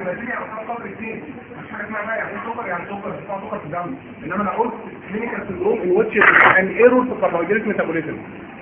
جلايسيميا او حاجه قدر اثنين مش حاجه اسمها بقى يعني ايه سكر يعني سكر اسمها سكر في الدم انما انا قلت كلينيكال سندروم ان ويتش ان ايرور في الكربوهيدرات ميتابوليزم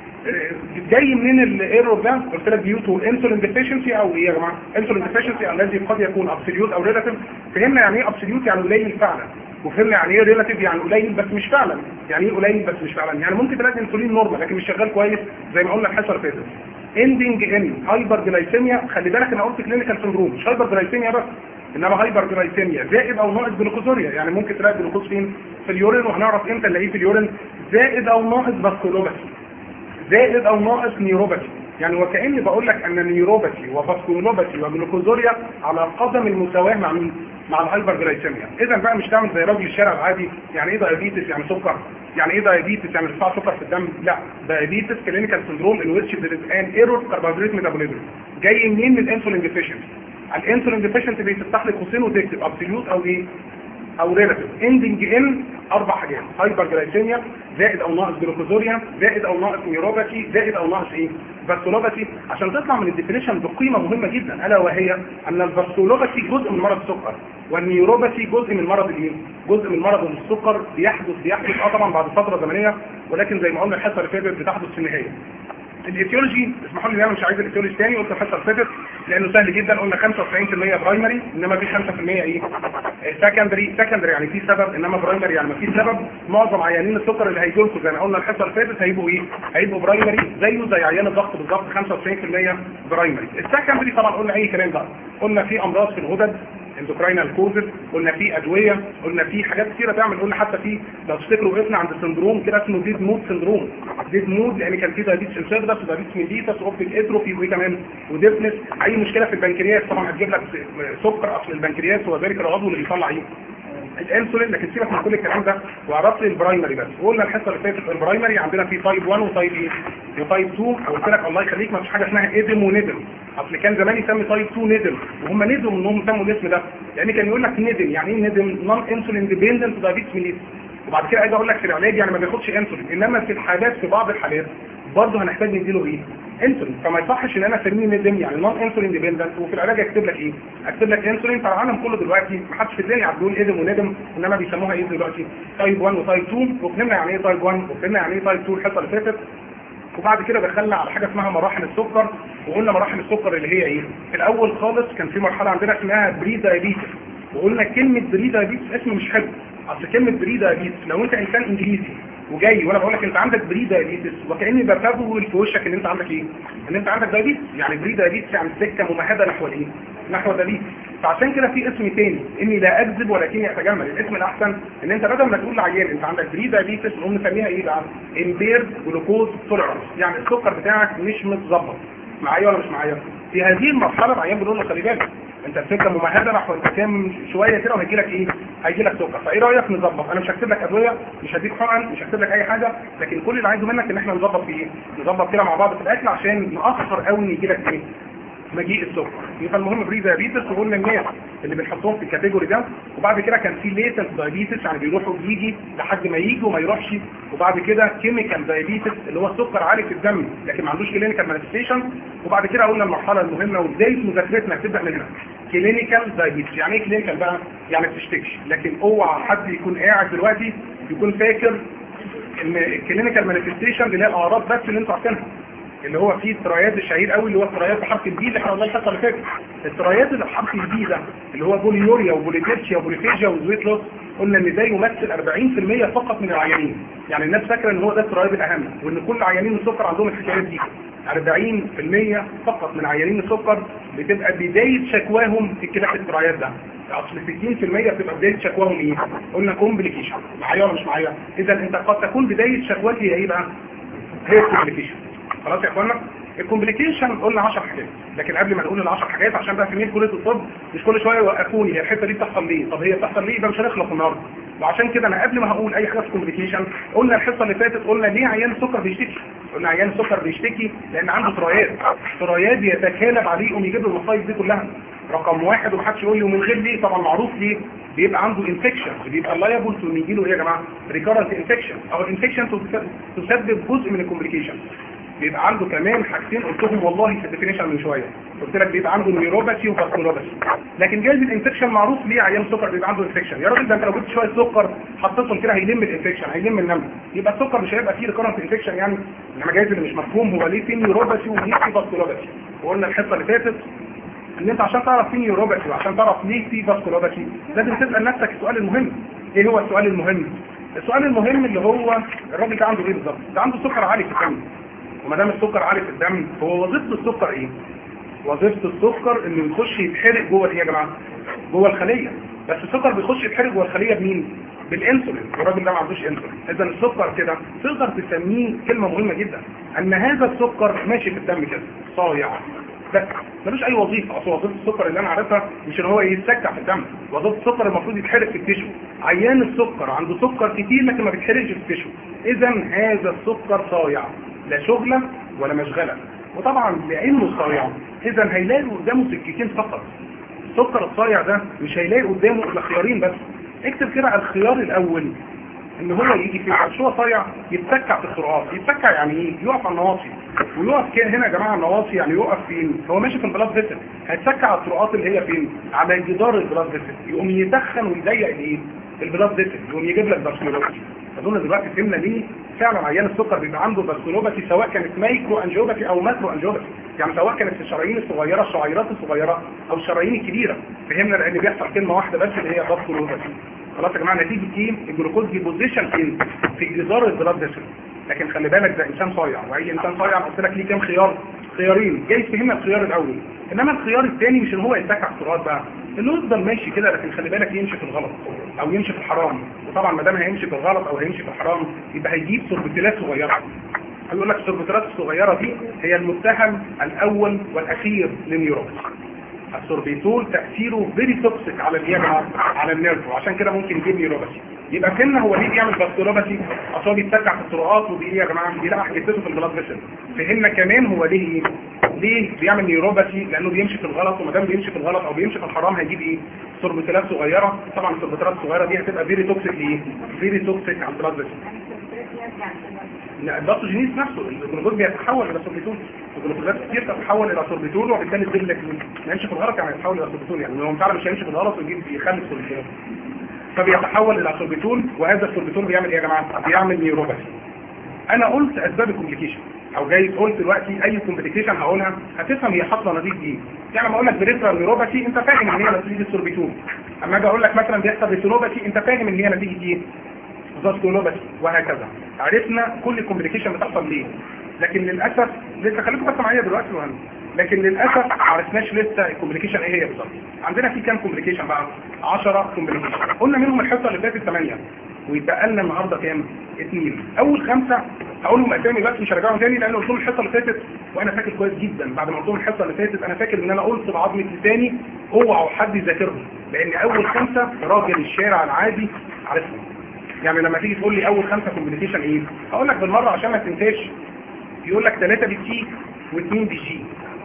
جاي منين الايرور ده قلت لك ديو تو انسولين ديفيشنسي او ايه يا جماعه انسولين ديفيشنسي الذي قد يكون ابسوليوت او ريلاتيف فهمنا يعني ايه ابسوليوت يعني قليل فعلا وفهمنا يعني ايه ريلاتيف يعني قليل بس مش فعلا يعني ايه قليل بس مش فعلا يعني ممكن تلاقي انسولين نورمال لكن مش شغال كويس زي ما قلنا الحصه اللي فاتت اندنج ان هايبر جلايسيميا خلي بالك انا قلت كلينيكال سندروم مش هايبر جلايسيميا بس انما هايبر جلايسيميا زائد او ناقص جلوكوزوريا يعني ممكن تلاقي جلوكوز فين في اليورين وهنعرف امتى نلاقيه في اليورين زائد او ناقص باسكولوباسي زائد او ناقص نيوروباثي يعني وكاني بقول لك ان نيوروباثي وفاسكولوباثي وجلوكوزوريا على قدم المساواه مع مين مع الهايبر جلايسيميا اذا بقى مش تعمل زي راجل الشارع العادي يعني ايه دايابيتس يعني سكر يعني ايه دايابيتس يعني ارتفاع سكر في الدم لا دايابيتس كلينيكال سندروم ان ويتش ذير از ان ايرور كربوهيدرات ميتابوليزم جاي منين من الانسولين ديفيشنسي الانسولين ديفيشنسي بتفتح لك قوسين وتكتب ابسوليوت او ايه او ريلاتيف اندنج ان اربع حاجات هايبر جلايسيميا زائد او ناقص جلوكوزوريا زائد او ناقص نيوروباثي زائد او ناقص ايه فاسكولوباثي عشان تطلع من الديفينيشن بقيمه مهمه جدا الا وهي ان الفاسكولوباثي جزء من مرض السكر والنيوروباثي جزء من مرض الايه جزء من مرض السكر بيحدث بيحدث اه طبعا بعد فتره زمنيه ولكن زي ما قلنا الحصه اللي فاتت بتحدث في النهايه الايتيولوجي اسمحوا لي انا مش عايز الايتيولوجي تاني قلت الحصه اللي فاتت لانه سهل جدا قلنا 95% برايمري انما في 5% ايه سكندري سكندري يعني في سبب انما برايمري يعني ما في سبب معظم عيانين السكر اللي هيجوا لكم زي ما قلنا الحصه اللي فاتت هيبقوا ايه هيبقوا برايمري زيه زي عيان الضغط بالظبط 95% برايمري السكندري طبعا قلنا اي كلام بقى قلنا في امراض في الغدد اندوكراينال كوزز قلنا في ادويه قلنا في حاجات كتيره تعمل قلنا حتى في لو تفتكروا وقفنا عند سندروم كده اسمه ديد مود سندروم ديد مود لان كان في دايابيتس انسيردس ودايابيتس ميليتس واوبتيك اتروفي وايه كمان وديفنس اي مشكله في البنكرياس طبعا هتجيب لك سكر اصل البنكرياس هو ذلك العضو اللي بيطلع ايه الانسولين لكن سيبك من كل الكلام ده وعرفت لي البرايمري بس وقلنا الحصه اللي فاتت البرايمري عندنا في تايب 1 وتايب ايه وتايب 2 قلت لك الله يخليك ما فيش حاجه اسمها ادم وندم اصل كان زمان يسمي تايب 2 ندم وهم ندم انهم سموا الاسم ده يعني كان يقول لك ندم يعني ايه ندم نون انسولين ديبندنت دايابيتس ميليتس وبعد كده عايز اقول لك في العلاج يعني ما بياخدش انسولين انما في الحالات في بعض الحالات برضه هنحتاج نديله ايه انسولين فما يصحش ان انا اسميه ندم يعني نون انسولين ديبندنت وفي العلاج اكتب لك ايه اكتب لك انسولين فالعالم كله دلوقتي ما حدش في الدنيا بيقول ادم وندم انما بيسموها ايه دلوقتي تايب 1 وتايب 2 وفهمنا يعني ايه تايب 1 وفهمنا يعني ايه تايب 2 الحصه اللي فاتت وبعد كده دخلنا على حاجه اسمها مراحل السكر وقلنا مراحل السكر اللي هي ايه في الاول خالص كان في مرحله عندنا اسمها بري دايابيتس وقلنا كلمه بري دايابيتس اسم مش حلو اصل كلمه بري دايابيتس لو انت انسان انجليزي وجاي وانا بقول لك انت عندك بري دايابيتس وكاني بتبول في وشك ان انت عندك ايه ان انت عندك دايابيتس يعني بري دايابيتس يعني سكه ممهده نحو الايه نحو الدايابيتس فعشان كده في اسم تاني اني لا اكذب ولكني اتجمل الاسم الاحسن ان انت بدل ما تقول لعيان انت عندك بري دايابيتس نقوم نسميها ايه بقى امبير جلوكوز توليرانس يعني السكر بتاعك مش متظبط معايا ولا مش معايا في هذه المرحله العيان بنقول له خلي بالك انت السكه ممهده نحو الكام شويه كده وهيجي لك ايه هيجي لك سكر فايه رايك نظبط انا مش هكتب لك ادويه مش هديك حقن مش هكتب لك اي حاجه لكن كل اللي عايزه منك ان احنا نظبط في ايه نظبط كده مع بعض في الاكل عشان ناخر قوي ان يجي لك ايه مجيء السكر يبقى المهم بري دايابيتس وقلنا الناس اللي بنحطهم في الكاتيجوري ده وبعد كده كان في ليتنت دايابيتس يعني بيروحوا بيجي لحد ما يجي وما يروحش وبعد كده كيميكال دايابيتس اللي هو السكر عالي في الدم لكن ما عندوش كلينيكال مانيفستيشن وبعد كده قلنا المرحله المهمه وبدايه مذاكرتنا هتبدا من هنا كلينيكال دايابيتس يعني ايه كلينيكال بقى يعني ما بتشتكش لكن اوعى حد يكون قاعد دلوقتي يكون فاكر ان الكلينيكال مانيفستيشن اللي هي الاعراض بس اللي انتوا عارفينها اللي هو فيه الترايات الشهير قوي اللي هو الترايات بحرف البي اللي احنا قلنا الحصه اللي فاتت الترايات اللي بحرف البي ده اللي هو بوليوريا وبوليديتشيا وبوليفيجيا وزويت لوس قلنا ان ده يمثل 40% فقط من العيانين يعني الناس فاكره ان هو ده الترايات الاهم وان كل عيانين السكر عندهم الحكايات دي 40% فقط من عيانين السكر بتبقى بدايه شكواهم في كده الترايات ده اصل 60% بتبقى بدايه شكواهم ايه؟ قلنا كومبليكيشن معايا ولا مش معايا؟ اذا انت قد تكون بدايه شكواك هي ايه بقى؟ هي الكومبليكيشن خلاص يا اخوانا الكومبليكيشن قلنا 10 حاجات لكن قبل ما نقول ال 10 حاجات عشان بقى في كليه الطب مش كل شويه يوقفوني هي الحته دي بتحصل ليه طب هي بتحصل ليه يبقى مش هنخلص النهارده وعشان كده انا قبل ما هقول اي حاجه في كومبليكيشن قلنا الحصه اللي فاتت قلنا ليه عيان السكر بيشتكي قلنا عيان السكر بيشتكي لان عنده ترايات ترايات بيتكالب عليه يقوم يجيب له المصايب دي كلها رقم واحد ومحدش يقول لي ومن غير ليه طبعا معروف ليه بيبقى عنده انفكشن بيبقى لايبل تو يجي له ايه يا جماعه ريكارنت انفكشن او الانفكشن تسبب جزء من الكومبليكيشن بيبقى عنده كمان حاجتين قلتهم والله في الديفينيشن من شويه قلت لك بيبقى عنده نيوروباثي وباسكولوباثي لكن جايز الانفكشن معروف ليه عيان السكر بيبقى عنده انفكشن يا راجل ده انت لو جبت شويه سكر حطيتهم كده هيلم الانفكشن هيلم النمل يبقى السكر مش هيبقى فيه ريكورنت انفكشن يعني انما جايز اللي مش مفهوم هو ليه في نيوروباثي وليه في باسكولوباثي وقلنا الحصه اللي فاتت ان انت عشان تعرف في نيوروباثي وعشان تعرف ليه في باسكولوباثي لازم تسال نفسك السؤال المهم ايه هو السؤال المهم السؤال المهم اللي هو الراجل ده عنده ايه بالظبط ده عنده سكر عالي في الدم وما دام السكر عالي في الدم هو وظيفه السكر ايه وظيفه السكر انه يخش يتحرق جوه ايه يا جماعه جوه الخليه بس السكر بيخش يتحرق جوه الخليه بمين بالانسولين الراجل ده ما عندوش انسولين اذا السكر كده تقدر تسميه كلمه مهمه جدا ان هذا السكر ماشي في الدم كده صايع بس ملوش اي وظيفه اصل وظيفه السكر اللي انا عارفها مش ان هو يتسكع في الدم وظيفه السكر المفروض يتحرق في التشو عيان السكر عنده سكر كتير لكن ما بيتحرقش في التشو اذا هذا السكر صايع لا شغله ولا مشغله وطبعا لانه صايع اذا هيلاقي قدامه سكتين فقط السكر الصايع ده مش هيلاقي قدامه الا خيارين بس اكتب كده على الخيار الاول ان هو يجي في شو هو صايع يتسكع في الخروقات يتسكع يعني ايه يقف على النواصي ويقف كده هنا يا جماعه النواصي يعني يقف فين هو ماشي في البلاد فيسل هيتسكع على الخروقات اللي هي فين على جدار البلاد فيسل يقوم يدخن ويضيق الايه البلاد فيسل يقوم يجيب لك باسكولوباتي اظن دلوقتي فهمنا ليه فعلا عيان السكر بيبقى عنده باسكولوباتي سواء كانت مايكرو انجيوباتي او ماكرو انجيوباتي يعني سواء كانت في الشرايين الصغيره الشعيرات الصغيره او الشرايين الكبيره فهمنا لان بيحصل كلمه واحده بس اللي هي باسكولوباتي خلاص يا جماعه نتيجه ايه الجلوكوز ديبوزيشن فين في جدار البلاد فيسل لكن خلي بالك ده انسان صايع واي انسان صايع قلت لك ليه كام خيار خيارين جاي فهمنا الخيار الاول انما الخيار الثاني مش ان هو يتسكع السرعات بقى انه يفضل ماشي كده لكن خلي بالك يمشي في الغلط او يمشي في الحرام وطبعا ما دام هيمشي في الغلط او هيمشي في الحرام يبقى هيجيب سوربتيلات صغيره هيقول لك السوربتيلات الصغيره دي هي المتهم الاول والاخير للنيوروباثي السوربيتول تأثيره فيري توكسيك على اليابا على النيرف وعشان كده ممكن يجيب نيوروباثي يبقى فهمنا هو ليه بيعمل باستيروباثي اصل هو بيتسكع في الطرقات وبيجي يا جماعه بيلاقي حاجته في البلاد فيسل فهمنا كمان هو ليه ايه ليه بيعمل نيوروباثي لانه بيمشي في الغلط وما دام بيمشي في الغلط او بيمشي في الحرام هيجيب ايه سوربيتولات صغيره طبعا السوربيتولات الصغيره دي هتبقى فيري توكسيك لايه فيري توكسيك على البلاد فيسل لا الباثوجينيز نفسه الجلوكوز بيتحول الى سوربيتول الجلوكوزات كتير تتحول الى سوربيتول وبالتالي تجيب لك ما يمشي في الغلط يعني يتحول الى سوربيتول يعني هو فعلا مش هيمشي في الغلط ويجيب يخلي سوربيتول فبيتحول الى سوربيتول وهذا السوربيتول بيعمل ايه يا جماعه بيعمل نيوروباثي انا قلت اسباب الكومبليكيشن او جاي قلت دلوقتي اي كومبليكيشن هقولها هتفهم هي حاصله نتيجه ايه يعني لما اقول لك بريفرال نيوروباثي انت فاهم ان هي نتيجه السوربيتول اما اجي اقول لك مثلا بيحصل ريتينوباثي انت فاهم ان هي نتيجه ايه فاسكولوباثي وهكذا عرفنا كل الكومبليكيشن بتحصل ليه لكن للاسف لسه خليكم بس معايا دلوقتي مهم لكن للاسف ما عرفناش لسه الكومبليكيشن ايه هي بالظبط عندنا في كام كومبليكيشن بقى 10 كومبليكيشن قلنا منهم الحصه اللي فاتت 8 ويتبقى لنا النهارده كام اثنين اول خمسه هقولهم اسامي بس مش هرجعهم تاني لان قلت لهم الحصه اللي فاتت وانا فاكر كويس جدا بعد ما قلت لهم الحصه اللي فاتت انا فاكر ان انا قلت بعظمه لساني اوعوا حد يذاكرهم لان اول خمسه راجل الشارع العادي عارفهم يعني لما تيجي تقول لي اول خمسه كومبليكيشن ايه هقول لك بالمره عشان ما تنساش يقول لك ثلاثه بالسي واثنين بالجي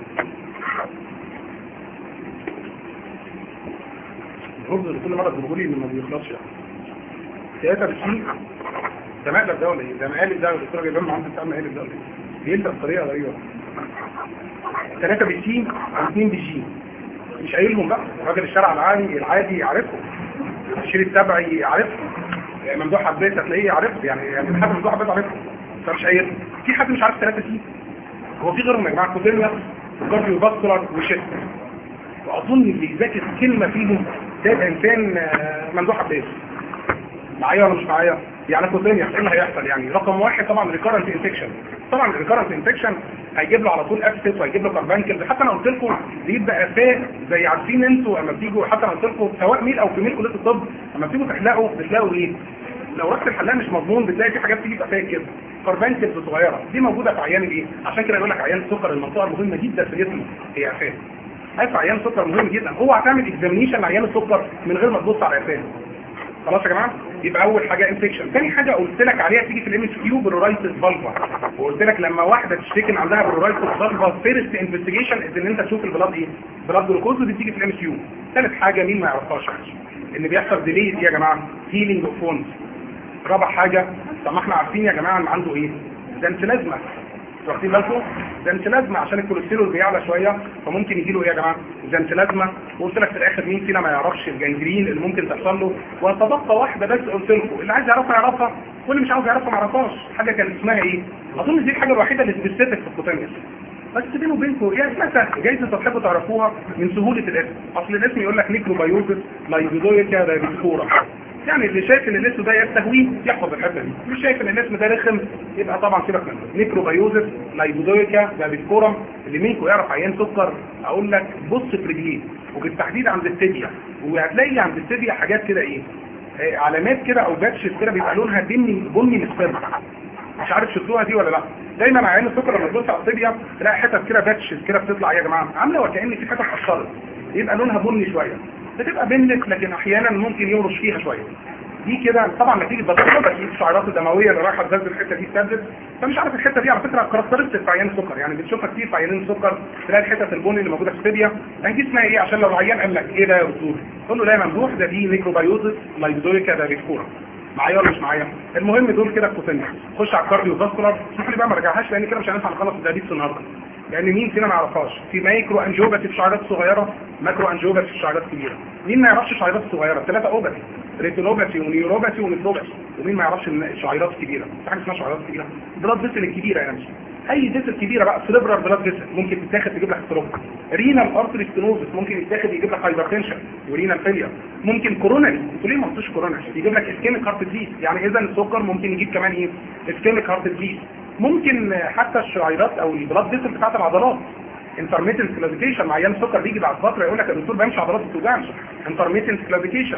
الرز اللي كل مره تقولوا لي انه ما بيخلصش يعني ثلاثه بالسي ده مقلب ده ولا ايه؟ ده مقالب ده والدكتوره جايباه معاهم بتاع مقالب ده ولا ايه؟ بيلبس بطريقه غريبه ثلاثه بالسي واثنين بالجي مش قايلهم بقى راجل الشارع العادي العادي يعرفهم الشير التبعي يعرفهم ممدوح عباس هتلاقيه عارف يعني يعني حد ممدوح عباس عارفه فمش قايل في حد مش عارف ثلاثه سي هو في غيرهم يا جماعه كوتينيا وكارديو فاسكولار وشيست واظن اللي يذاكر كلمه فيهم ده انسان ممدوح عباس معايا ولا مش معايا يعني كوتينيا ايه اللي هيحصل يعني رقم واحد طبعا ريكارنت انفكشن طبعا الريكارنت انفكشن هيجيب له على طول ابسس وهيجيب له كاربانكل حتى انا قلت لكم بيبقى افاه زي عارفين انتوا اما بتيجوا حتى انا قلت لكم سواء ميل او فيميل كليه الطب اما بتيجوا تحلقوا بتلاقوا ايه لو رحت الحلاق مش مضمون بتلاقي في حاجات تيجي افاه كده كاربانكل صغيره دي موجوده في عيان الايه عشان كده يقول لك عيان السكر المنطقه المهمه جدا في جسمه هي افاه عارف عيان السكر مهم جدا هو هتعمل اكزامينيشن لعيان السكر من غير ما تبص على افاه خلاص يا جماعه يبقى اول حاجه انفكشن ثاني حاجه قلت لك عليها تيجي في الام اس كيو بالرايتس فالفا وقلت لك لما واحده تشتكي ان عندها بالرايتس فالفا فيرست انفستيجيشن ان انت تشوف البلاد ايه بلاد جلوكوز دي بتيجي في الام اس كيو ثالث حاجه مين ما يعرفهاش ان بيحصل ديلي يا جماعه هيلينج اوف فونز رابع حاجه طب ما احنا عارفين يا جماعه ان عنده ايه ده انت لازمه واخدين بالكم زنتلازما عشان الكوليسترول بيعلى شويه فممكن يجي له ايه يا جماعه زنتلازما وقلت لك في الاخر مين فينا ما يعرفش الجنجرين اللي ممكن تحصل له وتبقى واحده بس قلت لكم اللي عايز يعرفها يعرفها واللي مش عاوز يعرفها ما يعرفهاش حاجه كان اسمها ايه اظن دي الحاجه الوحيده اللي سبيسيفيك في الكوتانيس بس بينه وبينكم يعني اسمها سهل جايز انتوا تحبوا تعرفوها من سهوله الاسم اصل الاسم يقول لك ميكروبيوتس لايبيدويكا دايبيسكورا يعني اللي شايف ان الاسم ده يستهويه يحفظ الحته دي مش شايف ان الاسم ده رخم يبقى طبعا سيبك منه ميكروبيوزس لايبودويكا دابيسكورم اللي منكم يعرف عيان سكر اقول لك بص في رجليه وبالتحديد عند التibia وهتلاقي عند التibia حاجات كده ايه آه، علامات كده او باتشز كده بيبقى لونها بني بني مصفر مش عارف شفتوها دي ولا لا دايما عيان السكر لما تبص على التibia تلاقي حتت كده باتشز كده بتطلع يا جماعه عامله وكأن في حتت قشرت يبقى لونها بني شويه بتبقى بنت لكن احيانا ممكن يورش فيها شويه دي كده طبعا نتيجه بسيطه اكيد الشعيرات الدمويه اللي رايحه تنزل الحته دي تسدد فمش عارف الحته دي على فكره كاركترستيك في عيان السكر يعني بنشوفها كتير في عيانين السكر تلاقي الحتت البني اللي موجوده في السيبيا يعني دي اسمها ايه عشان لو العيان قال لك ايه ده يا دكتور تقول له لا ممدوح ده دي ميكروبيوتس لايبدويكا ده بيكورا معايا ولا مش معايا المهم دول كده الكوتنيا خش على الكارديو فاسكولار اسمح لي بقى ما رجعهاش لان كده مش هننفع نخلص الدايابيتس النهارده لان مين فينا ما يعرفهاش في مايكرو انجيوباتي في شعيرات صغيره ماكرو انجيوباتي في شعيرات كبيره مين ما يعرفش شعيرات صغيره ثلاثه اوباتي ريتينوباتي ونيوروباتي ونيفروباتي ومين ما يعرفش إن الشعيرات الكبيره في حاجه اسمها شعيرات كبيره بلاد فيسل الكبيره يعني اي فيسل كبيره بقى سيربرال بلاد فيسل ممكن تتاخد تجيب لك ستروك رينال ارتري ستينوزس ممكن يتاخد يجيب لك هايبرتنشن ورينال فيلير ممكن كوروناري انتوا ليه ما قلتوش كوروناري يجيب لك اسكيميك هارت ديزيز يعني اذا السكر ممكن يجيب كمان ايه اسكيميك هارت ديزيز ممكن حتى الشعيرات او البلاد فيسل بتاعت العضلات انترميتنت كلاسيفيكيشن مع ايام السكر بيجي بعد فتره يقول لك يا دكتور بمشي عضلات بتوجعني انترميتنت كلاسيفيكيشن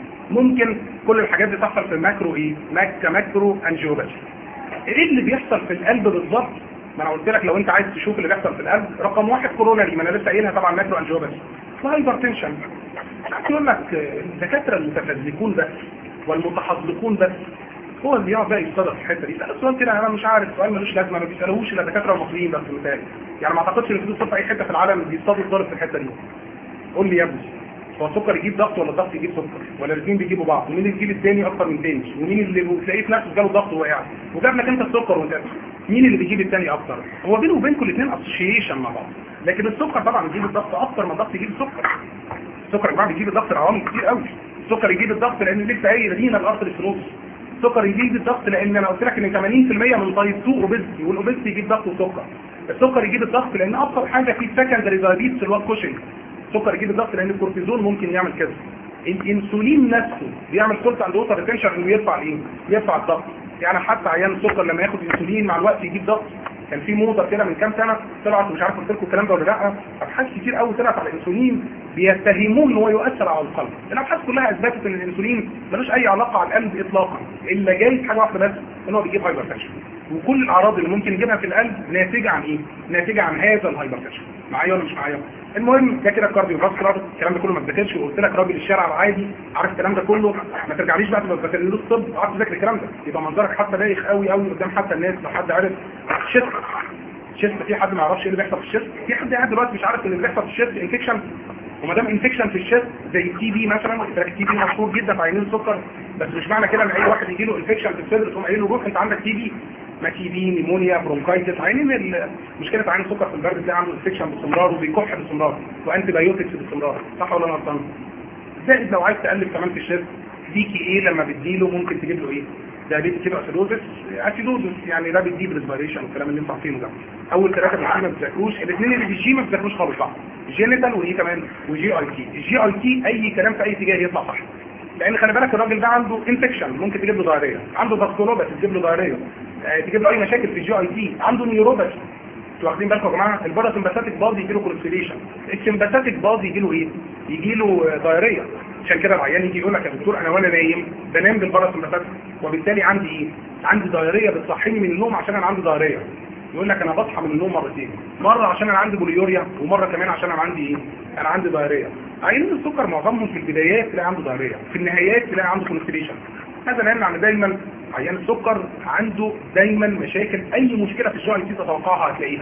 ممكن كل الحاجات دي تحصل في الماكرو ايه ماك ماكرو انجيوباتي ايه اللي بيحصل في القلب بالظبط ما انا قلت لك لو انت عايز تشوف اللي بيحصل في القلب رقم واحد كوروناري ما انا لسه قايلها طبعا ماكرو انجيوباتي وهايبرتنشن يقول لك الدكاتره المتفزلكون بس والمتحضلقون بس هو اللي يقعد بقى يصطدم في الحته دي لا سؤال كده انا مش عارف سؤال ملوش لازمه ما بيسالوهوش الا الدكاتره المصريين بس مثال يعني ما اعتقدش ان في دكتور في اي حته في العالم بيصطادوا الضرب في الحته دي قول لي يا ابني هو السكر يجيب ضغط ولا الضغط يجيب سكر ولا الاثنين بيجيبوا بعض ومين اللي يجيب الثاني اكتر من الثاني ومين اللي تلاقيه في نفسه جاله ضغط وهو قاعد وجاب لك انت السكر وانت مين اللي بيجيب الثاني اكتر هو بينه وبينكم الاثنين اسوشيشن مع بعض لكن السكر طبعا بيجيب الضغط اكتر ما الضغط يجيب السكر السكر يا جماعه بيجيب الضغط لعوامل كتير قوي السكر يجيب الضغط لان لسه قايل رينا الارتري فلوس السكر يجيب الضغط لان انا قلت لك ان 80% من طيب 2 اوبيستي والاوبيستي يجيب ضغط وسكر السكر يجيب الضغط لان ابسط حاجه في سكندري دايابيتس اللي هو الكوشنج السكر يجيب الضغط لان الكورتيزون ممكن يعمل كده الانسولين نفسه بيعمل كورت عند ووتر ريتنشن انه يرفع الايه يرفع الضغط يعني حتى عيان السكر لما ياخد انسولين مع الوقت يجيب ضغط كان في موضه كده من كام سنه طلعت مش عارف قلت لكم الكلام ده ولا لا ابحاث كتير قوي طلعت على الانسولين بيتهمون ان هو يؤثر على القلب الابحاث كلها اثبتت ان الانسولين ملوش اي علاقه على القلب اطلاقا الا جاي حاجه واحده بس ان هو بيجيب هايبرتنشن وكل الاعراض اللي ممكن يجيبها في القلب ناتجه عن ايه ناتجه عن هذا الهايبرتنشن معايا ولا مش معايا المهم ده كده الكارديو فاسكولار الكلام ده كله ما اتذاكرش وقلت لك راجل الشارع العادي عارف الكلام ده كله ما ترجعليش بقى تبقى بكالوريوس طب وقعدت تذاكر الكلام ده يبقى منظرك حتى بايخ قوي قوي قدام حتى الناس لو حد عارف شيست شيست في حد ما يعرفش ايه اللي بيحصل في الشيست في حد قاعد دلوقتي مش عارف ان اللي بيحصل في الشيست انفكشن وما دام انفكشن في الشيست زي التي بي مثلا التي بي مشهور جدا في عينين السكر بس مش معنى كده ان اي واحد يجي له انفكشن في الصدر تقوم قايل له روح انت عندك تي بي ما تي بي نيمونيا برونكايتس عينين مشكله عين السكر في البرد تلاقي عنده انفكشن باستمرار وبيكح باستمرار وانتي بايوتكس باستمرار صح ولا انا غلطان؟ زائد لو عايز تقلب كمان في الشيست ديكي ايه لما بتديله ممكن تجيب له ايه؟ دايابيتس كده اسيدوزس اسيدوزس يعني ده بتجيب ريسبيريشن والكلام اللي انت عارفينه ده اول ثلاثه في ما بتذاكروش الاثنين اللي في الجي ما بتذاكروش خالص صح جينيتال وايه كمان وجي اي تي الجي اي تي اي كلام في اي اتجاه يطلع صح لان خلي بالك الراجل ده عنده انفكشن ممكن تجيب له دايريه عنده باسكولوباث تجيب له دايريه آه تجيب له اي مشاكل في الجي اي تي عنده نيوروباثي انتوا واخدين بالكم يا جماعه الباراسمباثيك باز يجي له كونستيليشن السمباثيك باز يجي له ايه يجي له دايريه عشان كده العيان يجي يقول لك يا دكتور انا وانا نايم بنام بالباراسمباثيك وبالتالي عندي ايه عندي دايريه بتصحيني من النوم عشان انا عندي دايريه يقول لك انا بصحى من النوم مرتين مره عشان انا عندي بوليوريا ومره كمان عشان انا عندي ايه انا عندي دايريه عيان السكر معظمهم في البدايات تلاقي عنده دايريه في النهايات تلاقي عنده كونستيليشن هذا لان يعني دايما عيان السكر عنده دايما مشاكل اي مشكله في الجي اي تي تتوقعها هتلاقيها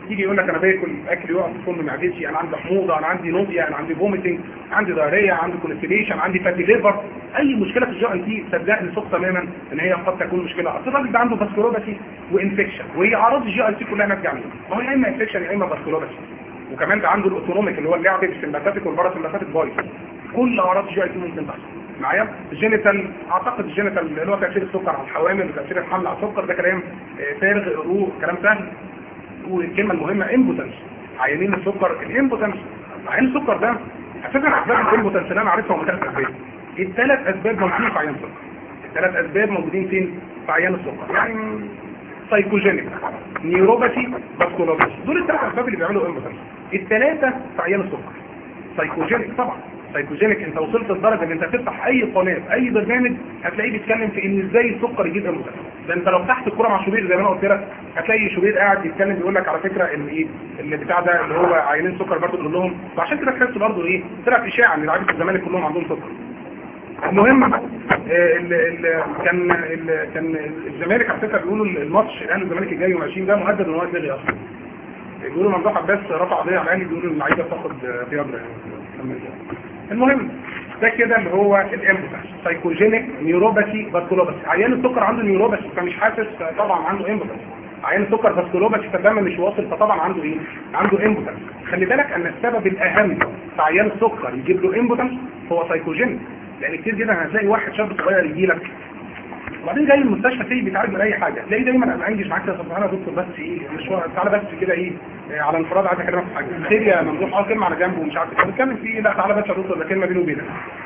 يجي يقول لك انا باكل اكل يقع في فم معدتي انا عندي حموضه انا عندي نوزيا انا عندي فوميتنج عندي دايريا عندي كونستيليشن عندي فاتي ليفر اي مشكله في الجي ان تي صدقني ثق تماما ان هي قد تكون مشكله اصل الراجل ده عنده فاسكولوباسي وانفكشن وهي اعراض الجي ان تي كلها ناتجه عنه ما هو يا اما انفكشن يا اما فاسكولوباسي وكمان ده عنده الاوتونوميك اللي هو اللعب السمباثيك والباراسمباثيك بايظ كل اعراض الجي ان تي ممكن تحصل معايا الجينيتال اعتقد الجينيتال اللي هو تاثير السكر على الحوامل وتاثير الحمل على السكر ده كلام آه، فارغ قروه كلام سهل والكلمه المهمه امبوتنس عيانين السكر الامبوتنس عيان السكر ده اساسا اسباب الامبوتنس اللي انا عارفها هم ثلاث اسباب الثلاث اسباب موجودين في عيان السكر الثلاث اسباب موجودين فين في عيان السكر يعني سايكوجينيك نيوروباثي فاسكولوباثي دول الثلاث اسباب اللي بيعملوا امبوتنس الثلاثه في عيان السكر سايكوجينيك طبعا سايكوجينيك انت وصلت لدرجه ان انت تفتح اي قناه في اي برنامج هتلاقيه بيتكلم في ان ازاي السكر يجيب امبوتنس ده انت لو فتحت الكوره مع شوبير زي ما انا قلت لك هتلاقي شوبير قاعد يتكلم بيقول لك على فكره ان ايه اللي بتاع ده اللي هو عيانين سكر برضه بيقول لهم وعشان كده تحس برضه ايه طلعت اشاعه ان لعيبه الزمالك كلهم عندهم سكر المهم آه، ال ال كان ال كان الزمالك على فكره بيقولوا الماتش الاهلي والزمالك الجاي يوم 20 ده مهدد ان هو يتلغي اصلا بيقولوا ممدوح عباس رفع قضيه على الاهلي بيقولوا اللعيبه بتاخد فياجرا يعني المهم ده كده اللي هو الامبوتنس سايكوجينيك نيوروباثي فاسكولوباثي عيان السكر عنده نيوروباثي فمش حاسس طبعا عنده امبوتنس عيان السكر فاسكولوباثي فالدم مش واصل فطبعا عنده ايه عنده امبوتنس خلي بالك ان السبب الاهم في عيان السكر يجيب له امبوتنس هو سايكوجينيك لان كتير جدا هتلاقي واحد شاب صغير يجي لك وبعدين جاي المستشفى تيجي بيتعالج من اي حاجه تلاقيه دايما انا انجز معاك كده طب انا دكتور بس ايه مش تعالى بس كده ايه إيه، على انفراد عايز اكلمك في حاجه خير يا ممدوح اه كلمه على جنب ومش عارف ايه بتكلم في ايه لا تعالى بس يا دكتور ده كلمه بيني وبينك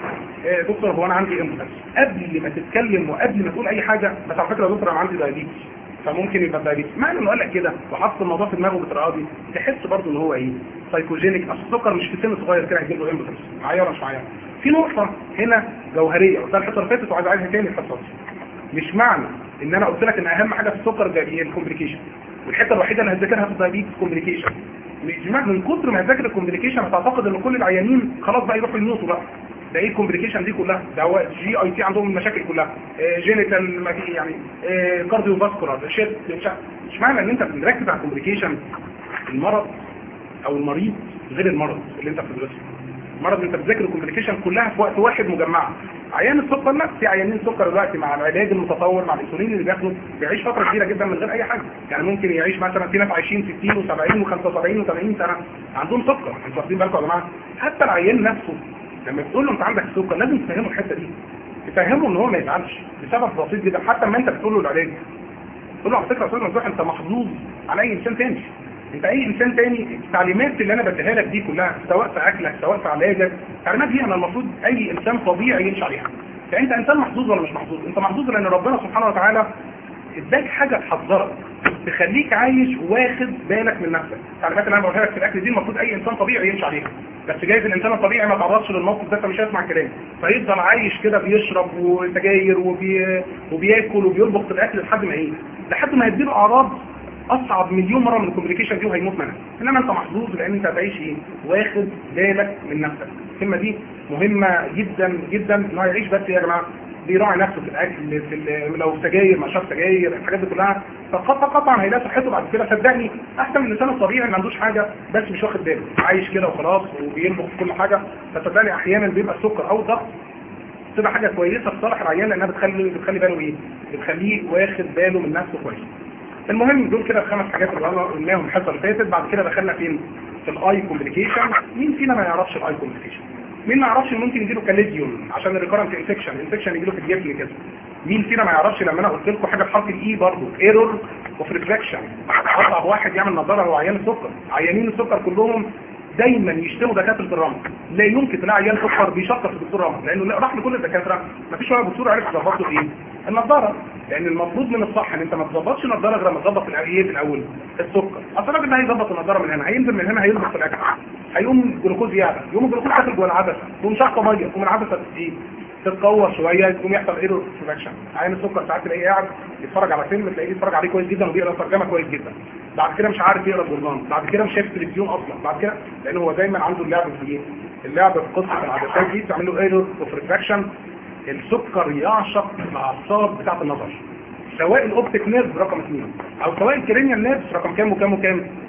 إيه دكتور هو انا عندي امبوتنس قبل ما تتكلم وقبل ما تقول اي حاجه بس على فكره يا دكتور انا عندي دايابيتس فممكن يبقى دايابيتس معنى انه قال لك كده وحط الموضوع في دماغه بالطريقه دي تحس برضه ان هو ايه سايكوجينيك اصل السكر مش في سن صغير كده هيجيب له امبوتنس معايا ولا مش معايا في نقطه هنا جوهريه قلتها الحصه اللي فاتت وعايز اعيدها تاني الحصه دي مش معنى ان انا قلت لك ان اهم حاجه في السكر ده هي الكومبليكيشن والحته الوحيده اللي هتذاكرها في الدايابيتس كومبليكيشن مش معنى من كتر ما هتذاكر الكومبليكيشن هتعتقد ان كل العيانين خلاص بقى يروحوا يموتوا بقى ده ايه الكومبليكيشن دي كلها ده هو جي اي تي عندهم المشاكل كلها آه جينيتال يعني آه كارديو فاسكولار شيت مش مش معنى ان انت بنركز على الكومبليكيشن المرض او المريض غير المرض اللي انت بتدرسه المرض اللي انت بتذاكر الكومبليكيشن كلها في وقت واحد مجمعه عيان السكر لا في عيانين سكر دلوقتي مع العلاج المتطور مع الانسولين اللي بياخده بيعيش فتره كبيره جدا من غير اي حاجه يعني ممكن يعيش مثلا في ناس عايشين 60 و70 و75 و80 سنه عندهم سكر انتوا واخدين بالكم يا جماعه حتى العيان نفسه لما تقول له انت عندك سكر لازم تفهمه الحته دي تفهمه ان هو ما يزعلش لسبب بسيط جدا حتى لما انت بتقول له العلاج تقول له على فكره يا استاذ ممدوح انت محظوظ على اي انسان تاني انت اي انسان تاني التعليمات اللي انا بديها لك دي كلها سواء في اكلك سواء في علاجك التعليمات دي انا المفروض اي انسان طبيعي يمشي عليها يعني انت انسان محظوظ ولا مش محظوظ انت محظوظ لان ربنا سبحانه وتعالى اداك حاجه تحذرك تخليك عايش واخد بالك من نفسك التعليمات اللي انا بقولها لك في الاكل دي المفروض اي انسان طبيعي يمشي عليها بس جايز الانسان الطبيعي ما تعرضش للموقف ده فمش هيسمع كلامي فيفضل عايش كده بيشرب وسجاير وبي... وبياكل وبيربط في الاكل لحد ما ايه لحد ما يديله اعراض اصعب مليون مره من الكومبليكيشن دي وهيموت منها انما انت محظوظ لان انت هتعيش ايه واخد بالك من نفسك الكلمه دي مهمه جدا جدا ان هو يعيش بس يا جماعه بيراعي نفسه في الاكل في ال- لو سجاير ما شرب سجاير الحاجات دي كلها فقطع قطعا هيلاقي صحته بعد كده صدقني احسن من الانسان الطبيعي ما عندوش حاجه بس مش واخد باله عايش كده وخلاص وبينبخ في كل حاجه فصدقني احيانا بيبقى السكر او الضغط تبقى حاجه كويسه في صالح العيان لانها بتخلي بتخلي باله ايه بتخليه واخد باله من نفسه كويس المهم دول كده الخمس حاجات اللي قلنا- قلناهم الحصه اللي فاتت بعد كده دخلنا فين في الاي كومبليكيشن مين فينا ما يعرفش الاي كومبليكيشن مين ما يعرفش إن ممكن يجيله كاليديوم عشان الريكورنت انفكشن انفكشن يجيله في الجفن كده مين فينا ما يعرفش لما انا قلت لكم حاجه بحرف الاي برضه ايرور اوف ريفلكشن اصعب واحد يعمل نظاره هو عيان السكر عيانين السكر كلهم دايما يشتموا دكاتره الرمل لا يمكن تلاقي عيان سكر بيشكر في الدكتور رمل لانه لا- راح لكل الدكاتره مفيش ولا دكتور عرف يظبط له ايه النظاره لان المفروض من الصح ان انت ما تظبطش النظاره غير ما تظبط الايه في الاول السكر اصل الراجل ده هيظبط النظاره من هنا هينزل من هنا هيظبط في الاكل هيقوم الجلوكوز يعلى يقوم الجلوكوز داخل جوه العدسه تقوم شقه ميه تقوم العدسه تزيد تتقوى شويه تقوم يحصل ايرور ريفلكشن عين السكر ساعات تلاقيه قاعد يتفرج على فيلم تلاقيه يتفرج عليه كويس جدا وبيقرا ترجمه كويس جدا بعد كده مش عارف يقرا الجورنال بعد كده مش شايف التلفزيون اصلا بعد كده لان هو دايما عنده اللعب في ايه اللعب في قصه العدسات دي تعمل له ايرور اوف ريفلكشن السكر يعشق الاعصاب بتاعه النظر سواء الاوبتيك نيرف رقم 2 او سواء الكرينيال نيرف رقم كام وكام وكام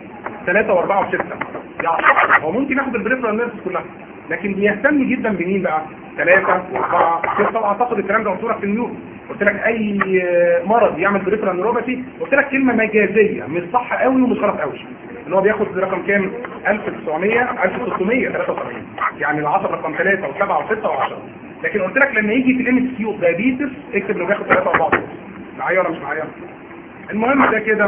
ثلاثة واربعة وستة يعني هو ممكن ياخد البريفرال نيرفز كلها لكن بيهتم جدا بمين بقى ثلاثة واربعة وستة واعتقد الكلام ده مصورة في النيوز قلت لك اي مرض يعمل بريفرال نيوروباثي قلت لك كلمة مجازية مش صح قوي ومش غلط قوي ان هو بياخد رقم كام 1900 1673 يعني العصر رقم 3 و7 و6 و10 لكن قلت لك لما يجي في الام اس كيو دايابيتس اكتب انه بياخد 3 و4 معايا ولا مش معايا المهم ده كده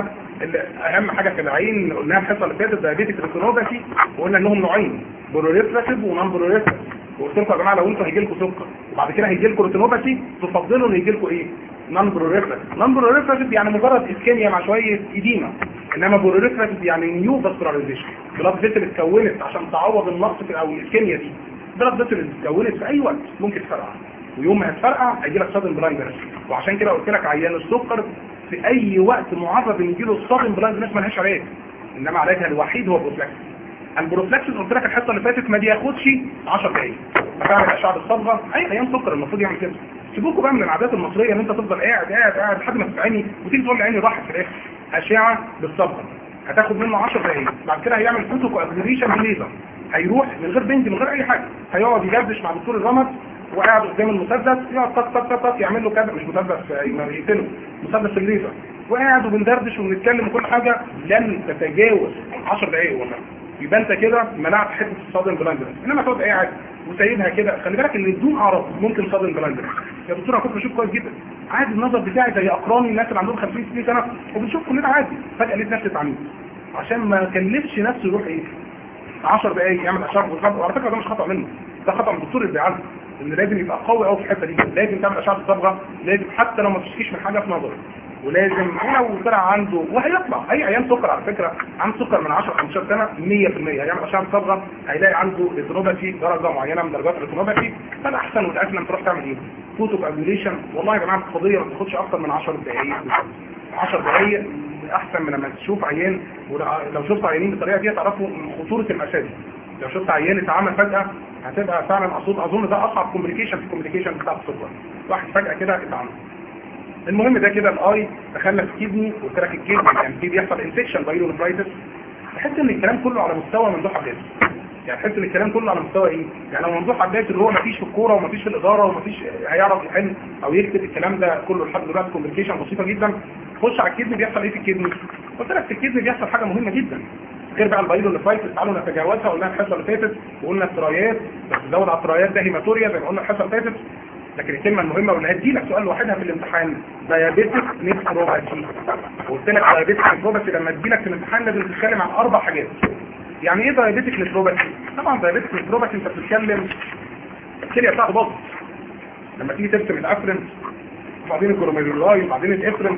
اهم حاجه في العين قلناها الحصه اللي فاتت دايابيتك ريتينوباثي وقلنا انهم نوعين بروريفراتيف ونون بروريفراتيف وقلت لكم يا جماعه لو انتوا هيجي لكم سكر وبعد كده هيجي لكم ريتينوباثي تفضلوا ان يجي لكم ايه نون بروريفراتيف نون بروريفراتيف يعني مجرد اسكيميا مع شويه ايديما انما بروريفراتيف يعني نيو فاسكولاريزيشن بلاد فيسل اتكونت عشان تعوض النقص في او الاسكيميا دي بلاد فيسل اتكونت في اي وقت ممكن تفرقع ويوم ما هتفرقع هيجي لك صدم بلايندنس وعشان كده قلت لك عيان السكر في اي وقت معرض ان يجيله الصدم بلايندنس ملهاش علاج انما علاجها الوحيد هو البروفلاكس البروفلاكس قلت لك الحصه اللي فاتت ما بياخدش 10 دقايق فبعمل اشعه بالصبغه اي ايام سكر المفروض يعمل كده سيبوكوا بقى من العادات المصريه ان انت تفضل قاعد قاعد قاعد لحد ما تتعيني وتيجي تقول لي عيني راحت في الاخر اشعه بالصبغه هتاخد منه 10 دقايق بعد كده هيعمل فوتو كوابليشن بالليزر هيروح من غير بنج من غير اي حاجه هيقعد يجردش مع دكتور الرمد وقاعد قدام المسدس يقعد طق طق طق طق يعمل له كده مش مسدس يقتله مسدس الليزر وقاعد وبندردش وبنتكلم وكل حاجه لن تتجاوز 10 دقايق والله يبقى انت كده منعت حته الصادم بلاندرس انما تقعد قاعد وسايبها كده خلي بالك ان بدون اعراض ممكن صادم بلاندرس يا دكتور انا كنت بشوف كويس جدا عادي النظر بتاعي زي اقراني الناس اللي عندهم 50 60 سنه وبنشوف كلنا عادي فجاه لقيت نفسي اتعميت عشان ما كلفش نفسه يروح ايه 10 دقايق يعمل اشعه بالخط وعلى فكره ده مش خطا منه ده خطا من الدكتور اللي بيعالجه ان لازم يبقى قوي قوي في الحته دي لازم تعمل اشعه الصبغه لازم حتى لو ما تشكيش من حاجه في نظرك ولازم لو طلع عنده وهيطلع اي عيان سكر على فكره عنده سكر من 10 15 سنه 100% هيعمل اشعه صبغه هيلاقي عنده ريتينوباثي درجه معينه من درجات الريتينوباثي فالاحسن والاسلم تروح تعمل ايه؟ فوتو كابيوليشن والله يا جماعه القضيه ما بتاخدش اكتر من 10 دقائق 10 دقائق احسن من لما تشوف عيان ولو شفت عيانين بالطريقه دي تعرفوا خطوره المشاكل لو شفت عيان اتعمل فجاه هتبقى فعلا اظن اظن ده اصعب كوميونيكيشن في الكوميونيكيشن بتاع السكر واحد فجاه كده اتعمل المهم ده كده الاي دخلنا في كيدني قلت لك الكيدني يعني في بيحصل انفكشن بايلونفرايتس تحس ان الكلام كله على مستوى ممدوح عباس يعني تحس ان الكلام كله على مستوى ايه يعني لو ممدوح عباس اللي هو ما فيش في الكوره وما فيش في الاداره وما فيش هيعرف يحل او يكتب الكلام ده كله لحد دلوقتي كوميونيكيشن بسيطه جدا خش على الكيدني بيحصل ايه في الكيدني قلت لك في الكيدني بيحصل حاجه مهمه جدا غير بقى البايلونفرايتس تعالوا نتجاوزها قلنا الحصه اللي فاتت وقلنا الترايات بس زود على الترايات ده هيماتوريا زي ما قلنا الحصه اللي فاتت لكن الكلمة المهمة واللي هدي لك سؤال لوحدها في الامتحان دايابيتك نيفروباثي قلت لك دايابيتك نيفروباثي لما تجي لك في الامتحان لازم تتكلم عن اربع حاجات يعني ايه دايابيتك نيفروباثي طبعا دايابيتك نيفروباثي انت بتتكلم الكليه بتاعته باظت لما تيجي ترسم الافرنت وبعدين الجروميرولاي وبعدين الافرنت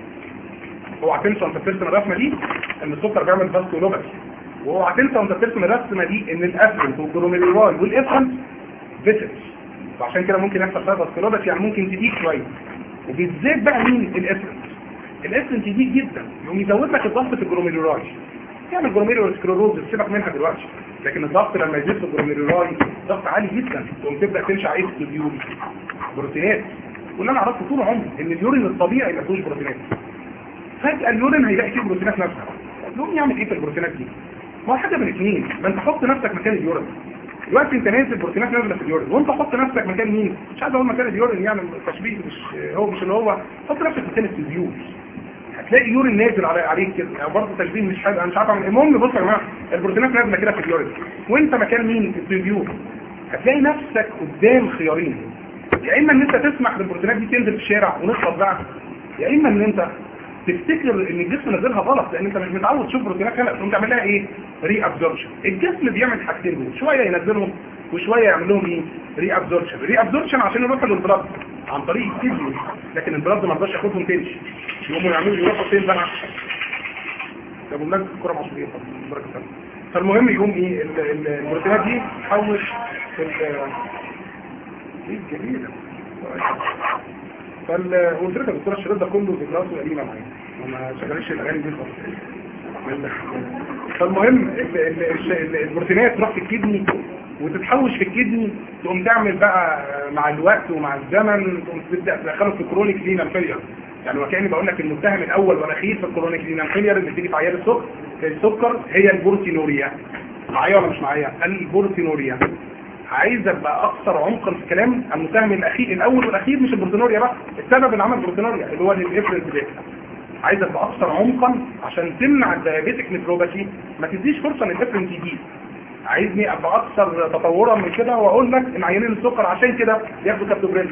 اوعى تنسى وانت بترسم الرسمه دي ان السكر بيعمل فاسكولوباثي واوعى تنسى وانت بترسم الرسمه دي ان الافرنت والجروميرولاي والافرنت فيسلز وعشان كده ممكن يحصل فيها فاسكولوباثي يعني ممكن تضيق شويه وبالذات بقى مين الافرنت الافرنت يضيق جدا يقوم يزود لك الضغط في الجروميرولاي يعمل جروميرولار سكلروز سيبك منها دلوقتي لكن الضغط لما يزيد في الجروميرولاي ضغط عالي جدا تقوم تبدا تنشا ايه في اليورين بروتينات واللي انا عرفته طول عمري ان اليورين الطبيعي ما فيهوش بروتينات فجاه اليورين هيلاقي فيه بروتينات نفسها يقوم يعمل ايه في البروتينات دي ما هو حاجه من اثنين ما انت حط نفسك مكان اليورين دلوقتي انت نازل بروتينات نازله في اليورين وانت حط نفسك مكان مين مش عايز اقول مكان اليورين يعني تشبيه مش هو مش اللي هو حط نفسك مكان التبيوت هتلاقي يورين نازل على عليك كده يعني برضه تشبيه مش حاجه انا مش عارف اعمل المهم بص يا جماعه البروتينات نازله كده في اليورين وانت مكان مين في التبيوت هتلاقي نفسك قدام خيارين يا اما ان انت تسمح للبروتينات دي تنزل في الشارع ونخلص بقى يا اما ان انت تفتكر ان الجسم نزلها غلط لان انت مش متعود تشوف بروتينات هنا تقوم تعمل لها ايه ري ابزوربشن الجسم بيعمل حاجتين دول شويه ينزلهم وشويه يعمل لهم ايه ري ابزوربشن ري ابزوربشن عشان يروحوا للبلد عن طريق الكدني لكن البلد ما رضاش ياخدهم تاني يقوموا يعملوا يروحوا فين بقى ده بمناسبه الكره المصريه بركه الله فالمهم يقوم ايه البروتينات دي تحول ايه جميله فال قلت لك يا دكتور الشريط ده كله ذكرياته قديمه معايا وما شغالش الاغاني دي خالص فالمهم البروتينات تروح في الكدني وتتحوش في الكدني تقوم تعمل بقى مع الوقت ومع الزمن تقوم تبدا تدخله في كرونيك لينا فيلير يعني وكاني بقول لك المتهم الاول والاخير في الكرونيك رينال فيلير اللي بتيجي في عيان السكر السكر هي البروتينوريا معايا ولا مش معايا البروتينوريا عايز ابقى اكثر عمقا في الكلام المتهم الاخير الاول والاخير مش البروتينوريا بقى السبب اللي عمل البروتينوريا اللي هو الافرنس ده عايز ابقى اكثر عمقا عشان تمنع الديابيتك نفروباثي ما تديش فرصه للافرنس يجي عايزني ابقى اكثر تطورا من كده واقول لك ان عيانين السكر عشان كده ياخدوا كابتوبريل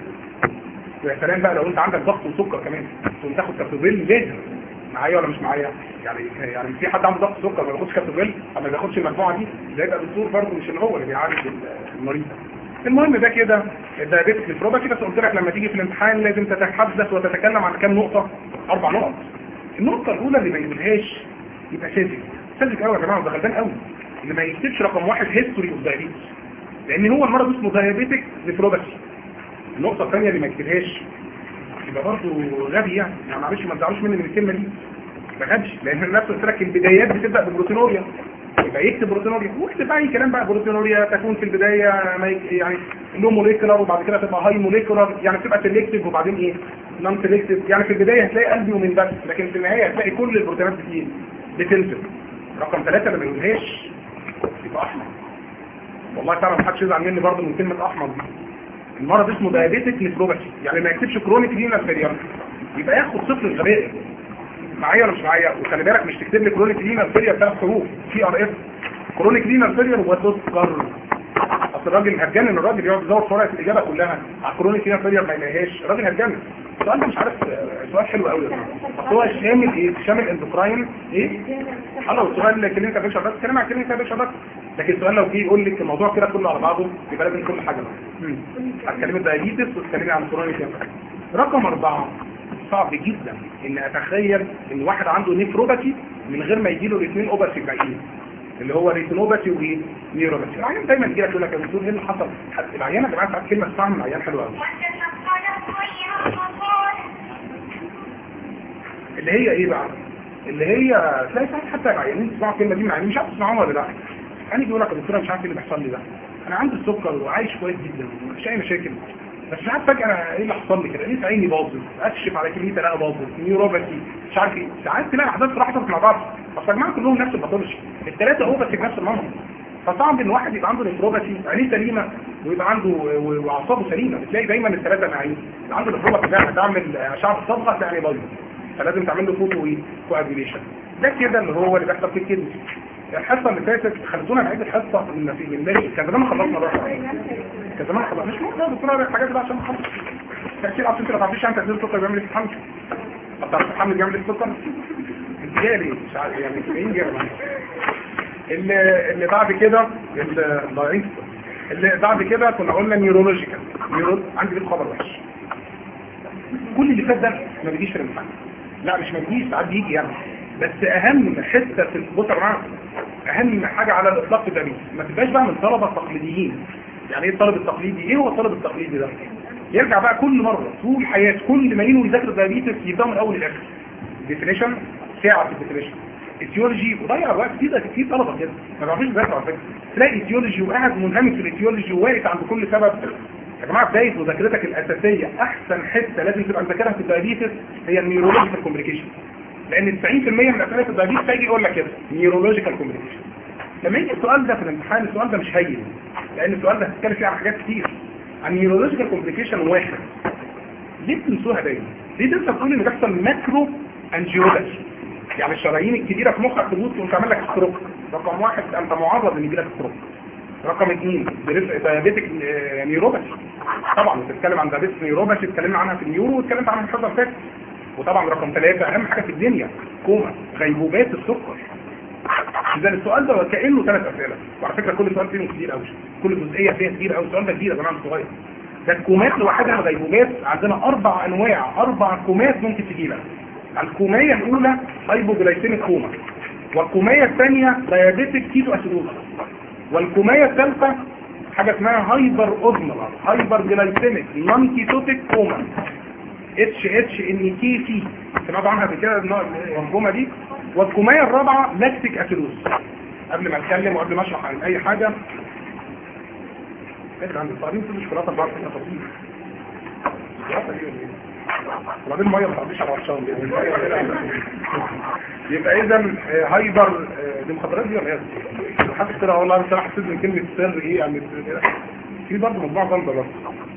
ويا سلام بقى لو انت عندك ضغط وسكر كمان تقوم تاخد كابتوبريل لازم معايا ولا مش معايا يعني يعني في حد عنده ضغط سكر ما بياخدش كابتوبريل او ما بياخدش المجموعه دي ده يبقى الدكتور برضه مش اللي هو اللي بيعالج المريض المهم ده كده الدايابيتك نفروباثي بس قلت لك لما تيجي في الامتحان لازم تتحدث وتتكلم عن كام نقطه اربع نقط النقطه الاولى اللي ما يقولهاش يبقى ساذج ساذج قوي يا جماعه ده غلبان قوي اللي ما يكتبش رقم واحد هيستوري اوف دايابيتس لان هو المرض اسمه دايابيتك نفروباثي النقطه الثانيه اللي ما يكتبهاش يبقى برضه غبي يعني يعني معلش ما تزعلوش مني من الكلمه دي ما غبش لان نفس قلت لك البدايات بتبدا ببروتينوريا يبقى يكتب بروتينوريا واكتب اي كلام بقى بروتينوريا تكون في البدايه ما يك... يعني لو موليكولار وبعد كده تبقى هاي موليكولار يعني تبقى سيلكتيف وبعدين ايه نون سيلكتيف يعني في البدايه هتلاقي قلبي ومن بس لكن في النهايه هتلاقي كل البروتينات بتيجي بتنزل رقم ثلاثة اللي ما يقولهاش يبقى احمر والله تعالى ما حدش يزعل مني برضه من كلمه احمر دي المرض اسمه دايابيتك نفروباثي يعني ما يكتبش كرونيك رينال فيلير يبقى ياخد صفر الغباء معايا ولا مش معايا وخلي بالك مش تكتب لي كرونيك رينال فيلير ثلاث حروف سي ار اف كرونيك رينال فيلير وتذكر اصل الراجل هتجنن الراجل يقعد يدور في ورقه الاجابه كلها على كرونيك رينال فيلير ما يلاقيهاش الراجل هتجنن السؤال ده مش عارف سؤال حلو قوي اصل هو شامل ايه شامل اندوكراين ايه الله السؤال اللي كلمتك يا باشا بس كلام عن كلمتك يا باشا بس لكن السؤال لو جه يقول لك الموضوع كده كله على بعضه يبقى لازم كل حاجه هتكلمي دايابيتس وتكلمي عن كرونيك رينال رقم أربعة صعب جدا ان اتخيل ان واحد عنده نيفروباثي من غير ما يجيله الاثنين اوباثي الباقيين اللي هو ريتينوباثي ونيوروباثي العيان دايما يجي لك يقول لك يا دكتور ايه اللي حصل العيان يا جماعه ساعات كلمه اسمعها من العيان حلوه قوي اللي هي ايه بقى اللي هي تلاقي ساعات حتى العيانين تسمعوا الكلمه دي مع مش عارف تسمعوها ولا لا يعني يقول لك يا دكتور مش عارف ايه اللي بيحصل لي ده انا عندي السكر وعايش كويس جدا ومفيش اي مشاكل بس ساعات فجأة أنا ايه اللي حصل لي كده ليه عيني باظت اكشف على كلمة الاقي باظت نيوروباثي مش عارف ايه ساعات تلاقي احداث راح حصلت مع بعض بس يا جماعه كلهم نفس الباثولوجي الثلاثه اوباثي بنفس المنظر فصعب ان واحد يبقى عنده نيوروباثي عينيه سليمه ويبقى عنده واعصابه سليمه بتلاقي دايما الثلاثه معين اللي عنده نيوروباثي ده هتعمل اشعه الصبغه تلاقي بايظه فلازم تعمل له فوتو ايه كوابيليشن ده كده اللي هو اللي بيحصل في الكدني الحصه اللي فاتت خلتونا نعيد الحصه من في من كان زمان خلصنا بقى كان زمان خلصنا مش مهم يا دكتور الحاجات دي عشان نخلص تأثير اصل انت ما تعرفيش عن تأثير السكر بيعمل ايه في الحمل طب تعرف الحمل بيعمل ايه في السكر انت جالي مش عارف يعني 90 جالي اللي اللي بعد كده اللي ضايعين اللي بعد كده كنا قلنا نيورولوجيكال نيورو عندي ليه خبر وحش كل اللي فات ده ما بيجيش في الامتحان لا مش ما بيجيش ساعات بيجي يعني بس اهم حته في بص يا جماعه اهم حاجه على الاطلاق في التدريس ما تبقاش بقى من طلبه تقليديين يعني ايه الطالب التقليدي ايه هو الطالب التقليدي ده يرجع بقى كل مره طول حياته كل ما ينوي يذاكر دايابيتس يبدا من اول للاخر ديفينيشن ساعه في الديفينيشن ايتيولوجي وضيع وقت كتير ده كتير طلبه كده ما بيعرفوش يذاكروا على فكره تلاقي ايتيولوجي وقاعد منهمك في الايتيولوجي وواقف عند كل سبب يا جماعه بدايه مذاكرتك الاساسيه احسن حته لازم تبقى مذاكرها في الدايابيتس هي النيورولوجيكال كومبليكيشن لان 90% من اسئله الدايابيتس هيجي يقول لك كده نيورولوجيكال كومبليكيشن لما يجي السؤال ده في الامتحان السؤال ده مش هين لان السؤال ده هتتكلم فيه عن حاجات كتير عن نيورولوجيكال كومبليكيشن واحد ليه بتنسوها دايما ليه تنسى تقول ان بيحصل ماكرو انجيولوجي يعني الشرايين الكبيره في مخك تبوظ وتعمل لك ستروك رقم واحد انت معرض ان يجي لك ستروك رقم اثنين دايابيتك نيوروباثي طبعا بتتكلم عن دايابيتك نيوروباثي اتكلمنا عنها في النيورو واتكلمت عنها في الحصه اللي فاتت وطبعا رقم ثلاثة اهم حاجه في الدنيا كوما غيبوبات السكر اذا السؤال ده كانه ثلاث اسئله وعلى فكره كل سؤال فيهم كتير قوي كل جزئيه فيها كتير قوي السؤال ده كبير يا جماعه مش صغير ده الكومات لوحدها غيبوبات عندنا اربع انواع اربع كومات ممكن تجي لك الكوميه الاولى هايبوجلايسيميك كوما والكوميه الثانيه دايابيتيك كيتو اسيدوز والكوميه الثالثه حاجه اسمها هايبر اوزمولار هايبر جلايسيميك نون كيتوتيك كوما اتش اتش ان كي سي سمعتوا عنها قبل كده المنظومه دي والكوميه الرابعه لاكتيك اسيدوز قبل ما اتكلم وقبل ما اشرح عن اي حاجه فكره عند الطالبين في شوكولاته بعض التفاصيل الشوكولاته دي ولا ايه وبعدين الميه ما تعديش على العطشان يبقى اذا هايبر دي مخدرات دي ولا ايه؟ حاسس كده والله انا حسيت ان كلمه سر ايه يعني في برضه مجموعه غلطه برضه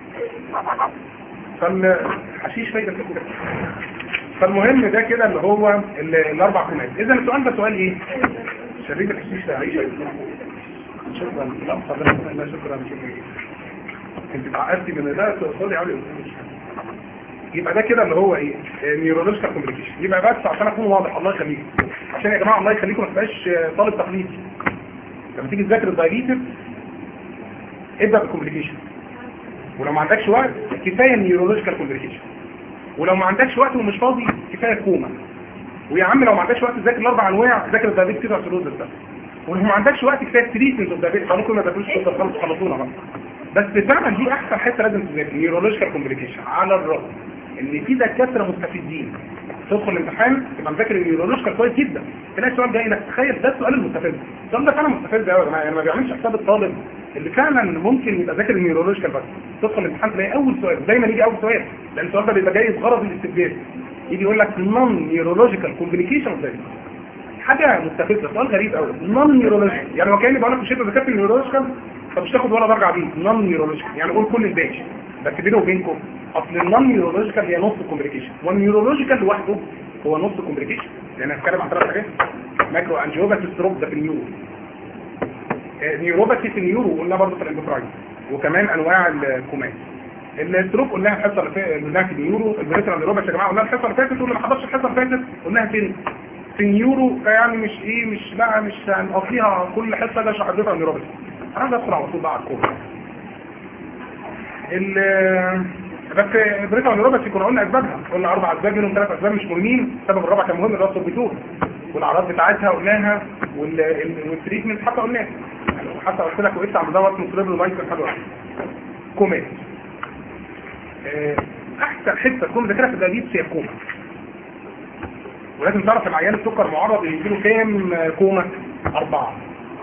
فالحشيش فايده كده فالمهم ده كده اللي هو ال- الاربع كومات اذا السؤال ده سؤال ايه شريك الحشيش ده عيشه شكرا لا حضرتك لا شكرا شكرا انت اتعقدتي من ده تقصدي علي يبقى ده كده اللي هو ايه نيورولوجيكال كومبليكيشن يبقى بس عشان اكون واضح الله يخليكم عشان يا جماعه الله يخليكم ما تبقاش طالب تقليدي لما تيجي تذاكر الدايليتر ابدا بالكومبليكيشن ولو ما عندكش وقت كفايه نيورولوجيكال كومبليكيشن ولو ما عندكش وقت ومش فاضي كفايه كوما ويا عم لو ما عندكش وقت تذاكر الاربع انواع ذاكر الدايابيتس كده سيروز ده ولو ما عندكش وقت كفايه تريتمنت اوف دايابيتس ممكن ما تاكلوش تقدر خلاص تخلصونا بقى بس فعلا دي احسن حته لازم تذاكر نيورولوجيكال كومبليكيشن على الرغم ان في دكاتره مستفيدين تدخل الامتحان تبقى مذاكر النيورولوجيكال كويس جدا تلاقي السؤال جاي لك تخيل ده السؤال المستفز السؤال ده فعلا مستفز قوي يا جماعه يعني ما بيعملش حساب الطالب اللي فعلا ممكن يبقى ذاكر النيورولوجيكال بس تدخل الامتحان تلاقي اول سؤال دايما يجي اول سؤال لان السؤال ده بيبقى جاي بغرض الاستبدال يجي يقول لك نون نيورولوجيكال كومبليكيشن حاجه مستفزه سؤال غريب قوي نون نيورولوجيكال يعني هو كاني بقول لك مش انت ذاكرت النيورولوجيكال فمش تاخد ولا درجه عليه نون نيورولوجيكال يعني قول كل الباقي بس بينه وبينكم اصل النون نيورولوجيكال هي نص كومبليكيشن والنيورولوجيكال لوحده هو نص كومبليكيشن لان هنتكلم عن ثلاث حاجات ماكرو انجيوباثي ستروك ده في النيورو آه، نيوروباثي في النيورو قلنا برضه في الاندوكراين وكمان انواع الكومات الستروك قلناها الحصه اللي فاتت قلناها في النيورو البريترال نيوروباثي يا جماعه قلناها الحصه اللي فاتت واللي ما حضرش الحصه اللي فاتت قلناها فين في النيورو يعني مش ايه مش لا مش هنقضيها كل حصه ده شرح البريترال نيوروباثي انا عايز ادخل على طول بقى على الكوره ال بس بريتها نيوروباثي كنا قلنا اسبابها قلنا اربع اسباب منهم ثلاث اسباب مش مهمين السبب الرابع كان مهم اللي هو السوربيتور والاعراض بتاعتها قلناها وال- ال- والتريتمنت حتى قلناها يعني حتى قلت لك وقفت عند دوت مصرب لايكر حلوه كومات آه، احسن حته تكون ذاكرها في الدايبيتس هي الكوما ولازم تعرف العيان السكر معرض ان يجيله كام كوما اربعه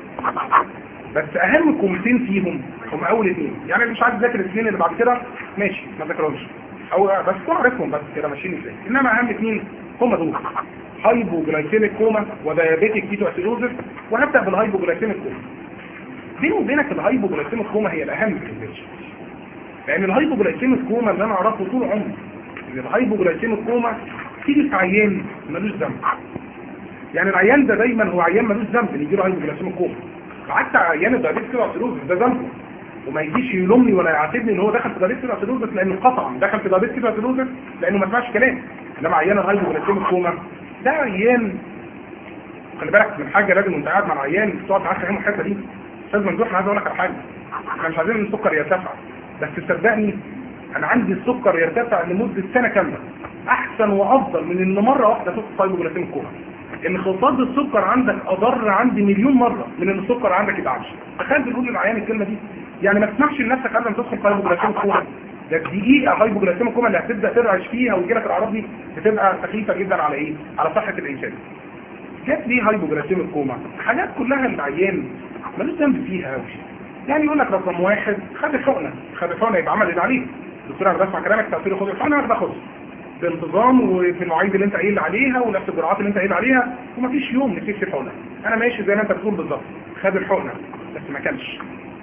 بس اهم كومتين فيهم هم اول اثنين يعني اللي مش عايز يذاكر الاثنين اللي بعد كده ماشي ما ذاكرهمش او بس تكون عارفهم بس كده ماشيين ازاي انما اهم اثنين هم دول هايبوجلايسيميك كوما وديابيتيك كيتو اسيدوزس وهبدا بالهايبوجلايسيميك كوما بيني وبينك الهايبوجلايسيميك كوما هي الاهم في البيتش لان الهايبوجلايسيميك كوما اللي انا اعرفه طول عمري ان الهايبوجلايسيميك كوما تيجي في عيان ملوش ذنب يعني العيان ده دايما هو عيان ملوش ذنب ان يجيله هايبوجلايسيميك كوما حتى عيان الدايابيتس كده اسيدوزس ده ذنبه وما يجيش يلومني ولا يعاتبني ان هو دخل في دايابيتس كده اسيدوزس لانه قطعا دخل في دايابيتس كده اسيدوزس لانه ما سمعش كلام انما عيان الهايبوجلايسيميك كوما ده عيان خلي بالك من حاجه لازم وانت قاعد مع العيان تقعد معاه تفهمه الحته دي استاذ ممدوح انا عايز اقول لك على حاجه احنا مش عايزين ان السكر يرتفع بس صدقني انا عندي السكر يرتفع لمده سنه كامله احسن وافضل من ان مره واحده تاخد هايبوجلايسيميك كوما انخفاض السكر عندك اضر عندي مليون مره من ان السكر عندك يبقى عالي تخيل بنقول للعيان الكلمه دي يعني ما تسمحش لنفسك قبل ما تدخل في هايبوجلايسيميك كوما ده دقيقه هايبوجلايسيميك كوما اللي هتبدا ترعش فيها ويجي لك الاعراض دي بتبقى سخيفه جدا على ايه على صحه الانسان جت ليه هايبوجلايسيميك كوما حاجات كلها العيان ملوش ذنب فيها قوي يعني يقول لك رقم واحد خد الحقنه خد الحقنه يبقى عمل اللي عليه دكتور انا بسمع كلامك تاثير خد الحقنه انا باخدها بانتظام وفي المواعيد اللي انت قايل عليها ونفس الجرعات اللي انت قايل عليها ومفيش يوم نسيت الحقنه انا ماشي زي ما انت بتقول بالظبط خد الحقنه بس ما كانش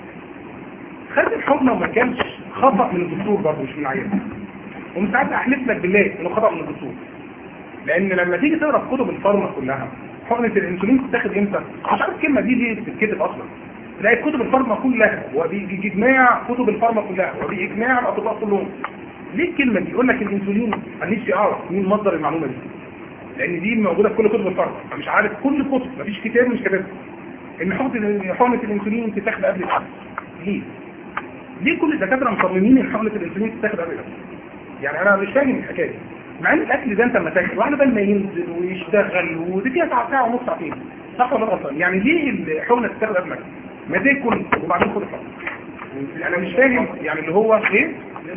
خد الحقنه وما كانش خطا من الدكتور برضه مش من العيان ومن ساعتها احلف لك بالله انه خطا من الدكتور لان لما تيجي تقرا في كتب الفارما كلها حقنه الانسولين بتتاخد امتى مش عارف الكلمه دي ليه بتتكتب اصلا تلاقي كتب الفارما كلها وباجماع كتب الفارما كلها وباجماع الاطباء كلهم ليه الكلمه دي يقول لك الانسولين انا نفسي اعرف مين مصدر المعلومه دي لان دي موجوده في كل كتب الفارما فمش عارف كل كتب مفيش كتاب مش كاتبها ان حقنه حقنه الانسولين تتاخد قبل الاكل ليه ليه كل الدكاتره مصممين ان حقنه الانسولين تتاخد قبل الاكل يعني انا مش فاهم الحكايه دي مع ان الاكل ده انت لما تاكل واحد بال ما ينزل ويشتغل ودي فيها ساعه ساعه ونص ساعتين صح ولا غلطان يعني ليه الحقنه تتاخد قبل الاكل ما تاكل وبعدين خد الحقنه انا مش فاهم يعني اللي هو ايه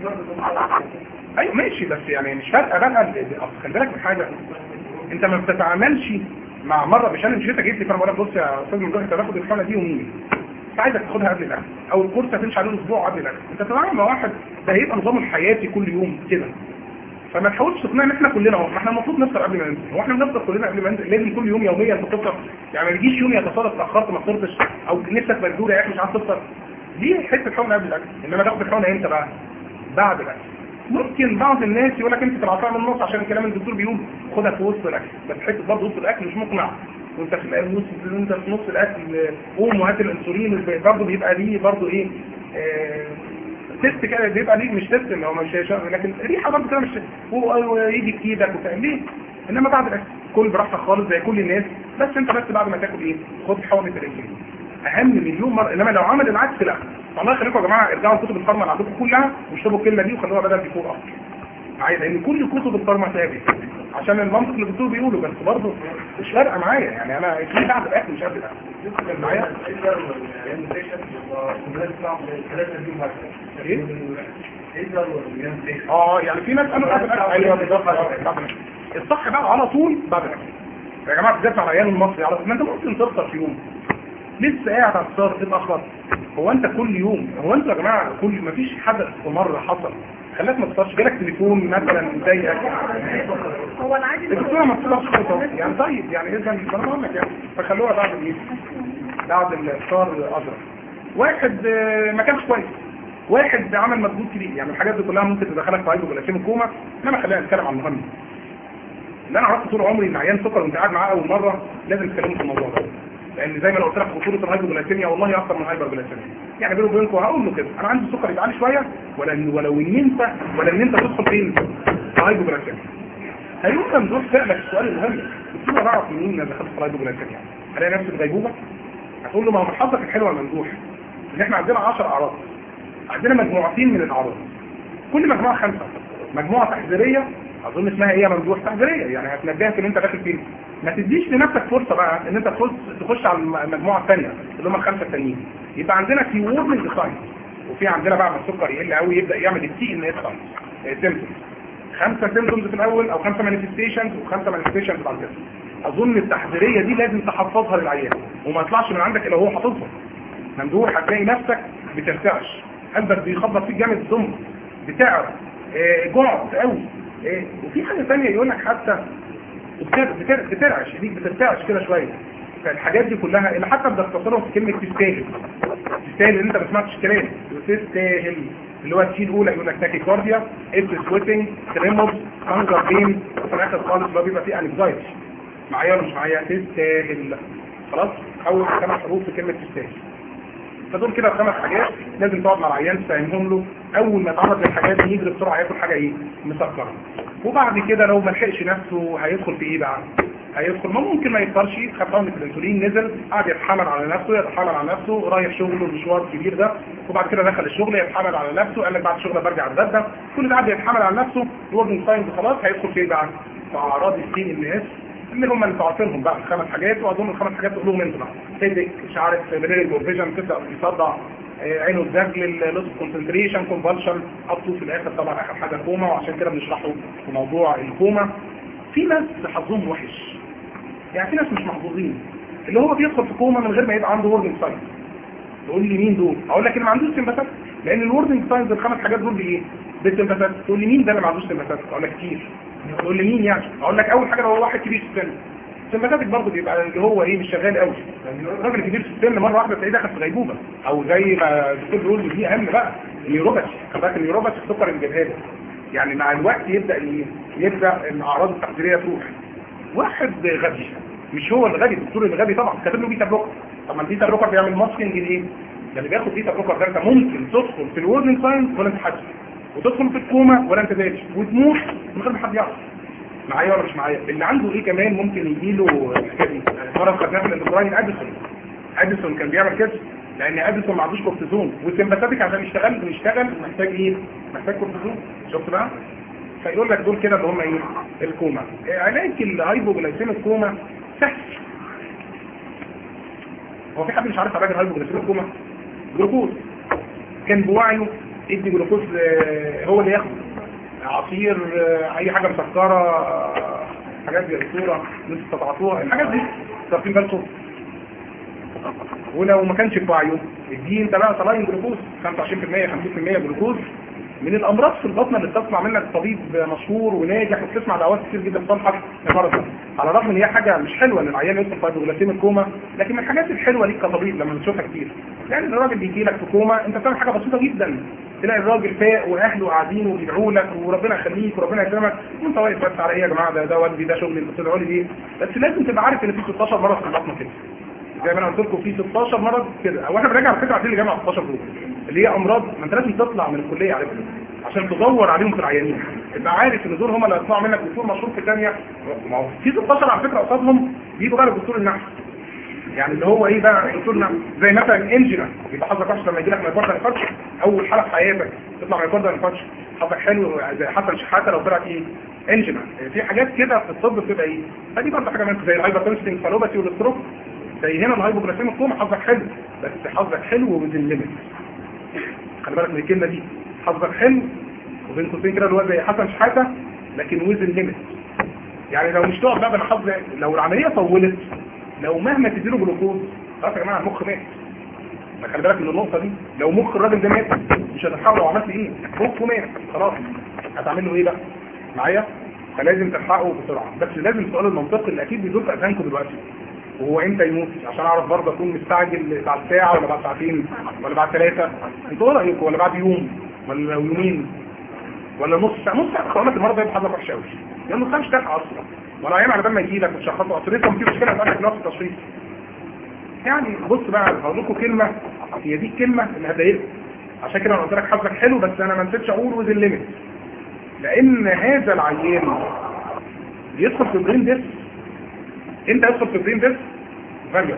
ايوه ماشي بس يعني مش فارقه بقى اصل خلي بالك من حاجه انت ما بتتعاملش مع مره مش انا مش انت جيت لي فانا بقول لك بص يا استاذ ممدوح انت تاخد الحقنه دي يومين مش عايزك تاخدها قبل الاكل او الكورس هتمشي عليه اسبوع قبل الاكل انت تتعامل مع واحد ده هيبقى نظامه الحياتي كل يوم كده فما تحاولش تقنع ان احنا كلنا اهو ما احنا المفروض نفطر قبل ما ننزل هو احنا بنفطر كلنا قبل ما ننزل لازم كل يوم يوميا تفطر يعني ما يجيش يوم يتصادف اتاخرت ما فطرتش او نفسك مجدوده يا اخي مش عارف تفطر دي حته حقن قبل الاكل انما تاخد الحقن امتى بقى بعد الاكل ممكن بعض الناس يقول لك انت تبعتها من النص عشان الكلام الدكتور بيقول خدها في وسط الاكل بس حته برضه وسط الاكل مش مقنع وانت في النص انت في نص الاكل قوم وهات الانسولين برضه بيبقى ليه برضه ايه آه تيست كده بيبقى ليه مش تيست هو مش هيشغل لكن ريحه برضه كده مش ويجي في ايدك وفاهم ليه انما بعد الاكل كل براحتك خالص زي كل الناس بس انت بس بعد ما تاكل ايه خد حقنه الانسولين اهم مليون مره انما لو عمل العكس لا الله يخليكم يا جماعه ارجعوا لكتب الفارما اللي عندكم كلها واشربوا الكلمه دي وخلوها بدل دي فوق اكتر عايز لان كل كتب الفارما ثابت عشان المنطق اللي الدكتور بيقوله بس برضه مش فارقه معايا يعني انا في بعد الاكل مش قبل الاكل معايا ايه اه يعني في ناس قالوا بعد الاكل ايوه بالظبط الصح بقى على طول بعد الاكل يا جماعه بالذات على العيان المصري على ما انت ممكن تفطر في يوم لسه قاعد على الفطار تتاخر هو انت كل يوم هو انت يا جماعه كل ما فيش حدث في مره حصل خلاك ما تفطرش جالك تليفون مثلا مضايقك هو العادي الدكتوره ما بتطلعش خطوه يعني طيب يعني اذا انا بقول لك يعني فخلوها بعد الايه بعد الافطار ازرق واحد آه، ما كانش كويس واحد عمل مجهود كبير يعني الحاجات دي كلها ممكن تدخلك في هايبوجلايسيم الكوما انما خلينا نتكلم عن المهم اللي انا عرفت طول عمري ان عيان سكر وانت قاعد معاه اول مره لازم تكلموا في الموضوع ده لان زي ما انا قلت لك خطوره الهايبوجلايسيميا والله اكتر من الهايبرجلايسيميا يعني بيني وبينكم هقول له كده انا عندي سكر يتعالي شويه ولا إن- ولو ان انت ولا ان انت تدخل فين في الهايبوجلايسيميا هيقول ممدوح سألك السؤال المهم قلت له اعرف منين ان دخلت في الهايبوجلايسيميا الاقي نفسي في غيبوبه هتقول له ما هو من حظك الحلو يا ممدوح ان احنا عندنا 10 اعراض عندنا مجموعتين من الاعراض كل مجموعه خمسه مجموعه تحذيريه اظن اسمها ايه يا ممدوح تحذيريه يعني هتنبهك ان انت داخل فين ما تديش لنفسك فرصه بقى ان انت تخش تخش على الم- المجموعه الثانيه اللي هم الخمسه التانيين يبقى عندنا في وورنينج ساين وفي عندنا بقى ما السكر يقل قوي يبدا يعمل التي ان اس ساين سيمبتومز خمسه سيمبتومز في الاول او خمسه مانيفستيشنز وخمسه مانيفستيشنز بعد كده اظن التحذيريه دي لازم تحفظها للعيان وما يطلعش من عندك الا هو حافظها ممدوح هتلاقي نفسك بترتعش قلبك بيخبط فيك جامد الضم بتعرف آه، جعت قوي آه، وفي حاجه ثانيه يقول لك حتى بتر- بتر- بترعش دي بترتعش كده شويه فالحاجات دي كلها اللي حتى بتختصرها في كلمه تستاهل تستاهل ان انت ما سمعتش كلام تستاهل اللي هو التي الاولى يقول لك تاكيكارديا ابس سويتنج تريموس هانجر بين وفي الاخر خالص اللي هو بيبقى فيه انكزايتي معايا ولا مش معايا تستاهل خلاص اول خمس حروف في كلمه تستاهل فدول كده خمس حاجات لازم تقعد مع العيان تفهمهم له اول ما يتعرض للحاجات دي يجري بسرعه ياكل حاجه ايه مسكره وبعد كده لو ما لحقش نفسه هيدخل في ايه بقى هيدخل ما ممكن ما يفطرش خد حقنه الانسولين نزل قعد يتحمل على نفسه يتحمل على نفسه رايح شغله المشوار الكبير ده وبعد كده دخل الشغل يتحمل على نفسه قال لك بعد الشغل برجع اتغدى كل ده قعد يتحمل على نفسه الورنينج ساينز خلاص هيدخل في ايه بقى في اعراض السي ان اس اللي هم اللي تعرفينهم بقى الخمس حاجات واظن الخمس حاجات تقولهم انتوا بقى هيدك مش عارف بريل فيجن تبدا يصدع آه، عينه الزجل لوس كونسنتريشن كونفالشن حطوا في الاخر طبعا اخر حاجه كوما وعشان كده بنشرحه في موضوع الكوما في ناس حظهم وحش يعني في ناس مش محظوظين اللي هو بيدخل في كوما من غير ما يبقى عنده وورنينج ساينز تقول لي مين دول اقول لك اللي ما عندوش سمباثات لان الوردنج ساينز الخمس حاجات دول بايه بالسمباثات تقول لي مين ده اللي ما عندوش سمباثات اقول لك كتير تقول لي مين يعني اقول لك اول حاجه لو هو واحد كبير في السن سمباثاتك برضه بيبقى اللي هو ايه مش شغال قوي يعني الراجل الكبير في السن مره واحده تلاقيه دخل في غيبوبه او زي ما الدكتور بيقول دي اهم بقى النيوروباثي خد بالك النيوروباثي السكر اللي جابها له يعني مع الوقت يبدا ايه يبدا الاعراض التحذيريه تروح واحد غبي مش هو الغبي الدكتور الغبي طبعا كاتب له بيتا بلوكر طب ما البيتا بلوكر بيعمل ماسكينج لايه؟ ده اللي بياخد بيتا بلوكر ده انت ممكن تدخل في الورنينج ساينز ولا انت حاسس وتدخل في الكوما ولا انت داري وتموت من غير ما حد يعرف معايا ولا مش معايا اللي عنده ايه كمان ممكن يجي له الحكايه دي مره خدناها في الاندوكراين اديسون اديسون كان بيعمل كده لان اديسون ما عندوش كورتيزون والسمباثيك عشان يشتغل يشتغل محتاج ايه محتاج كورتيزون شفت بقى فيقول لك دول كده اللي هم ايه الكوما إيه علاج الهايبوجلايسيميك كوما سهل هو في حد مش عارف علاج الهايبوجلايسيميك كوما جلوكوز كان بوعيه ادي جلوكوز آه، هو اللي ياخده عصير آه، اي حاجه مسكره آه، حاجات زي الصوره لسه استطعتوها الحاجات دي واخدين بالكم ولو ما كانش في وعيه اديه انت بقى صلاين جلوكوز 25% 50% جلوكوز من الامراض في البطن اللي بتسمع منك طبيب مشهور وناجح وبتسمع دعوات كتير جدا صالحه المرض ده على الرغم ان هي حاجه مش حلوه ان العيان يدخل في هايبوغلاسيميا كوما لكن من الحاجات الحلوه ليك كطبيب لما بتشوفها كتير يعني الراجل بيجي لك في كوما انت بتعمل حاجه بسيطه جدا تلاقي الراجل فاق واهله قاعدين وبيدعوا لك وربنا يخليك وربنا يكرمك وانت واقف بس على ايه يا جماعه ده ده والدي ده شغلي اللي بتدعوا لي بيه بس لازم تبقى عارف ان في 16 مرض في البطن كده زي ما انا قلت لكم في 16 مرض كده او احنا بنراجع على فكره عارفين اللي جامعه 16 دول اللي هي امراض ما انت لازم تطلع من الكليه عارفها عشان تدور عليهم في العيانين تبقى عارف ان دول هم اللي هيطلعوا منك دكتور مشهور في ثانيه ما هو في 16 على فكره قصادهم بيجوا بقى لدكتور النحو يعني اللي هو ايه بقى دكتور النحو زي مثلا انجينا يبقى حظك وحش لما يجي لك مايكاردال انفاركشن اول حاله في حياتك تطلع مايكاردال انفاركشن حظك حلو زي حسن شحاته لو طلعت ايه انجينا في حاجات كده في الطب بتبقى ايه فدي برضه حاجه منك زي الهايبرتنشن فالوباسي والستروك زي هنا الهايبوجلاسيميك كوما حظك حلو بس حظك حلو وبين ليميت خلي بالك من الكلمه دي حظك حلو وبين قوسين كده اللي هو زي حسن شحاته لكن وزن ليميت يعني لو مش تقعد بقى بالحظ لو العمليه طولت لو مهما تديله جلوكوز خلاص يا جماعه المخ مات خلي بالك من النقطه دي لو مخ الراجل ده مات مش هتلحقه لو عملت ايه مخه مات خلاص هتعمل له ايه بقى معايا فلازم تلحقه بسرعه بس لازم السؤال المنطقي اللي اكيد بيدور في اذهانكم دلوقتي وهو امتى يموت عشان اعرف برضه اكون مستعجل بعد ساعه ولا بعد ساعتين ولا بعد ثلاثه انتوا ايه رايكم ولا بعد يوم ولا يومين ولا نص ساعه نص ساعه خلاص المرض ده يبقى حظك وحش قوي لانه ما مش تلحق اصلا ولا ايام على بال ما يجي لك وتشخصه اصل لسه في مشكله هتقابلك في نفس التشخيص يعني بص بقى هقول لكم كلمه هي دي الكلمه اللي هتضايقكم عشان كده انا قلت لك حظك حلو بس انا ما نسيتش اقول وذ الليميت لان هذا العيان يدخل في البرين ديس انت يدخل في البرين ديس غالية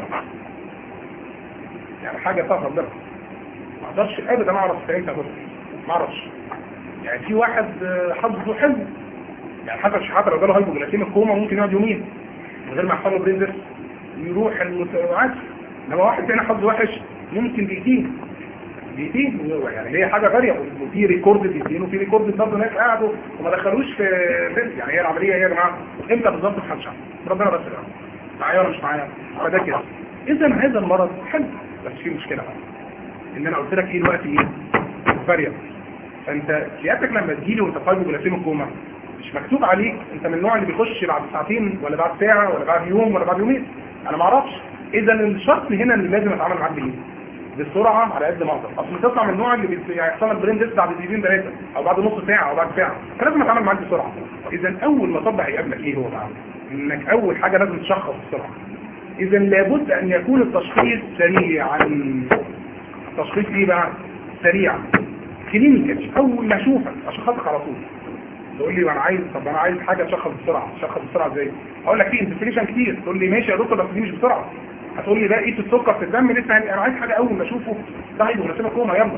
يعني حاجة فيها ربنا ما اقدرش ابدا اعرف امتى هتدخل ما اعرفش يعني في واحد حظه حلو يعني حتى حتى لو جاله هايبوجلاسيميك كوما ممكن يقعد يومين من غير ما يحصل له برين ديس يروح المتابعات انما واحد تاني حظه وحش ممكن دقيقتين دقيقتين يعني هي حاجه غاليه وفي ريكورد دقيقتين وفي ريكورد برضه ناس قعدوا وما دخلوش في بنت يعني هي العمليه هي يا جماعه امتى بالظبط محدش عارف ربنا بس يعرف معايا ولا مش معايا فده كده اذا هذا المرض حلو بس في مشكله بقى ان انا قلت لك ايه الوقت ايه فاريبل فانت سيادتك لما تجيلي وانت قايم بجلاسيم الكوما مش مكتوب عليك انت من النوع اللي بيخش بعد ساعتين ولا بعد ساعه ولا بعد يوم ولا بعد يومين انا ما اعرفش اذا الشرط هنا اللي لازم اتعامل معاك بايه بالسرعه على قد ما اقدر اصل تطلع من النوع اللي بي- يحصل لك برين ديس بعد دقيقتين ثلاثه او بعد نص ساعه او بعد ساعه فلازم اتعامل معاك بسرعه اذا اول ما طب هيقابلك ايه هو بقى انك اول حاجه لازم تشخص بسرعه اذا لابد ان يكون التشخيص سريعا التشخيص ايه بقى سريعا كلينيكال اول ما اشوفك اشخصك على طول تقول لي انا عايز طب انا عايز حاجه تشخص بسرعه تشخص بسرعه ازاي اقول لك في انفستيجيشن كتير تقول لي ماشي يا دكتور بس دي مش بسرعه هتقول لي ده قيس السكر في الدم لسه يعني انا عايز حاجه اول ما اشوفه ده هيبقى كوما يلا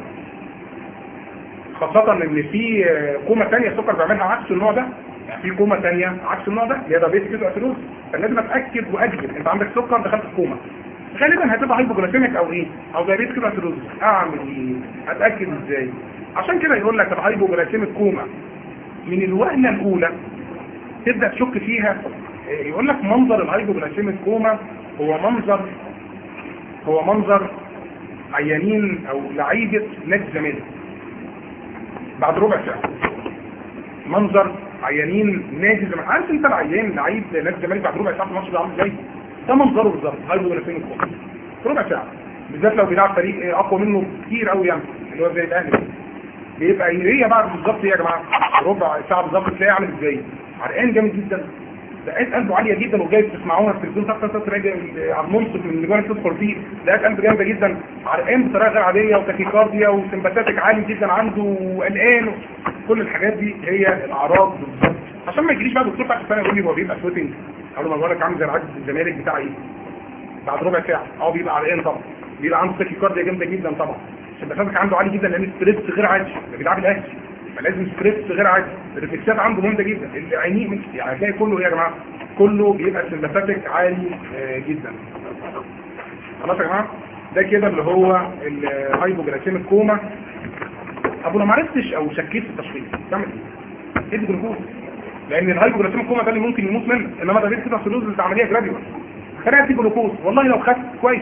خاصة ان في كوما تانية السكر بيعملها عكس النوع ده يعني في كوما تانية عكس النوع ده اللي هي دايبيتس كده اتروز فلازم اتاكد واجزم انت عندك سكر دخلت في كوما غالبا هتبقى هايبوجلايسيميك او ايه او دايبيتس كده اتروز اعمل ايه اتاكد ازاي عشان كده يقول لك الهايبوجلايسيميك كوما من الوهله الاولى تبدا تشك فيها إيه، يقول لك منظر الهايبوجلايسيميك كوما هو منظر هو منظر عيانين او لعيبه نادي الزمالك بعد ربع ساعه منظر عيانين نادي الزمالك عارف انت العيان لعيب نادي الزمالك بعد ربع ساعه في الماتش ده عامل ازاي ده منظره بالظبط هايبوجلايسيميك كوما ربع ساعه بالذات لو بيلعب فريق إيه، اقوى منه كتير قوي يعني اللي هو زي الاهلي بيبقى هي بعد بالظبط ايه يا جماعه ربع ساعه بالظبط تلاقيه عامل ازاي عرقان جامد جدا دقات قلبه عاليه جدا وجاي تسمعوها في التلفزيون تحت تحت راجع على المنصف من اللي تدخل فيه دقات قلب جامده جدا عرقان بطريقه غير عاديه وتاكيكارديا وسمباتاتيك عالي جدا عنده وقلقان كل الحاجات دي هي الاعراض بالظبط عشان ما يجيليش بقى دكتور تحت السنه يقول لي هو بيبقى سويتنج اقول له ما بقول لك عامل زي العجز الزمالك بتاع ايه بعد ربع ساعه اه بيبقى عرقان طبعا بيبقى عنده تاكيكارديا جامده جدا طبعا سمباتاتيك عنده عالي جدا لان ستريس غير عادي ده بيلعب الاهلي فلازم ستريس غير عادي الريفلكسات عنده مهمه جدا اللي عينيه مش يعني هتلاقي كله ايه يا جماعه كله بيبقى سمباتيك عالي آه، جدا خلاص يا جماعه ده كده اللي هو الهايبوجلايسيميك كوما ابو لو ما عرفتش او شكيت في التشخيص تعمل ايه ادي جلوكوز لان الهايبوجلايسيميك كوما ده اللي ممكن يموت منه انما ده غير كده سلوز عمليه جراديوال خليها ادي جلوكوز والله لو خدت كويس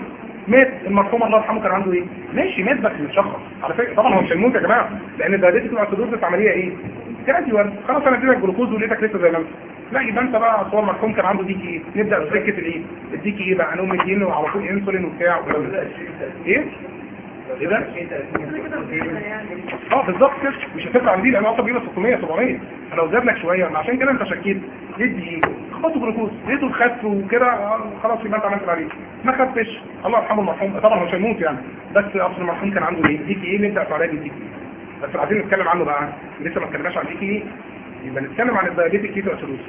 مات المرحوم الله يرحمه كان عنده ايه ماشي مات بس متشخص على فكره طبعا هو مش هيموت يا جماعه لان الدايابيتس الاسيدوز عمليه ايه جراديوال خلاص انا اديتك جلوكوز ولقيتك لسه زي ما انت لا يبقى انت بقى اصل هو المرحوم كان عنده ديكي ايه نبدا بسكه الايه الديكي ايه بقى هنقوم مدينه وعلى طول انسولين وبتاع والكلام ده. ايه ايه ده كده كده بتبقى يعني اه بالظبط كده مش هتطلع عن دي لان اصلا بيبقى 600 700 فلو زاد لك شويه عشان كده انت شكيت يدي ايه خبطوا جلوكوز لقيته خف وكده آه، خلاص يبقى انت عملت اللي عليك ما خفش الله يرحمه المرحوم طبعا هو مش هيموت يعني بس اصل المرحوم كان عنده ايه ديكي ايه نبدا في علاج الديكي بس عايزين نتكلم عنه بقى لسه ما اتكلمناش عن ديكي ايه يبقى نتكلم عن الدايابيتيك كيتو اسيدوز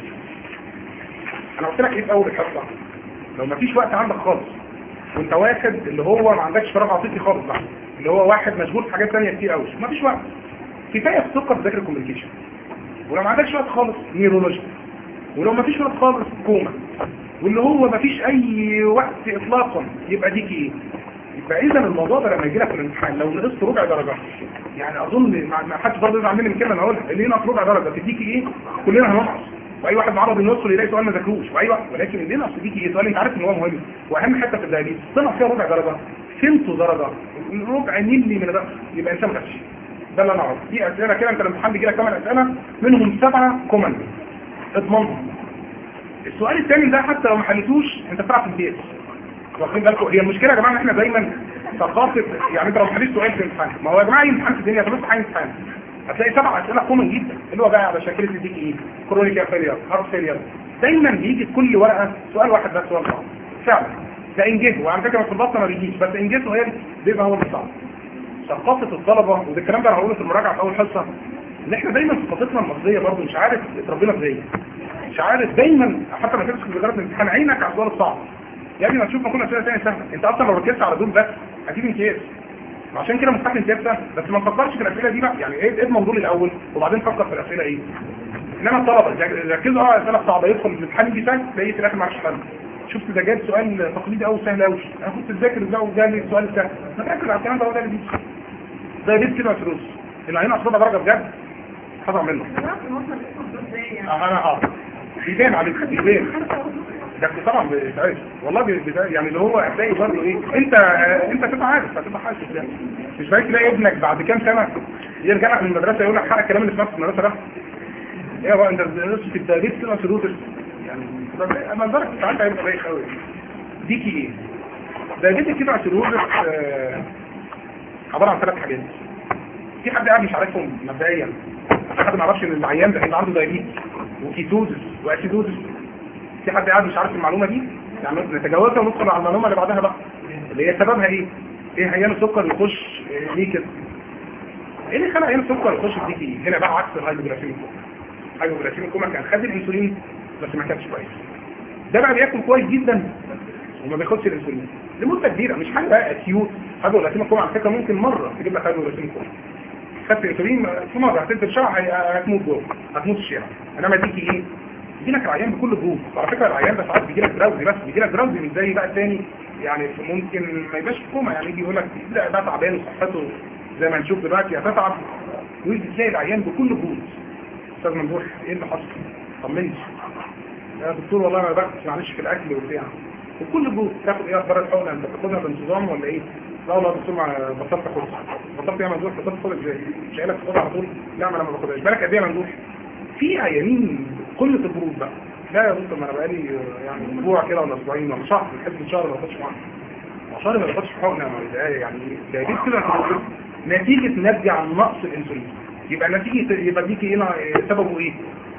انا قلت لك ايه في اول الحصه لو ما فيش وقت عندك خالص وانت واخد اللي هو ما عندكش فراغ عاطفي خالص بقى اللي هو واحد مشغول في حاجات ثانيه كتير قوي ما فيش وقت كفايه في السكر تذاكر الكوميونيكيشن ولو ما عندكش وقت خالص نيرولوجي ولو ما فيش وقت خالص كوما واللي هو ما فيش اي وقت اطلاقا يبقى ديك ايه يبقى اذا الموضوع ده لما يجي لك في الامتحان لو نقصت ربع درجه يعني اظن ما ما حدش برضه يزعل مني من الكلمه اللي هقولها اللي ينقص ربع درجه تديكي ايه كلنا هننقص واي واحد معرض انه يدخل يلاقي سؤال ما ذاكروش واي واحد ولكن اللي ينقص تديكي ايه سؤال انت عارف ان هو مهم واهم حته في الدايابيتس طلع فيها ربع درجه فهمته درجه ربع ملي من ده يبقى انت ما خدتش ده اللي انا اعرفه في اسئله كده انت الامتحان بيجي لك ثمان اسئله منهم سبعه كومن اضمنهم السؤال الثاني ده حتى لو ما حلتوش انت بتعرف في البيت واخدين بالكم هي المشكله يا جماعه ان احنا دايما ثقافه يعني انت لو ما حلتش سؤال في الامتحان ما هو يا جماعه اي امتحان في الدنيا طب افتح اي امتحان هتلاقي سبع اسئله كومن جدا اللي هو بقى على شكل تديك ايه كرونيكا فيلير هارت فيلير دايما بيجي في كل ورقه سؤال واحد بس سؤال صعب فعلا ده انجزه وعلى فكره في البطنه ما بيجيش بس انجزه هي بيبقى هو الصعب ثقافه الطلبه وده الكلام ده انا هقوله في المراجعه في اول حصه ان احنا دايما ثقافتنا المصريه برضه مش عارف اتربينا ازاي مش عارف دايما حتى لما تمسك بجرد الامتحان عينك على السؤال الصعب يا ابني ما تشوف ما كل اسئله ثانيه سهله انت اصلا لو ركزت على دول بس هتجيب امتياز عشان كده مستحيل امتياز سهل بس ما تفكرش في الاسئله دي بقى يعني ايه ايه الموضوع الاول وبعدين فكر في الاسئله ايه انما الطلبه ركزوا اه اسئله صعبه يدخل في الامتحان يجي سهل تلاقيه في الاخر معرفش حل شفت ده جاب سؤال تقليدي قوي سهل قوي انا كنت بذاكر ده وجالي السؤال السهل ما تركز على الكلام ده هو ده اللي بيجي ده بيت كده فلوس اللي هنا اصلا درجه بجد حصل منه انا في مصر بتكون ازاي يعني اه انا اه بيبان عليك بيبان ده طبعا بيتعرف والله بيتعرف يعني اللي هو هتلاقي برضه ايه انت آه، انت تبقى عارف هتبقى حاسس ده مش باقي تلاقي ابنك بعد كام سنه يرجع لك من المدرسه يقول لك حق الكلام اللي سمعته في المدرسه ده ايه بقى انت بتدرس في التدريس كده سلوتس يعني منظرك ساعات هيبقى بايخ قوي ديكي ايه ده ديكي كده سلوتس آه، عباره عن ثلاث حاجات في حد قاعد مش عارفهم مبدئيا في حد ما يعرفش ان العيان ده هيبقى عنده دايابيتس وكيتوزس واسيدوزس في حد قاعد مش عارف المعلومه دي يعني نتجاوزها وندخل على المعلومه اللي بعدها بقى اللي هي سببها ايه ايه هيان السكر يخش إيه ليه كده ايه اللي خلى هيان السكر يخش في دي هنا بقى عكس الهايبوجلاسيميك الهايبوجلاسيميك كوما كان خد الانسولين بس ما كانش كويس ده بقى بياكل كويس جدا وما بياخدش الانسولين لمده كبيره مش حاجه بقى اكيوت هايبوجلاسيميك كوما على فكره ممكن مره تجيب لك هايبوجلاسيميك كوما خدت انسولين في مره هتنزل شرع هتموت جوه هتموت في الشارع انما ديكي ايه بيجي لك العيان بكل برود وعلى فكره العيان ده ساعات بيجي لك دراوزي بس بيجي لك دراوزي مش زي بقى الثاني يعني ممكن ما يبقاش في كوما يعني يجي يقول لك لا بقى تعبان وصحته زي ما نشوف دلوقتي هتتعب ويجي تلاقي العيان بكل برود استاذ ممدوح ايه اللي حصل؟ طمني يا دكتور والله انا بقى معلش في الاكل وبتاع وكل برود تاخد ايه اخبار الحقنه انت بتاخدها بانتظام ولا ايه؟ لا والله يا دكتور ما بطلت اخدها بطلت يا ممدوح بطلت اخدها ازاي؟ مش قايل لك تاخدها على طول؟ لا ما انا ما باخدهاش بالك قد ايه يا ممدوح؟ في عيانين كل البرود بقى لا يا دكتور ما انا بقالي يعني اسبوع كده ولا اسبوعين ولا شهر بحب شهر ما باخدش معاها شهر ما باخدش حقنه ما يعني ده دي كده نتيجه ناتجه عن نقص الانسولين يبقى نتيجه يبقى ديكي هنا سببه ايه؟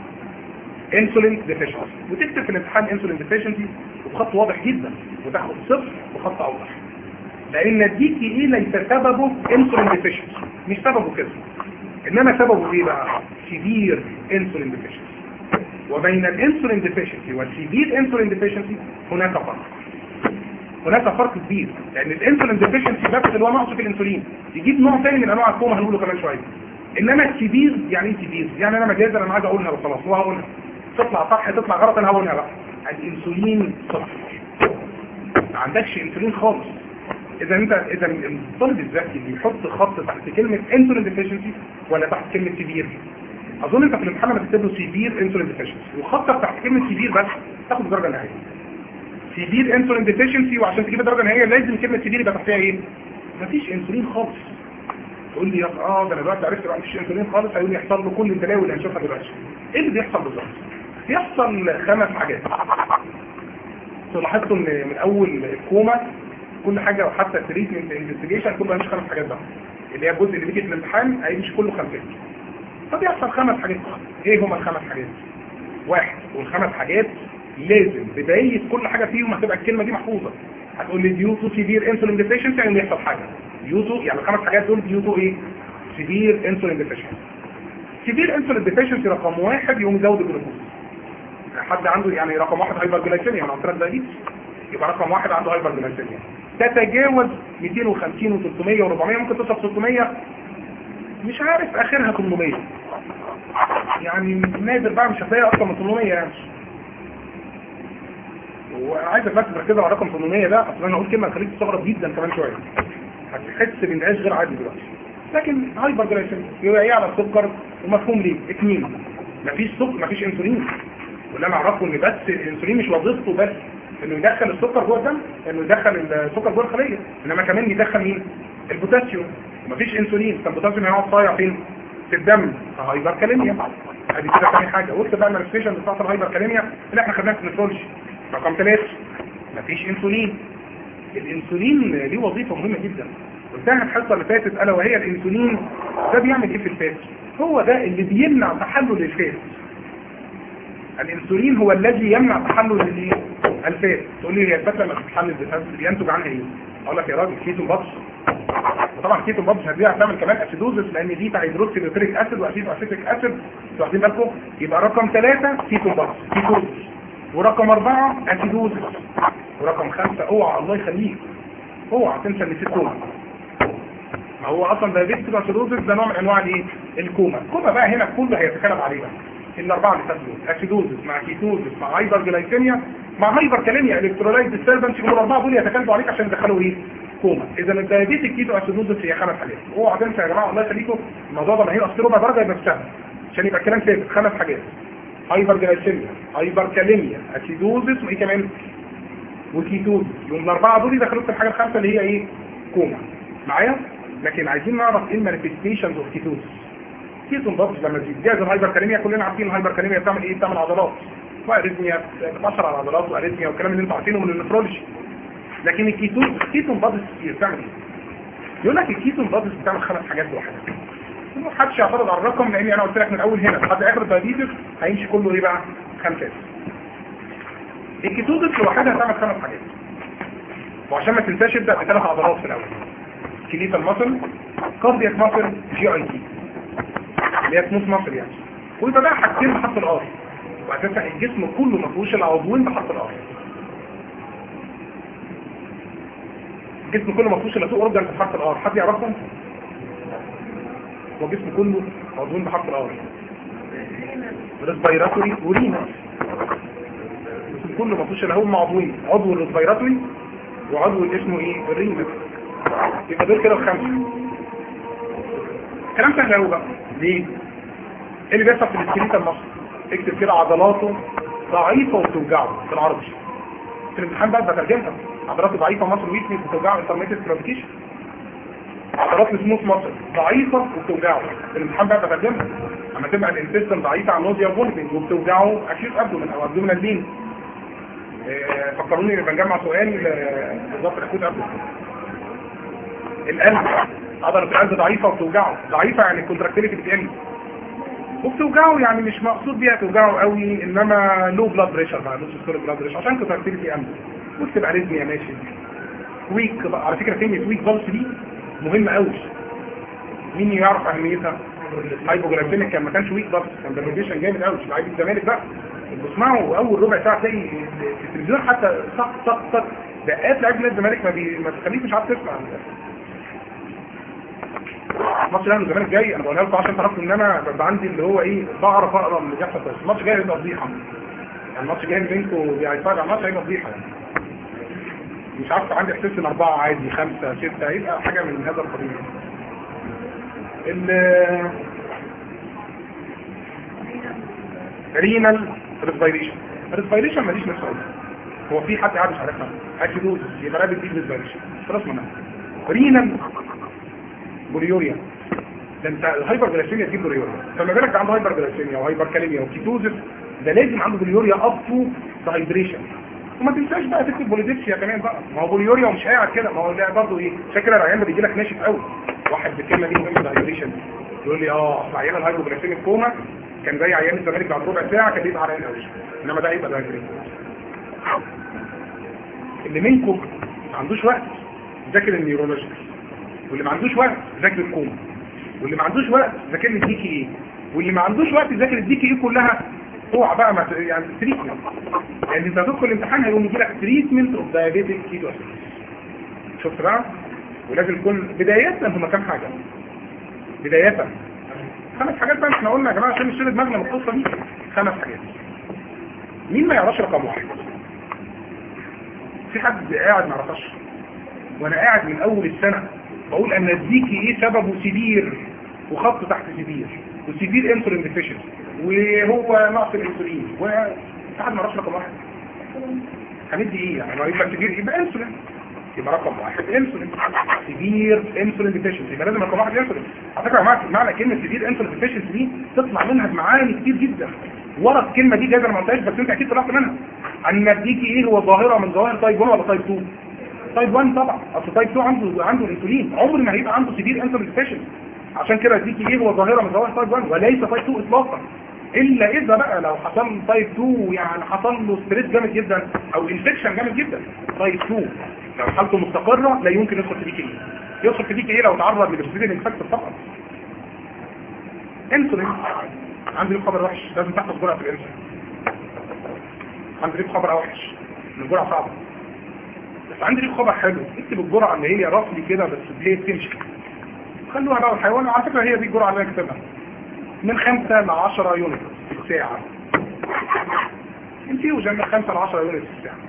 انسولين ديفيشنسي وتكتب في الامتحان انسولين ديفيشنسي وبخط واضح جدا وتاخد صفر وخط اوضح لان الديكي ايه ليس سببه انسولين ديفيشنسي مش سببه كده انما سببه ايه بقى سيفير انسولين ديفيشنسي وبين الانسولين ديفيشنسي والسيفير انسولين ديفيشنسي هناك فرق هناك فرق كبير لان الانسولين ديفيشنسي بس اللي هو نقص في الانسولين يجيب نوع ثاني من انواع الكوما هنقوله كمان شويه انما السيفير يعني ايه سيفير يعني انا مجازا انا عايز اقولها وخلاص وهقولها تطلع صح تطلع غلط انا هقولها بقى الانسولين صفر ما عندكش انسولين خالص اذا انت اذا الطالب الذكي بيحط خط تحت كلمه انسولين ديفيشنسي ولا تحت كلمه سيفير اظن انت في الامتحان لما تكتب له سيفير انسولين ديفيشنسي وخطك تحت كلمه سيفير بس تاخد الدرجه النهائيه سيفير انسولين ديفيشنسي وعشان تجيب الدرجه النهائيه لازم كلمه سيفير يبقى تحتها ايه مفيش انسولين خالص تقول لي يا اه ده انا دلوقتي عرفت بقى مفيش انسولين خالص هيقول لي يحصل له كل البلاوي اللي هنشوفها دلوقتي ايه اللي بيحصل بالظبط بيحصل خمس حاجات لاحظتوا ان من اول الكوما كل حاجه وحتى التريتمنت انفستيجيشن كله مش خمس حاجات بقى اللي هي الجزء اللي بيجي في الامتحان هيمشي كله خمسات فبيحصل خمس حاجات ايه هما الخمس حاجات واحد والخمس حاجات لازم بداية كل حاجة فيهم هتبقى الكلمة دي محفوظة هتقول لي ديو تو سيفير انسولين ديفيشنسي يعني يحصل حاجة ديو تو يعني الخمس حاجات دول ديو تو ايه سيفير انسولين ديفيشنسي سيفير انسولين ديفيشنسي رقم واحد يقوم يزود الجلوكوز حد عنده يعني رقم واحد هايبر جلايسيميا انا قلت لك يبقى رقم واحد عنده هايبر جلايسيميا تتجاوز 250 و300 و400 ممكن توصل 600 مش عارف اخرها 800 يعني نادر بقى مش هتلاقي اصلا من 800 يعني وعايزك بس تركزوا على رقم 800 ده اصل انا اقول كلمه تخليك تستغرب جدا كمان شويه هتحس بانعاش غير عادي دلوقتي لكن هايبر جلايسيميا يبقى ايه على السكر ومفهوم ليه اثنين مفيش سكر مفيش انسولين واللي انا اعرفه ان بس الانسولين مش وظيفته بس انه يدخل السكر جوه الدم انه يدخل السكر جوه الخليه انما كمان يدخل مين البوتاسيوم مفيش انسولين فالبوتاسيوم هيقعد صايع فين في الدم هايبر كاليميا ادي كده ثاني حاجه واكتب بقى المانيفستيشن بتاعت الهايبر كاليميا اللي احنا خدناها في النفرولوجي رقم ثلاثة مفيش انسولين الانسولين ليه وظيفة مهمة جدا قلتها الحصة اللي فاتت الا وهي الانسولين ده بيعمل ايه في الفات هو ده اللي بيمنع تحلل الفات الانسولين هو الذي يمنع تحلل الايه الفات تقول لي هي الفات لما بتتحلل بالفات بينتج عنها ايه اقول لك يا راجل كيتون بطش وطبعا كيتون بطش هتلاقيها بتعمل كمان اسيدوزس لان دي هيدروكسي بيوتريك اسيد واسيد اسيتيك اسيد انتوا واخدين بالكم يبقى رقم ثلاثة كيتون بطش كيتوز ورقم أربعة أسيدوزس ورقم خمسة اوعى الله يخليك اوعى تنسى ان في كوما ما هو اصلا دايابيتس اسيدوزس ده نوع من انواع الايه الكوما الكوما بقى هنا كله هيتكلم عليه بقى الاربعه اللي فاتوا دول اسيدوزس مع كيتوزس مع هايبر جلايسيميا مع هايبر كاليميا الكترولايت ديستربنس يقولوا الاربعه دول يتكلموا عليك عشان يدخلوا ايه كوما اذا الدايابيتس كيتو اسيدوزس هي خمس حاجات اوعى تنسى يا جماعه الله يخليكم الموضوع ده ما هي اصل ربع درجه يبقى سهل عشان يبقى الكلام ثابت خمس حاجات هايبر جلايسيميا هايبر كاليميا اسيدوزس وايه كمان وكيتوز يوم الاربعه دول يدخلوا في الحاجه الخامسه اللي هي ايه كوما معايا لكن عايزين نعرف ايه المانيفستيشنز اوف كيتوز كيتون ضبط لما تتجاوز الهايبر كاليميا كلنا عارفين الهايبر كاليميا بتعمل ايه بتعمل عضلات واريثميا بتاثر على العضلات واريثميا والكلام اللي انتوا عارفينه من النفرولوجي لكن الكيتون الكيتون بادس كتير بتعمل ايه يقول لك الكيتون بادس بتعمل خمس حاجات لوحدها ما حدش يعترض على الرقم لان انا قلت لك من اول هنا لحد اخر الدايبيتس هيمشي كله ايه بقى خمسات الكيتوزس لوحدها هتعمل خمس حاجات وعشان ما تنساش ابدا بثلاث عضلات في الاول كليتال ماسل كاردياك ماسل جي اي تي اللي هي سموث ماسل يعني ويبقى بقى حاجتين بحط الار واساسا الجسم كله ما فيهوش العضوين بحط الار الجسم كله ما فيهوش الا تو اورجان بحط الار حد يعرفهم هو الجسم كله عضوين بحط الار ريسبيراتوري ورينا كله ما فيهوش الا هم عضوين عضو الريسبيراتوري وعضو اللي اسمه ايه الرينا يبقى دول كده الخمسه كلام سهل قوي بقى ليه ايه اللي بيحصل في السكريتا المصري اكتب كده عضلاته ضعيفه وبتوجعه بالعربي في الامتحان بقى بترجمها عضلاته ضعيفه مصر ويكنس بتوجعه انترميتد كلاسيفيكيشن عضلات السموث مصر ضعيفه وبتوجعه في الامتحان بقى بترجمها اما تبقى الانتستن ضعيفه عن نوزيا فولفنج وبتوجعه اكيد ابدومن او ابدومن البين آه، فكروني نبقى نجمع سؤال آه، بالظبط الاكوت ابدومن القلب عضلة القلب ضعيفة وبتوجعه ضعيفة يعني الكونتراكتيليتي بتقل وبتوجعه يعني مش مقصود بيها توجعه قوي انما لو بلاد بريشر بقى لو سيستول بلاد بريشر عشان كونتراكتيليتي امن واكتب اريثميا ماشي ويك بقى على فكرة كلمة ويك بلس دي مهمة قوي مين يعرف اهميتها هايبوجلايسيميك كان ما كانش ويك بلس كان بالريديشن جامد قوي لعيب الزمالك بقى بسمعه اول ربع ساعه تلاقي في التلفزيون حتى طق طق طق دقات لعيب نادي الزمالك ما, بي... ما تخليك مش عارف تسمع الماتش ده الزمالك جاي انا بقولها لكم عشان تعرفوا ان انا ببقى عندي اللي هو ايه بعرف اقرا اللي بيحصل بس الماتش جاي هيبقى فضيحه يعني الماتش جاي بينكم هيتفرج على الماتش هيبقى فضيحه يعني مش عارف عندي احساس ان اربعه عادي خمسه سته هيبقى حاجه من هذا القبيل ال رينال ريسبيريشن الريسبيريشن ماليش نفس اقولها هو في حد قاعد مش عارفها اسيدوز يبقى رابط دي بالبرش خلاص منها رينال بوليوريا ده انت الهايبر جلايسيميا تجيب بوليوريا فما بالك ده عنده هايبر جلايسيميا وهايبر كاليميا وكيتوزس ده لازم عنده بوليوريا اب تو دايدريشن وما تنساش بقى تكتب بوليديكسيا كمان بقى ما هو بوليوريا ومش قاعد كده ما هو ده برضه ايه شكل العيان ده بيجي لك ناشف قوي واحد بالكلمه دي مهمه دايدريشن يقول لي اه أصل عيان الهايبر جلايسيميا كوما كان زي عيان الزمالك بعد ربع ساعه كان بيبقى عرقان قوي انما ده هيبقى دايدريشن اللي منكم ما عندوش وقت ذاكر النيورولوجي واللي ما عندوش وقت ذاكر الكوما واللي ما عندوش وقت ذاكر الديكي ايه واللي ما عندوش وقت ذاكر الديكي ايه كلها اوعى بقى ما ت- يعني تريتمنت يعني انت هتدخل الامتحان هيقوم يجي لك تريتمنت اوف دايابيتيك كيتو شفت بقى ولازم يكون بداية هم كام حاجة بداية خمس حاجات بقى احنا قلنا يا جماعه عشان نشيل دماغنا من القصه دي خمس حاجات مين ما يعرفش رقم واحد في حد قاعد ما يعرفش وانا قاعد من اول السنه بقول ان الديكي ايه سببه سيفير وخط تحت سيفير وسيفير انسولين ديفيشنسي وهو نقص الانسولين وفي حد ما يعرفش رقم واحد هندي ايه يعني ما يبقى سيفير يبقى انسولين يبقى رقم واحد انسولين سيفير انسولين ديفيشنسي يبقى لازم رقم واحد انسولين على فكره يا جماعه معنى كلمه سيفير انسولين ديفيشنسي دي تطلع منها بمعاني كتير جدا ورا الكلمه دي جايزه ما قلتهاش بس انت اكيد طلعت منها ان الديكي ايه هو ظاهره من ظواهر تايب 1 ولا تايب 2 تايب 1 طبعا اصل تايب 2 عنده عنده انسولين عمر ما هيبقى عنده سيفير انسولين ديفيشنسي عشان كده الديكي ايه هو ظاهره من ظواهر تايب 1 وليس تايب 2 اطلاقا الا اذا بقى لو حصل تايب 2 يعني حصل له ستريس جامد جدا او انفكشن جامد جدا تايب 2 لو حالته مستقره لا يمكن يدخل في ديكي ايه يدخل في ديكي ايه لو تعرض لبكتيريا انفكت فقط انسولين عندي لك خبر وحش لازم تحفظ جرعه الانسولين عندي لك خبر وحش الجرعه صعبه بس عندي لك خبر حلو اكتب الجرعه اللي هي رفلي كده بس ليه تمشي خلوها بقى الحيوان على فكره هي دي الجرعه اللي انا كاتبها من 5 ل 10 يونت في الساعه انفيوجن من 5 ل 10 يونت في الساعه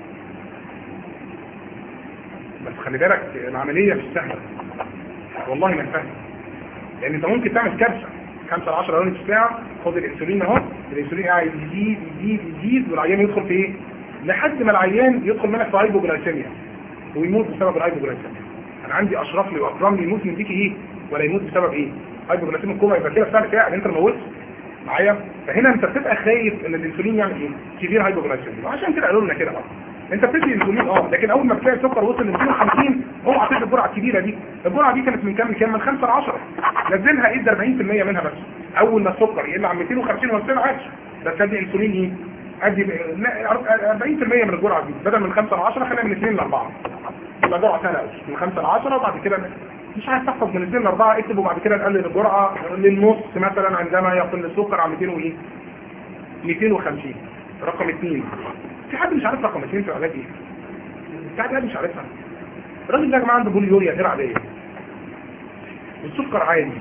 بس خلي بالك العمليه مش سهله والله ما سهله لان انت ممكن تعمل كارثه 5 ل 10 يونت في الساعه خد الانسولين اهو الانسولين قاعد يزيد يزيد يزيد والعيان يدخل في ايه لحد ما العيان يدخل منك في هايبوجلايسيميا ويموت بسبب الهايبوجلايسيميا انا عندي اشرف لي واكرم لي يموت من ديك ايه ولا يموت بسبب ايه هايبوجلايسيميا الكوما يبقى كده بتاعك يعني انت موتت معايا فهنا انت بتبقى خايف ان الانسولين يعمل ايه كبير هايبوجلايسيميا وعشان كده قالوا لنا كده بقى انت بتدي انسولين اه لكن اول ما بتلاقي السكر وصل ل 250 اوعى تدي الجرعه الكبيره دي الجرعه دي كانت من كام لكام من 5 ل 10 نزلها ادي 40% منها بس اول ما السكر يقل عن 250 ولا 200 عادي بس ادي انسولين ايه ادي لا، 40% من الجرعه دي بدل من 5 ل 10 خليها من 2 ل 4 يبقى جرعه سهله قوي من 5 ل 10 وبعد كده مش عايز تحفظ من 2 ل 4 اكتب وبعد كده نقلل الجرعه للنص مثلا عندما يقل السكر عن 200 وايه 250 رقم 2 في حد مش عارف رقم 2 في العلاج ايه في حد مش عارفها الراجل ده يا جماعه عنده بوليوريا غير عاديه والسكر عالي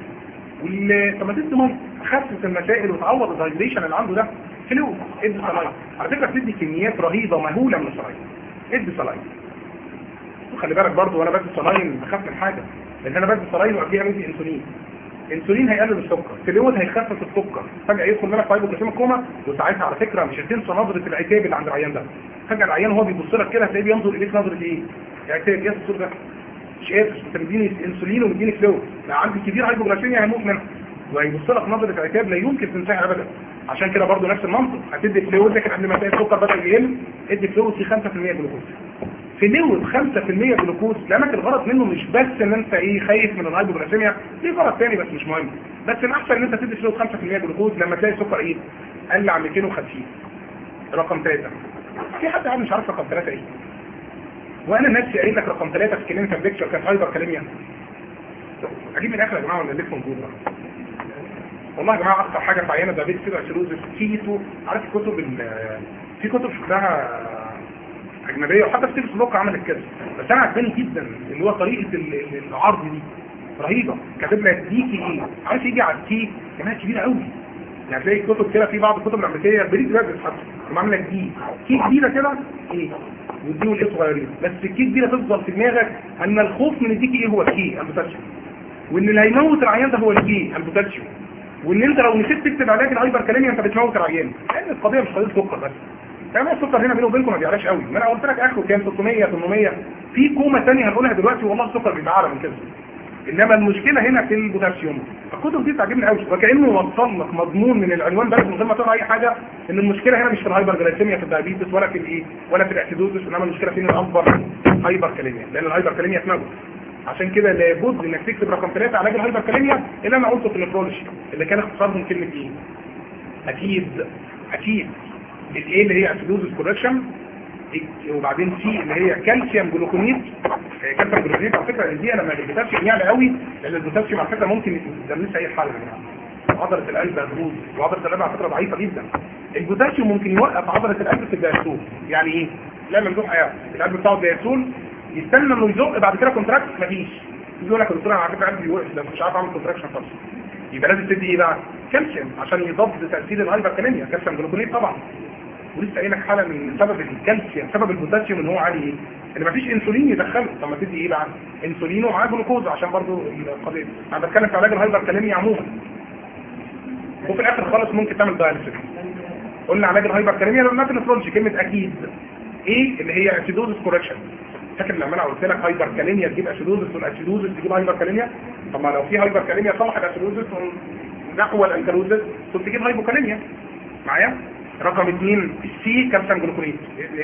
وال طب ما تدي ميه خفف المسائل وتعوض الدايليشن اللي عنده ده فلوس ادي سلاين على فكره بتدي كميات رهيبه مهوله من السلاين ادي سلاين وخلي بالك برضو وانا بدي سلاين بخاف من حاجه لان انا بدي سلاين وقبليها بدي انسولين انسولين هيقلل السكر فلويد هيخفف السكر فجاه يدخل منك في هايبوكلاسيميك كوما وساعتها على فكره مش هتنسى نظره العتاب اللي عند العيان ده فجاه العيان وهو بيبص لك كده هتلاقيه بينظر اليك نظره ايه عتاب ايه الصوت ده مش قادر انت مديني انسولين ومديني فلويد لا عندي كبير هايبوكلاسيميا هيموت منها وهيبص لك نظره عتاب لا يمكن تنساها ابدا عشان كده برضو نفس المنطق هتدي فلويد لكن قبل ما تلاقي السكر بدا يقل ادي فلويد في 5% جلوكوز فلويد 5% جلوكوز لانك الغرض منه مش بس ان انت ايه خايف من الهايبوغلاسيميا ليه غرض تاني بس مش مهم بس الاحسن ان انت تدي فلويد 5% جلوكوز لما تلاقي السكر ايه قل عن 250 رقم 3 في حد قاعد مش عارف رقم 3 ايه وانا نفسي قايل لك رقم 3 في كلمه ليكتشر كانت هايبر كلاميا اجيب من الاخر يا جماعه ولا الليك موجود بقى والله يا جماعه اكتر حاجه في عينه ده بيت كده سيروزس كيتو عارف كتب ال- في كتب شفتها اجنبيه وحتى ستيف سلوك عملت كده بس انا عجباني جدا اللي هو طريقه ال- ال- العرض دي رهيبه كاتب لك ديكي ايه عارف يجي على التي كمان كبيره قوي يعني تلاقي كتب كده في بعض الكتب الامريكيه بريد بقى بتتحط عامله لك دي كي كبيره كده ايه والدي والايه صغيرين بس الكي كبيره تفضل في دماغك ان الخوف من الديكي ايه هو الكي البوتاسيوم وان اللي هيموت العيان ده هو الكي البوتاسيوم وان انت لو نسيت تكتب علاج الهايبر كاليميا انت بتموت العيان لان القضيه مش قضيه سكر بس يعني السكر هنا بينه وبينكم ما بيعلاش قوي ما انا قلت لك اخره كام 600 800 في كومه ثانيه هنقولها دلوقتي والله السكر بيبقى اعلى من كده انما المشكله هنا في البوتاسيوم الكتب دي تعجبني قوي وكانه وصل لك مضمون من العنوان بس من غير ما تقرا اي حاجه ان المشكله هنا مش في الهايبر جلايسيميا في الدايابيتس ولا في الايه ولا في الاسيدوزس انما المشكله فين الاكبر هايبر كاليميا لان الهايبر كاليميا تموت عشان كده لابد انك تكتب رقم ثلاثه علاج الهايبر كاليميا اللي انا قلته في النفرولوجي اللي كان اختصارهم كلمه ايه اكيد اكيد الايه اللي هي اسيدوزس كوركشن وبعدين سي اللي هي كالسيوم جلوكونيت آه، كالسيوم جلوكونيت على فكره دي لما البوتاسيوم يعلى قوي لان البوتاسيوم على فكره ممكن ده لسه اي حل يعني عضله القلب هتبوظ وعضله القلب على فكره ضعيفه جدا البوتاسيوم ممكن يوقف عضله القلب في الدايستول يعني ايه لا ممدوح حياه القلب بتاعه الدايستول يستنى انه يزق بعد كده كونتراكت مفيش يقول لك يا دكتور انا على فكره قلبي وقف ده مش عارف اعمل كونتراكشن خالص يبقى لازم تدي ايه بقى كالسيوم عشان يضبط تاثير الهايبركاليميا كالسيوم جلوكونيت طبعا ولسه قايل لك حاله من سبب الكالسيوم سبب البوتاسيوم ان هو عالي ايه ان مفيش انسولين يدخله طب ما تدي ايه بقى انسولين ومعاه جلوكوز عشان برضو القضيه انا بتكلم في علاج الهايبركاليميا عموما وفي الاخر خالص ممكن تعمل داياليسيس قلنا علاج الهايبركاليميا لما نفرولوجي كلمه اكيد ايه اللي هي اسيدوزس كوركشن فاكر لما انا قلت لك هايبركاليميا تجيب اسيدوزس والاسيدوزس تجيب هايبركاليميا طب ما لو في هايبركاليميا صلح الاسيدوزس نحو الانكالوزس كنت تجيب هايبوكاليميا معايا رقم اثنين السي كالسيوم جلوكونيت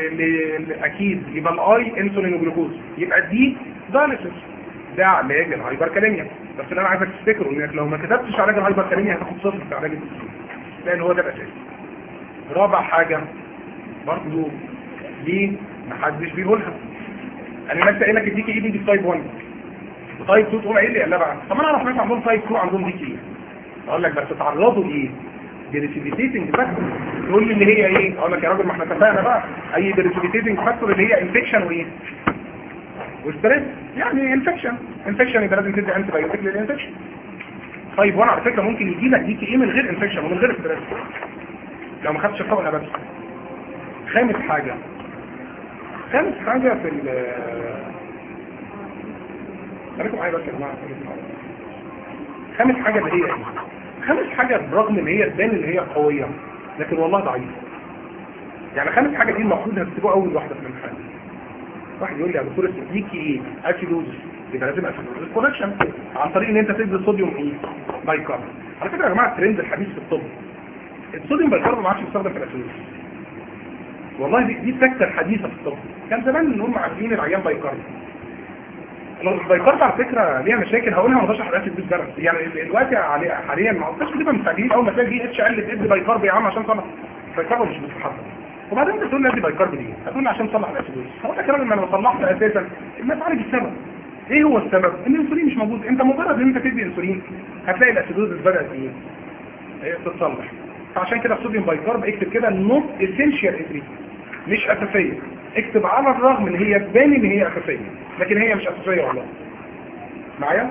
اكيد يبقى الاي انسولين وجلوكوز يبقى الدي دايليسيس ده علاج الهايبركاليميا بس اللي انا عايزك تفتكره انك لو ما كتبتش علاج الهايبركاليميا هتاخد صفر في علاج الدكتور لان هو ده الاساس رابع حاجه برضه ليه محدش بيقولها انا لسه قايل لك الدي كي اي دي تايب 1 وتايب 2 تقول ايه اللي قال بقى طب انا اعرف ناس عندهم تايب 2 عندهم دي كي اقول لك بس تعرضوا لايه بريسيبيتيتنج فاكتور تقول لي اللي هي ايه اقول لك يا راجل ما احنا اتفقنا بقى اي بريسيبيتيتنج فاكتور اللي هي انفكشن وايه وستريس يعني انفكشن انفكشن يبقى لازم تدي انتي بايوتيك للانفكشن طيب وانا على فكره ممكن يجي لك دي كي ايه من غير انفكشن ومن غير ستريس لو ما خدتش الحقنه بس خامس حاجه خامس حاجه في ال خليكم معايا بس يا جماعه خامس حاجه اللي هي ايه خامس حاجة برغم ان هي تبان ان هي قوية لكن والله ضعيفة يعني خامس حاجة دي المفروض هتكتبوها اول واحدة في الامتحان واحد يقول لي يا دكتور اسمه ديكي ايه اسيدوزس يبقى لازم اسيدوزس كونكشن عن طريق ان انت تدي صوديوم ايه بايكارب على فكرة يا جماعة الترند الحديث في الطب الصوديوم بايكارب ما عادش بيستخدم في الاسيدوزس والله دي دي السكتة الحديثة في الطب كان زمان ان هم عارفين العيان بايكارب البايكارب على فكره ليها مشاكل هقولها ما بشرح الاسيد بالبرد يعني دلوقتي علي- حاليا ما قلتش بتبقى مستعجلين اول ما تلاقي دي اتش ال تدي بايكارب يا عم عشان تصلح البايكارب مش بتتحضر وبعدين انت تقول لي ادي بايكارب ليه؟ هتقول لي عشان تصلح الاسيدوز هقول لك يا راجل ما انا صلحت اساسا ما تعالج السبب ايه هو السبب؟ ان الانسولين مش موجود انت مجرد ان انت تدي انسولين هتلاقي الاسيدوز بدات ايه؟ هي تتصلح فعشان كده الصوديوم بايكارب اكتب كده نوت اسينشال انتري مش اساسيه اكتب على الرغم ان هي تبان ان هي اساسيه لكن هي مش اساسيه والله معايا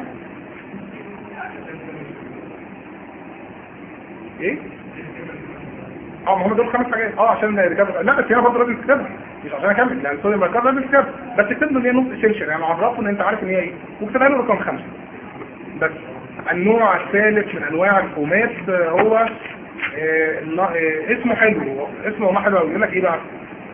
ايه اه ما هم دول خمس حاجات اه عشان الكتاب لا بس هنا برضه لازم تكتبها مش عشان اكمل لان الصوديوم بايكارب لازم تكتبها بس اكتب له ان هي نوت اسينشال يعني عرفه ان انت عارف ان هي ايه واكتبها له رقم خمسه بس النوع الثالث من انواع الفومات آه، هو آه، النا- آه، اسمه حلو اسمه ما حلو قوي يقول لك ايه بقى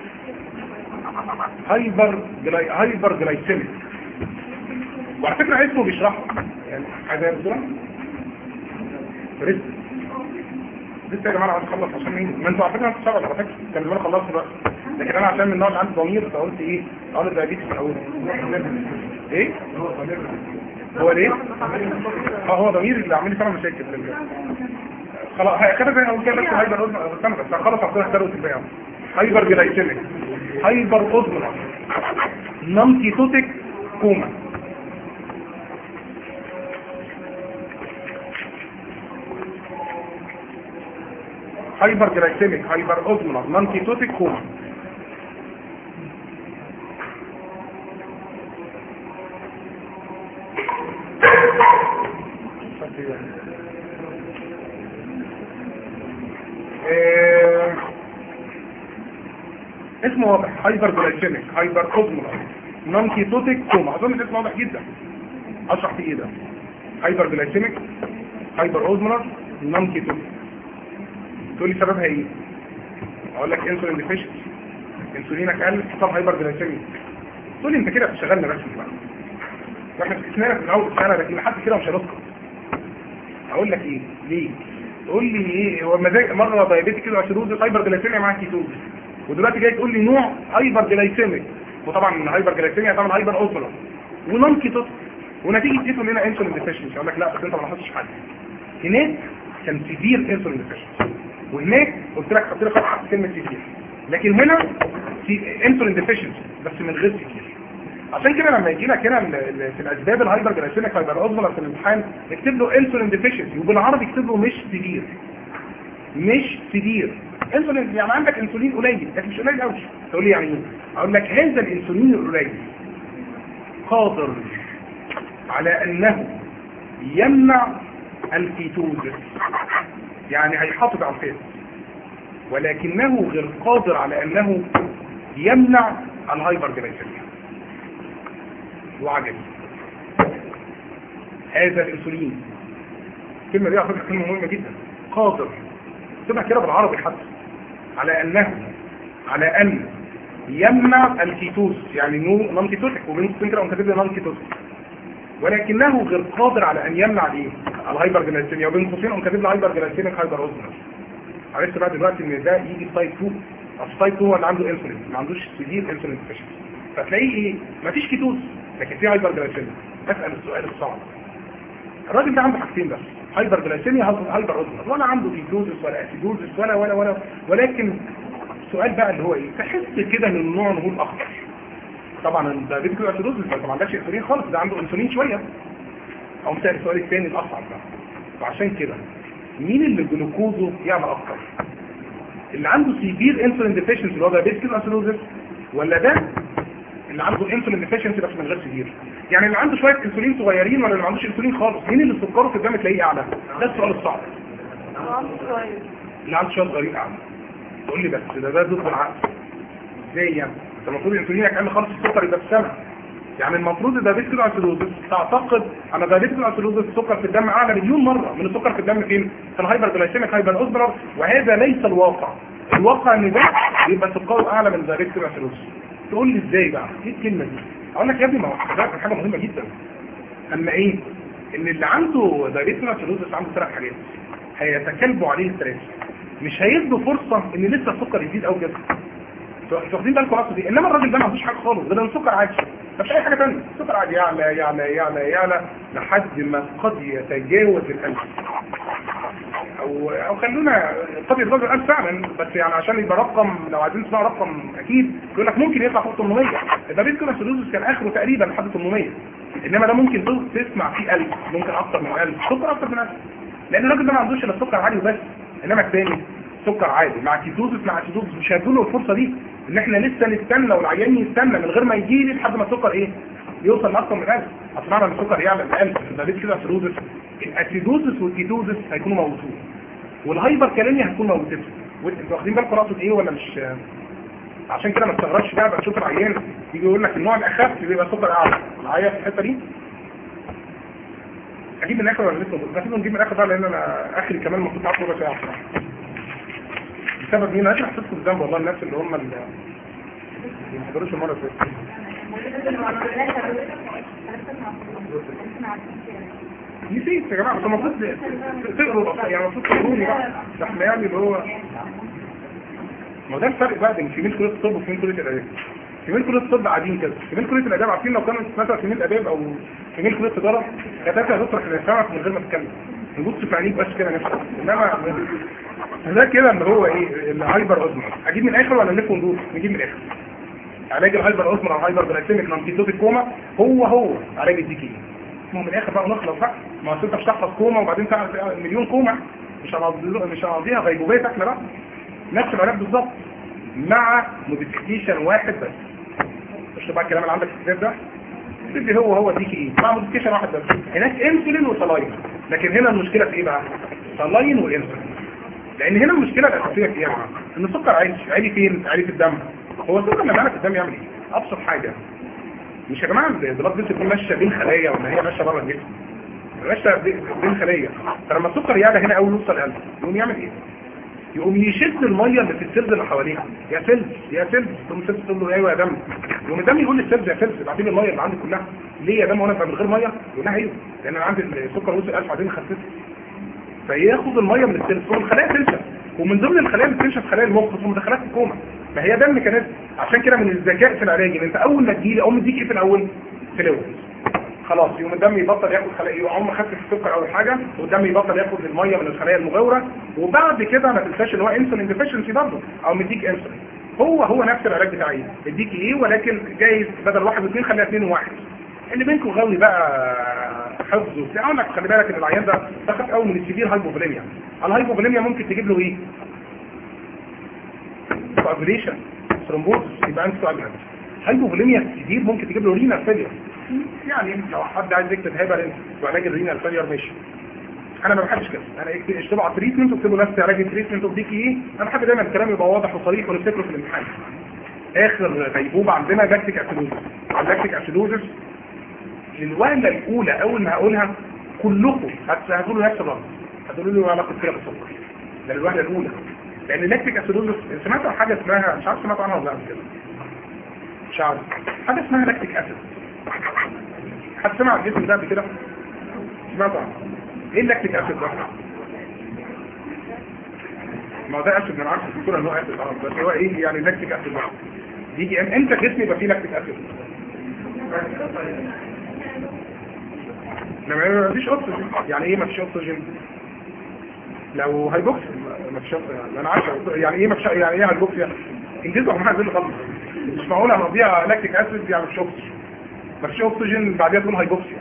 هايبر جلاي هايبر جلايسيميك وعلى فكره اسمه بيشرحه يعني حاجه بسرعه رزق لسه يا جماعه عايز اخلص عشان مين ما انتوا على فكره هتشتغل على فكره كان زمان خلصت دلوقتي لكن انا عشان من النوع اللي عنده ضمير فقلت ايه اقول الدايابيتس في الاول ايه هو ليه اه هو ضمير اللي عامل لي فعلا مشاكل في الجو. خلاص كده زي ما قلت لك هايبر اوزمر استنى بس خلاص ربنا يهدره في البيع هايبر جلايسيميك هايبر اوزمر نون كيتوتيك كوما هايبر جلايسيميك هايبر اوزمر نون كيتوتيك كوما آه، اسمه واضح هايبر جلايسيميك هايبر اوزمولار نون كيتوتيك كوما اظن الاسم واضح جدا اشرح فيه ايه ده هايبر جلايسيميك هايبر اوزمولار نون كيتوتيك تقول لي سببها ايه اقول لك انسولين ديفيشنسي انسولينك قل حصل هايبر جلايسيميا تقول لي انت كده بتشغلنا رسمي بقى واحنا سكتنا في الاول سنه لكن لحد كده مش هنسكت اقول لك ايه ليه تقول لي ايه هو مزاج مره دايابيتي كده اسيدوز هايبر جلايسيميا معاك كيتوز ودلوقتي جاي تقول لي نوع هايبر جلايسيميك وطبعا هايبر جلايسيميا طبعا هايبر اوزمولار ونون كيتوز ونتيجه دي تقول لنا انسولين ديفيشنسي اقول لك لا بس انت ما لاحظتش حاجه هناك كان سيفير انسولين ديفيشنسي وهناك قلت لك حط لك خط تحت كلمه سيفير لكن هنا في انسولين ديفيشنسي بس من غير سيفير عشان كده لما يجي لك هنا ال- ال- في الاسباب الهايبر جلايسيميك هايبر اوزمولار في الامتحان اكتب له انسولين ديفيشنسي وبالعربي اكتب له مش سيفير مش سيفير انسولين يعني عندك انسولين قليل لكن مش قليل قوي تقول لي يعني ايه اقول لك هذا الانسولين القليل قادر على انه يمنع الكيتوزس يعني هيحافظ على الفيت ولكنه غير قادر على انه يمنع الهايبر جلايسيميا وعجب هذا الانسولين الكلمه دي على فكره كلمه مهمه جدا قادر تبقى كده بالعربي حتى على انه على ان يمنع الكيتوز يعني نو نون كيتوتك وبين كده وكاتب لي نون كيتوتك ولكنه غير قادر على ان يمنع الايه الهايبر جلايسيميا وبين قوسين قام كاتب لي هايبر جلايسيميك هايبر اوزمر عرفت بقى دلوقتي ان ده يجي تايب 2 اصل تايب 2 هو اللي عنده انسولين ما عندوش سيفير انسولين ديفيشنسي فتلاقيه ايه مفيش كيتوز لكن في هايبر جلايسيميا اسال السؤال الصعب الراجل ده عنده حاجتين بس هايبر جلايسيميا هايبر اوزمر ولا عنده كيتوزس ولا اسيدوزس ولا ولا ولا ولكن السؤال بقى اللي هو ايه تحس كده ان النوع نقول اخضر طبعا الدايابيتيك اسيدوزس انت ما عندكش انسولين خالص ده عنده انسولين شويه او مثال السؤال الثاني الاصعب بقى وعشان كده مين اللي جلوكوزه يعمل اكتر اللي عنده سيفير انسولين ديفيشنسي اللي هو دايابيتيك اسيدوزس ولا ده اللي عنده انسولين ديفيشنسي بس من غير سيفير يعني اللي عنده شويه انسولين صغيرين ولا اللي ما عندوش انسولين خالص مين اللي سكره في الدم تلاقيه اعلى ده السؤال الصعب عنده شوية اللي عنده شويه صغيرين اعلى تقول لي بس ده ده ضد العقل ازاي يعني انت المفروض انسولينك اقل خالص السكر يبقى في السماء يعني المفروض الدايابيتيك اسيدوزس تعتقد ان الدايابيتيك اسيدوزس السكر في الدم اعلى مليون مره من السكر في الدم فين في الهايبر جلايسيميك هايبر اوزبرر وهذا ليس الواقع الواقع ان ده يبقى سكره اعلى من الدايابيتيك اسيدوزس تقول لي ازاي بقى ايه الكلمه دي اقول لك يا ابني ما هو ده حاجه مهمه جدا اما ايه ان اللي عنده دايابيتيك اسيدوزس عنده ثلاث حاجات هيتكلبوا عليه الثلاثه مش هيدوا فرصه ان لسه السكر يزيد او كده انتوا واخدين بالكم اصلا دي انما الراجل ده ما عندوش حاجه خالص ده السكر عادي مفيش اي حاجه ثانيه السكر عادي يعلى يعلى يعلى يعلى لحد ما قد يتجاوز الالف او او خلونا قد يتجاوز الالف فعلا بس يعني عشان يبقى رقم لو عايزين نسمع رقم اكيد يقول لك ممكن يطلع فوق 800 ده بيت كده سلوزس كان اخره تقريبا لحد 800 انما ده ممكن تسمع فيه 1000 ممكن اكتر من 1000 سكر اكتر من 1000 لان الراجل ده ما عندوش الا السكر عالي وبس انما الثاني سكر عادي مع كيتوزس مع كيتوزس مش هيدوا له الفرصه دي ان احنا لسه نستنى والعيان يستنى من غير ما يجي لي لحد ما السكر ايه يوصل لاكثر من 1000 اصل معنى ان السكر يعلى ب 1000 ده ليه كده اسيدوزس الاسيدوزس والكيتوزس هيكونوا موجودين والهايبر كاليميا هتكون موجوده وانتوا واخدين بالكم اقصد ايه ولا مش عشان كده ما تستغربش بقى بقى تشوف العيان يجي يقول لك النوع الاخف بيبقى سكر اعلى معايا في الحته دي اجيب من الاخر ولا لسه بس نجيب من الاخر بقى لان انا اخري كمان المفروض اعرف ربع ساعه بسبب مين انا حسيتكم بالذنب والله الناس اللي هم اللي ما حضروش المره اللي فاتت نسيت يا جماعه بس المفروض تقروا يعني المفروض تقروني بقى ده احنا يعني اللي هو ما ده الفرق بقى بين كمين كليه الطب وكمين كليه الاداب كمين كليه الطب قاعدين كده كمين كليه الاداب عارفين لو كانت مثلا كمين اداب او كمين كليه التجاره كانت هتطرح الاسامه من غير ما تتكلم نبص في عينيك بس كده نفسك انما ده كده اللي هو ايه الهايبر اوزمر اجيب من الاخر ولا نلف وندور نجيب من الاخر علاج الهايبر اوزمر او الهايبر جلايسيميك نانتيتوتيك كوما هو هو علاج الدي كي من الاخر بقى ونخلص بقى ما انت مش تحفظ كوما وبعدين تعمل مليون كوما مش هنقضيها مش هنقضيها غيبوبات احنا بقى نفس العلاج بالظبط مع موديفيكيشن واحد بس مش بقى الكلام اللي عندك في الكتاب ده تدي هو هو دي كي مع موديفيكيشن واحد بس هناك انسولين وصلاين لكن هنا المشكله في ايه بقى صلاين وانسولين لان هنا المشكله الاساسيه في ايه يا جماعه ان السكر عالي عالي فين عالي في الدم هو السكر لما يعلى في الدم يعمل ايه ابسط حاجه مش يا جماعه البلاد فيسل دي ماشيه بين خلايا ولا هي ماشيه بره الجسم ماشيه بين خلايا فلما السكر يعلى هنا اول يوصل قلب يقوم يعمل ايه يقوم يشد الميه اللي في السيلز اللي حواليها يا سيلز يا سيلز تقوم السيلز تقول له ايوه يا دم يقوم الدم يقول للسيلز يا سيلز ابعتي لي الميه اللي عندي كلها ليه يا دم وانا ابقى من غير ميه يقول لها ايوه لان انا عندي السكر وصل 1000 بعدين خسيت فياخد الميه من السيلز والخلايا تنشف ومن ضمن الخلايا اللي بتنشف خلايا المخ ثم مدخلات الكوما ما هي ده الميكانيزم عشان كده من الذكاء في العلاج ان انت اول ما تجيلي اقوم مديك ايه في الاول فلويد خلاص يوم الدم يبطل ياخد خلايا يقوم خفف السكر اول حاجه والدم يبطل ياخد الميه من الخلايا المجاوره وبعد كده ما تنساش ان هو انسولين ديفيشنسي برضه او مديك انسولين هو هو نفس العلاج بتاعي مديك ايه ولكن جايز بدل واحد واثنين خليها اثنين وواحد اللي بينكم غاوي بقى حفظ وبتاع اقول لك خلي بالك ان العيان ده دخل قوي من السيفير هايبوفوليميا الهايبوفوليميا ممكن تجيب له ايه؟ كوابريشن ثرومبوز يبقى انت كوابريشن هايبوفوليميا كتير ممكن تجيب له رينا فيلير يعني لو حد عايز يكتب هيبرين وعلاج الرينا فيلير ماشي انا ما بحبش كده انا اكتب اشتبه على التريتمنت واكتبوا نفس علاج التريتمنت وبديك ايه انا بحب دايما الكلام يبقى واضح وصريح ونفتكره في الامتحان اخر غيبوبه عندنا لاكتيك اسيدوزس اللاكتيك اسيدوزس للوهله الاولى اول ما هقولها كلكم هتقولوا نفس الرقم هتقولوا لي علاقه كده بالسكر ده الوهله الاولى لان اللاكتيك اسيدوزس سمعت عن حاجه اسمها مش عارف سمعت عنها ولا لا قبل كده مش عارف حاجه اسمها لاكتيك اسيد حد سمع عن الاسم ده قبل كده سمعت عنه ايه اللاكتيك اسيد ده ما هو ده اسيد انا عارف الدكتور ان هو اسيد اه بس هو ايه يعني لاكتيك اسيد بيجي امتى الجسم يبقى فيه لاكتيك اسيد لما ما فيش اكسجين يعني ايه ما فيش اكسجين لو هيبوكسيا ما فيش يعني انا عارف يعني ايه ما فيش يعني ايه هيبوكسيا انجزوا معايا زي خالص مش معقول انا اضيع لاكتيك اسيد يعني مش اكسجين ما فيش اكسجين بعديها تكون هيبوكسيا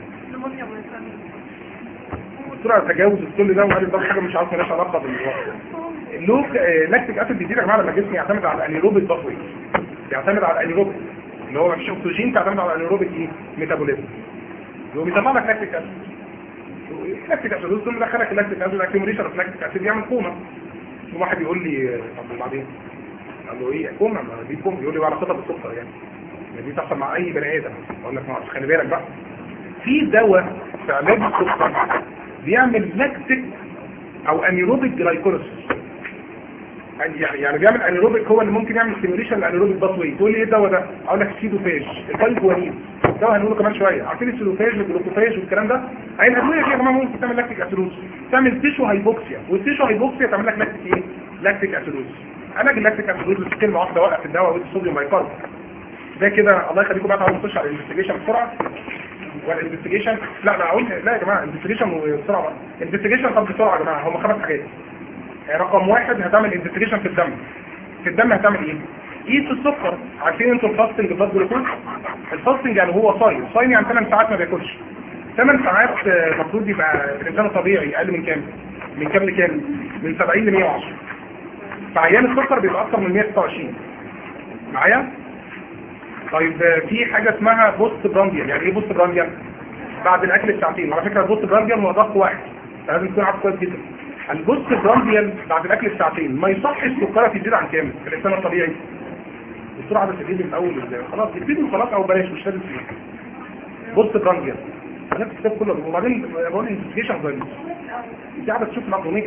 الدكتور تجاوز كل ده وقال ده حاجه مش عارف مالهاش علاقه بالوقت اللوك لاكتيك اسيد بيزيد يا جماعه لما الجسم يعتمد على الانيروبيك باثوي يعتمد على الانيروبيك اللي هو ما فيش اكسجين تعتمد على الانيروبيك ايه ميتابوليزم يقوم يطلع لك لاكتيك اسيد لاكتيك اسيد ثم دخلك لاكتيك اسيد اكيوميليشن اوف لاكتيك اسيد يعمل كوما واحد يقول لي طب وبعدين قال له ايه كوما ما دي كوما يقول لي وعلى خطه بالسكر يعني دي تحصل مع اي بني ادم اقول لك ما خلي بالك بقى في دواء في علاج السكر بيعمل لاكتيك او انيروبيك جلايكوليسيس يعني يعني بيعمل انيروبيك هو اللي ممكن يعمل ستيميوليشن للانيروبيك باثوي تقول لي ايه الدواء ده اقول لك سيدوفاج الفايبوانين الدواء هنقوله كمان شويه عارفين السيدوفاج والجلوكوفاج والكلام ده اي الادويه دي يا جماعه ممكن تعمل لاكتيك اسيدوز تعمل تيشو هايبوكسيا والتيشو هايبوكسيا تعمل لك لاكتيك ايه لاكتيك اسيدوز علاج اللاكتيك اسيدوز كلمه واحده وقف الدواء والصوديوم بايكارب ده كده الله يخليكم بقى تعالوا نخش على الانفستيجيشن بسرعه والانفستيجيشن لا لا اقول لا يا جماعه انفستيجيشن بسرعه بقى انفستيجيشن طب بسرعه يا جماعه هم خمس حاجات رقم واحد هتعمل انفستيجيشن في الدم في الدم هتعمل ايه قيس السكر عارفين انتوا الفاستنج بلاد جلوكوز الفاستنج يعني هو صايم صايم يعني 8 ساعات ما بياكلش 8 ساعات المفروض يبقى الانسان الطبيعي اقل من كام من كام لكام من 70 ل 110 فعيان السكر بيبقى اكتر من 126 معايا طيب في حاجه اسمها بوست برانديان يعني ايه بوست برانديان بعد الاكل بساعتين على فكره البوست برانديان هو ضغط واحد لازم تكون عارف كويس جدا البوست برانديان بعد الاكل بساعتين ما يصحش سكرها تزيد عن كام في الانسان الطبيعي السرعه بس تزيد من اول خلاص تبتدي خلاص او بلاش مش لازم تزيد بوست برانديان انا الكتاب كله وبعدين بقول انفستيجيشن زي دي قاعده تشوف الاغنيه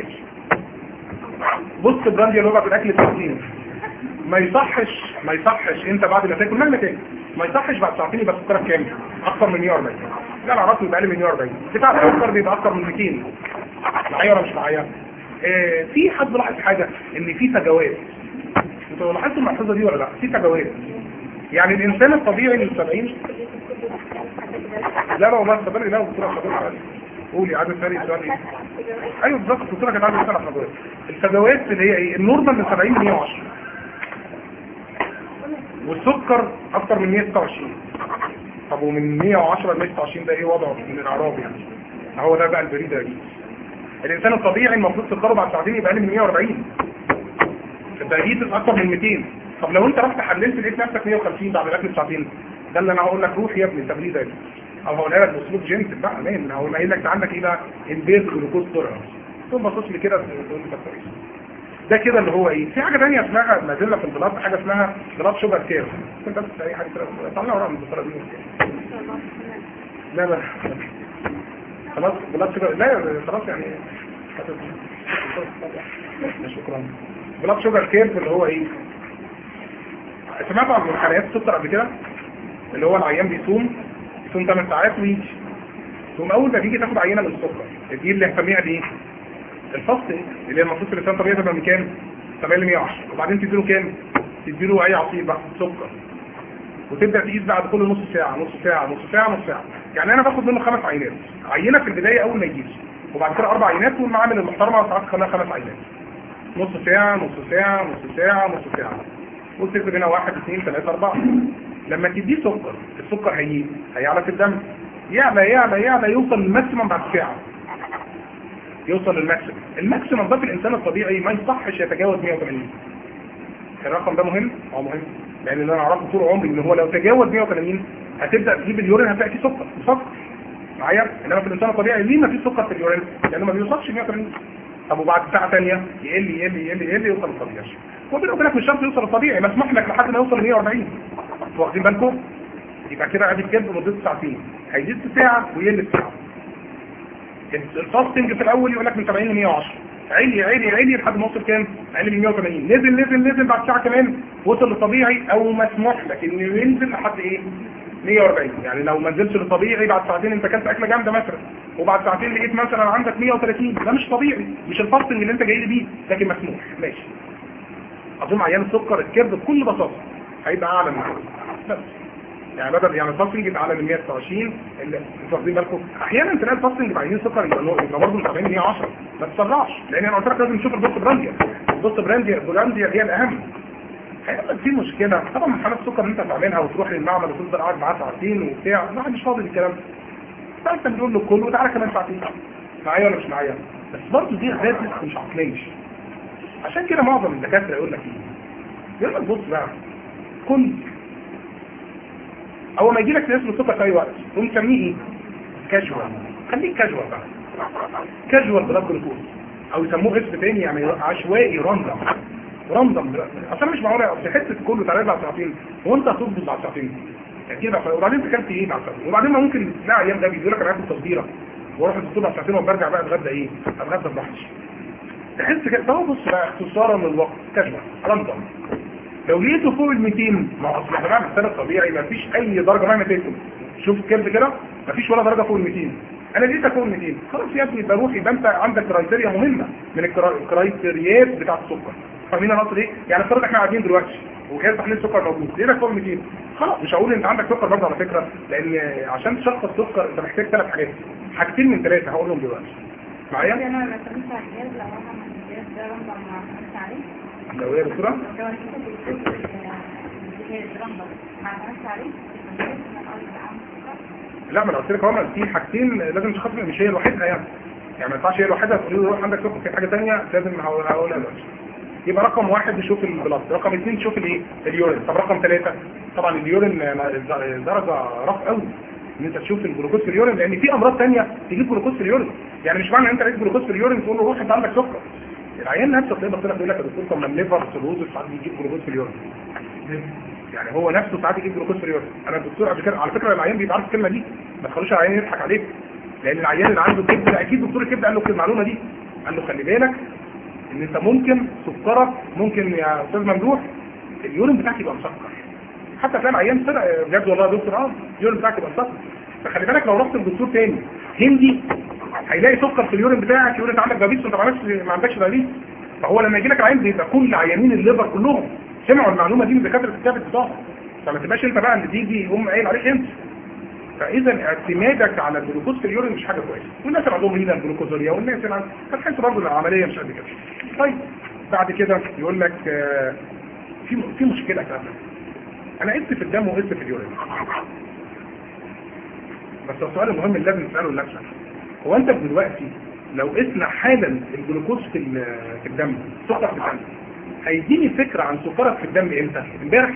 بوست برانديان هو بعد الاكل بساعتين ما يصحش ما يصحش انت بعد ما تاكل مهما تاكل ما يصحش بعد ساعتين يبقى سكرك كام اكتر من 140 لا لا راسه يبقى اقل من 140 بتاع السكر بيبقى اكتر من 200 معايا ولا مش معايا آه في حد لاحظ حاجه ان في فجوات انتوا لاحظتوا الملحوظه دي ولا لا في فجوات يعني الانسان الطبيعي من 70 لا لا والله صدقني لا دكتور حضرتك قولي عايز تسالي سؤال ايه ايوه بالظبط الدكتوره كانت عايزه تسال حضرتك الفجوات اللي هي ايه النورمال من 70 ل 110 والسكر اكتر من 126 طب ومن 110 ل 126 ده ايه وضعه من الاعراب يعني هو ده بقى البريد ده الانسان الطبيعي المفروض سكره بعد ساعتين يبقى اقل من 140 الدايبيتس اكتر من 200 طب لو انت رحت حللت لقيت نفسك 150 بعد الاكل بساعتين ده اللي انا هقول لك روح يا ابني انت بريد ده او هقولها لك باسلوب جنس بقى مان هقول قايل لك عندك ايه بقى البيز جلوكوز تولرنس ثم بص لي كده تقول لي كويس ده كده اللي هو ايه في حاجه ثانيه اسمها ما زلنا في البلاد حاجه اسمها بلاد شوجر كير انت بس اي حاجه كده طلع ورا من الدكتوره دي لا لا خلاص بلاد شوجر لا خلاص يعني شكرا بلاد شوجر كيرف اللي هو ايه سمعت عن حالات السكر قبل كده اللي هو العيان بيصوم يصوم 8 ساعات ويجي ثم اول ما بيجي تاخد عينه من السكر دي اللي هنسميها دي الفصل اللي هي المفروض في الانسان الطبيعي تبقى من كام 70 ل 110 وبعدين تديله كام تديله اي عصير بقى سكر وتبدا تقيس بعد كل نص ساعه نص ساعه نص ساعه نص ساعه يعني انا باخد منه خمس عينات عينه في البدايه اول ما يجيش وبعد كده اربع عينات والمعامل المحترمه ساعات خليها خمس عينات نص ساعه نص ساعه نص ساعه نص ساعه وتكتب هنا واحد اثنين ثلاثه اربعه لما تديه سكر السكر هي هيعلى في الدم يعلى يعلى يعلى يوصل للماكسيمم بعد ساعه يوصل للماكسيمم الماكسيمم ده في الانسان الطبيعي ما يصحش يتجاوز 180 الرقم ده مهم اه مهم لان اللي انا اعرفه طول عمري ان هو لو تجاوز 180 هتبدا تجيب اليورين هتلاقي فيه سكر مسكر معايا انما في الانسان الطبيعي ليه ما فيش سكر في اليورين لانه ما بيوصلش 180 طب وبعد ساعه ثانيه يقل يقل يقل يقل يوصل للطبيعي وبينه وبينك مش شرط يوصل للطبيعي مسموح لك لحد ما يوصل ل 140 واخدين بالكم يبقى كده ادي الكذب مدته ساعتين هيزيد في ساعه ويقل في ساعه الفاستنج في الاول يقول لك من 70 ل 110 عالي عالي عالي لحد ما وصل كام؟ عالي ل 180 نزل نزل نزل بعد ساعه كمان وصل للطبيعي او مسموح لك انه ينزل لحد ايه؟ 140 يعني لو ما نزلش للطبيعي بعد ساعتين انت كلت اكله جامده مثلا وبعد ساعتين لقيت مثلا عندك 130 ده مش طبيعي مش الفاستنج اللي انت جاي لي بيه لكن مسموح ماشي اظن عيان السكر الكبد بكل بساطه هيبقى اعلى من كده بس يعني بدل يعني الفاستنج يبقى اعلى من 129 اللي انتوا واخدين بالكم احيانا تلاقي الفاستنج بعينين سكر يبقى يبقى برضه من 70 ل 110 ما تسرعش لان انا قلت لك لازم تشوف البوست برانديا البوست برانديا برانديا هي الاهم هيبقى في مشكله طبعا حالات السكر اللي انت هتعملها وتروح للمعمل وتفضل قاعد معاه ساعتين وبتاع الواحد مش فاضي للكلام ده فانت بتقول له كله وتعالى كمان ساعتين معايا ولا مش معايا بس برضه دي حاجات مش عقليه عشان كده معظم الدكاتره يقول لك ايه يقول لك بص بقى كل اول ما يجي لك ناس السكر في اي وقت تقوم تسميه ايه كاجوال خليك كاجوال بقى كاجوال بلاد جلوكوز او يسموه اسم تاني يعني عشوائي راندم راندم اصلا مش معقوله اصل حته كله تعالى بعد ساعتين هو انت هتظبط بعد ساعتين يعني كده وبعدين انت اكلت ايه بعد ساعتين وبعدين ما ممكن تلاقي ايام ده بيقول لك انا هاكل تصديره واروح الدكتور بعد ساعتين وبرجع بقى اتغدى ايه اتغدى براحتي تحس كده طب بص بقى اختصارا للوقت كاجوال راندم لو لقيته فوق ال 200 ما هو اصل يا جماعه السنه الطبيعي ما فيش اي درجه مهما تاكل شوف الكبد كده ما فيش ولا درجه فوق ال 200 انا لقيتك فوق ال 200 خلاص يا ابني بروح يبقى انت عندك كرايتيريا مهمه من الكرايتيريات بتاعه السكر فاهمين انا قصدي ايه؟ يعني افترض احنا قاعدين دلوقتي وجهاز تحليل السكر موجود لقيتك فوق ال 200 خلاص مش هقول انت عندك سكر برضه على فكره لان عشان تشخص سكر انت محتاج ثلاث حاجات حاجتين من ثلاثه هقولهم دلوقتي معايا؟ انا لما سمعت على الجهاز لو انا من الجهاز ده رمضان ما عملتش عليه لو ايه يا دكتوره؟ لو انا كنت الجهاز رمضان ما عملتش عليه لا ما انا قلت لك هو في حاجتين لازم تخاف مش هي الوحيده يعني يعني ما ينفعش هي الوحيده تقول له روح عندك سكر في حاجه ثانيه لازم هقولها دلوقتي يبقى رقم واحد نشوف البلاد رقم اثنين نشوف الايه اليورين طب رقم ثلاثة طبعا اليورين درجة رف قوي ان انت تشوف الجلوكوز في اليورين لان في امراض ثانيه تجيب جلوكوز في اليورين يعني مش معنى ان انت لقيت جلوكوز في اليورين تقول له روح انت عندك سكر العيان نفسه تلاقيه بص لك يقول لك يا دكتور طب ما الليفر سيروزس ساعات بيجيب جلوكوز في اليورين يعني هو نفسه ساعات يجيب جلوكوز في اليورين انا الدكتور قبل كده على فكره العيان بيبقى عارف الكلمه دي ما تخلوش العيان يضحك عليك لان العيان اللي عنده كبد اكيد دكتور الكبد قال له المعلومه دي قال له خلي بالك ان انت ممكن سكرك ممكن يا استاذ ممدوح اليورين بتاعك يبقى مسكر حتى تلاقي العيان فرق بجد والله يا دكتور اه اليورين بتاعك يبقى مسكر فخلي بالك لو رحت لدكتور تاني هندي هيلاقي سكر في اليورين بتاعك يقول انت عندك دايابيتس وانت ما عندكش ما عندكش دايابيتس فهو لما يجي لك العيان بيبقى كل عيانين الليفر كلهم سمعوا المعلومه دي من دكاتره الكبد بتاعهم فما تبقاش انت بقى اللي تيجي يقوم قايل عليك انت فاذا اعتمادك على الجلوكوز في اليورين مش حاجه كويسه والناس اللي عندهم هنا الجلوكوزوريا والناس اللي عندهم فتحس برضه العمليه مش قد كده طيب بعد كده يقول لك آه في في مشكله كمان انا قست في الدم وقست في اليورين بس السؤال المهم اللي لازم تساله لنفسك هو انت دلوقتي لو قسنا حالا الجلوكوز في في الدم سكر في الدم هيديني فكره عن سكرك في الدم امتى امبارح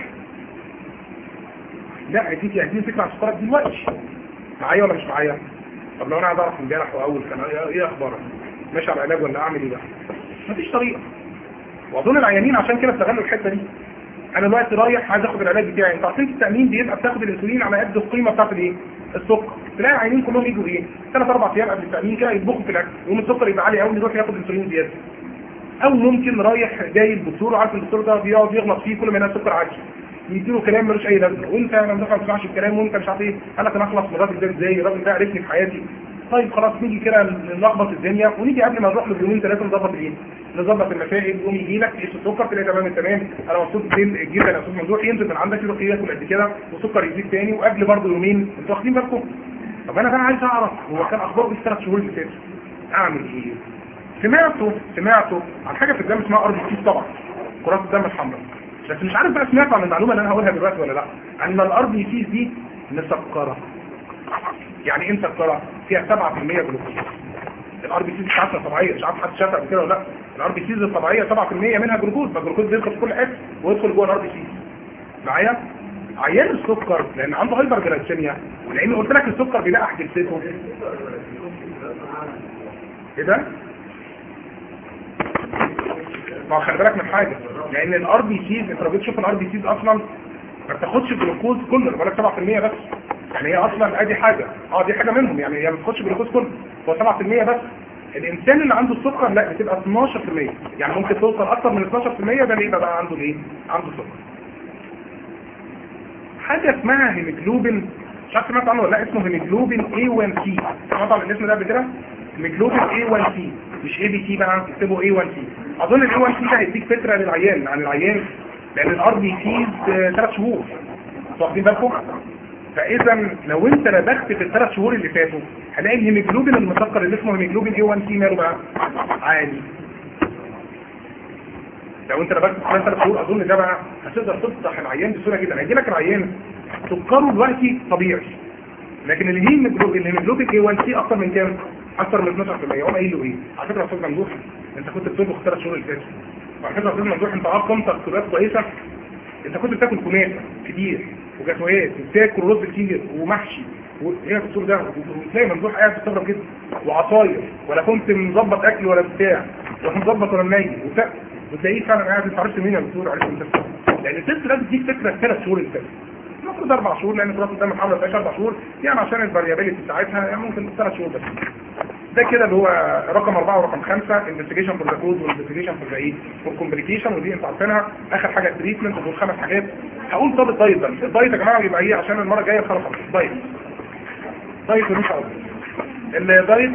لا هيديك هيديني فكره عن سكرك دلوقتي معايا ولا مش معايا طب لو انا عايز اعرف امبارح واول كان ايه اخبارك ماشي على علاج ولا اعمل ايه بقى مفيش طريقه واظن العيانين عشان كده استغلوا الحته دي انا دلوقتي رايح عايز اخد العلاج بتاعي انت عارفين في التامين بيبقى بتاخد الانسولين على قد القيمه بتاعت الايه السكر تلاقي العيانين كلهم يجوا ايه ثلاث اربع ايام قبل التامين كده يطبخوا في الاكل يقوم السكر يبقى عالي قوي يروح ياخد انسولين زياده او ممكن رايح جاي الدكتور وعارف الدكتور ده بيقعد يغلط فيه كل ما ينام سكر عالي يديله كلام ملوش اي لازمه وانت انا ما بسمعش الكلام وانت مش عارف ايه قال لك انا اخلص من الراجل ده ازاي الراجل ده عرفني في حياتي طيب خلاص نيجي كده نلخبط الدنيا ونيجي قبل ما نروح له بيومين ثلاثه نظبط ايه نظبط المسائل يقوم يجي لك تقيس السكر تلاقي تمام تمام انا مبسوط جدا يا استاذ ممدوح ينزل من عندك يروح ياكل قد كده والسكر يزيد تاني وقبل برضه يومين انتوا واخدين بالكم طب انا بقى عايز اعرف هو كان اخباره ايه الثلاث شهور اللي فاتوا اعمل ايه سمعته سمعته عن حاجه في الدم اسمها ار بي سي طبعا كرات الدم الحمراء بس مش عارف بقى سمعت عن المعلومه اللي انا هقولها دلوقتي ولا لا ان الار بي سي دي مسكره يعني ايه مسكره فيها 7% جلوكوز الار بي سي دي حاجه طبيعيه مش عارف حد شافها قبل كده ولا لا الار بي سي الطبيعيه 7% منها جلوكوز فالجلوكوز بيدخل في كل حته ويدخل جوه الار بي سي معايا عيان السكر لان عنده هايبر جلايسيميا ولان قلت لك السكر بيلقح جلسته ايه ده ما خلي بالك من حاجه لان الار بي سيز انت لو جيت تشوف الار بي سيز اصلا ما بتاخدش الجلوكوز كله بقول لك 7% بس يعني هي اصلا ادي حاجه اه دي حاجه منهم يعني هي ما بتاخدش الجلوكوز كله هو 7% بس الانسان اللي عنده السكر لا بتبقى 12% يعني ممكن توصل اكتر من 12% ده اللي يبقى بقى عنده ايه عنده سكر حاجه اسمها هيموجلوبين مش عارف سمعت عنه ولا لا اسمه هيموجلوبين A1C سمعت عن الاسم ده قبل كده هيموجلوبين A1C مش اي بي سي بقى اكتبوا اي 1 سي اظن الاي 1 سي ده هيديك فكره للعيان عن العيان لان الار بي سيز ثلاث شهور واخدين بالكم فاذا لو انت لبخت في الثلاث شهور اللي فاتوا هلاقي الهيموجلوبين المسكر اللي اسمه هيموجلوبين اي 1 سي ماله بقى عالي لو انت لبخت في ثلاث شهور اظن ده بقى هتقدر تفضح العيان بسهوله جدا هيجي لك العيان سكره دلوقتي طبيعي لكن الهيموجلوبين الهيموجلوبين اي 1 سي اكتر من كام اكتر من 12% هو قايل له ايه على فكره يا استاذ ممدوح انت كنت بتطبخ ثلاث شهور اللي فاتوا وعلى فكره يا استاذ ممدوح انت اه قيمتك كلها كويسه انت كنت بتاكل كنافه كتير وجاتوهات وبتاكل رز كتير ومحشي وايه الدكتور ده وتلاقي ممدوح قاعد بتستغرب جدا وعصاير ولا كنت مظبط اكل ولا بتاع ولا مظبط ولا منيل وتلاقيه فعلا قاعد انت عرفت مين يا دكتور عرفت انت لان الست لازم تديك فكره الثلاث شهور اللي فاتوا المفروض اربع شهور لان كرات الدم الحمراء بتعيش اربع شهور يعني عشان الفاريابيلتي بتاعتها يعني ممكن ثلاث شهور بس ده كده اللي هو رقم أربعة ورقم خمسة انفستيجيشن فور ذا كود وانفستيجيشن فور ذا ايه فور كومبليكيشن ودي انتوا عارفينها اخر حاجه التريتمنت ودول خمس حاجات هقول طب الدايت بقى الدايت يا جماعه بيبقى ايه عشان المره الجايه خلاص دايت دايت مش عاوز الدايت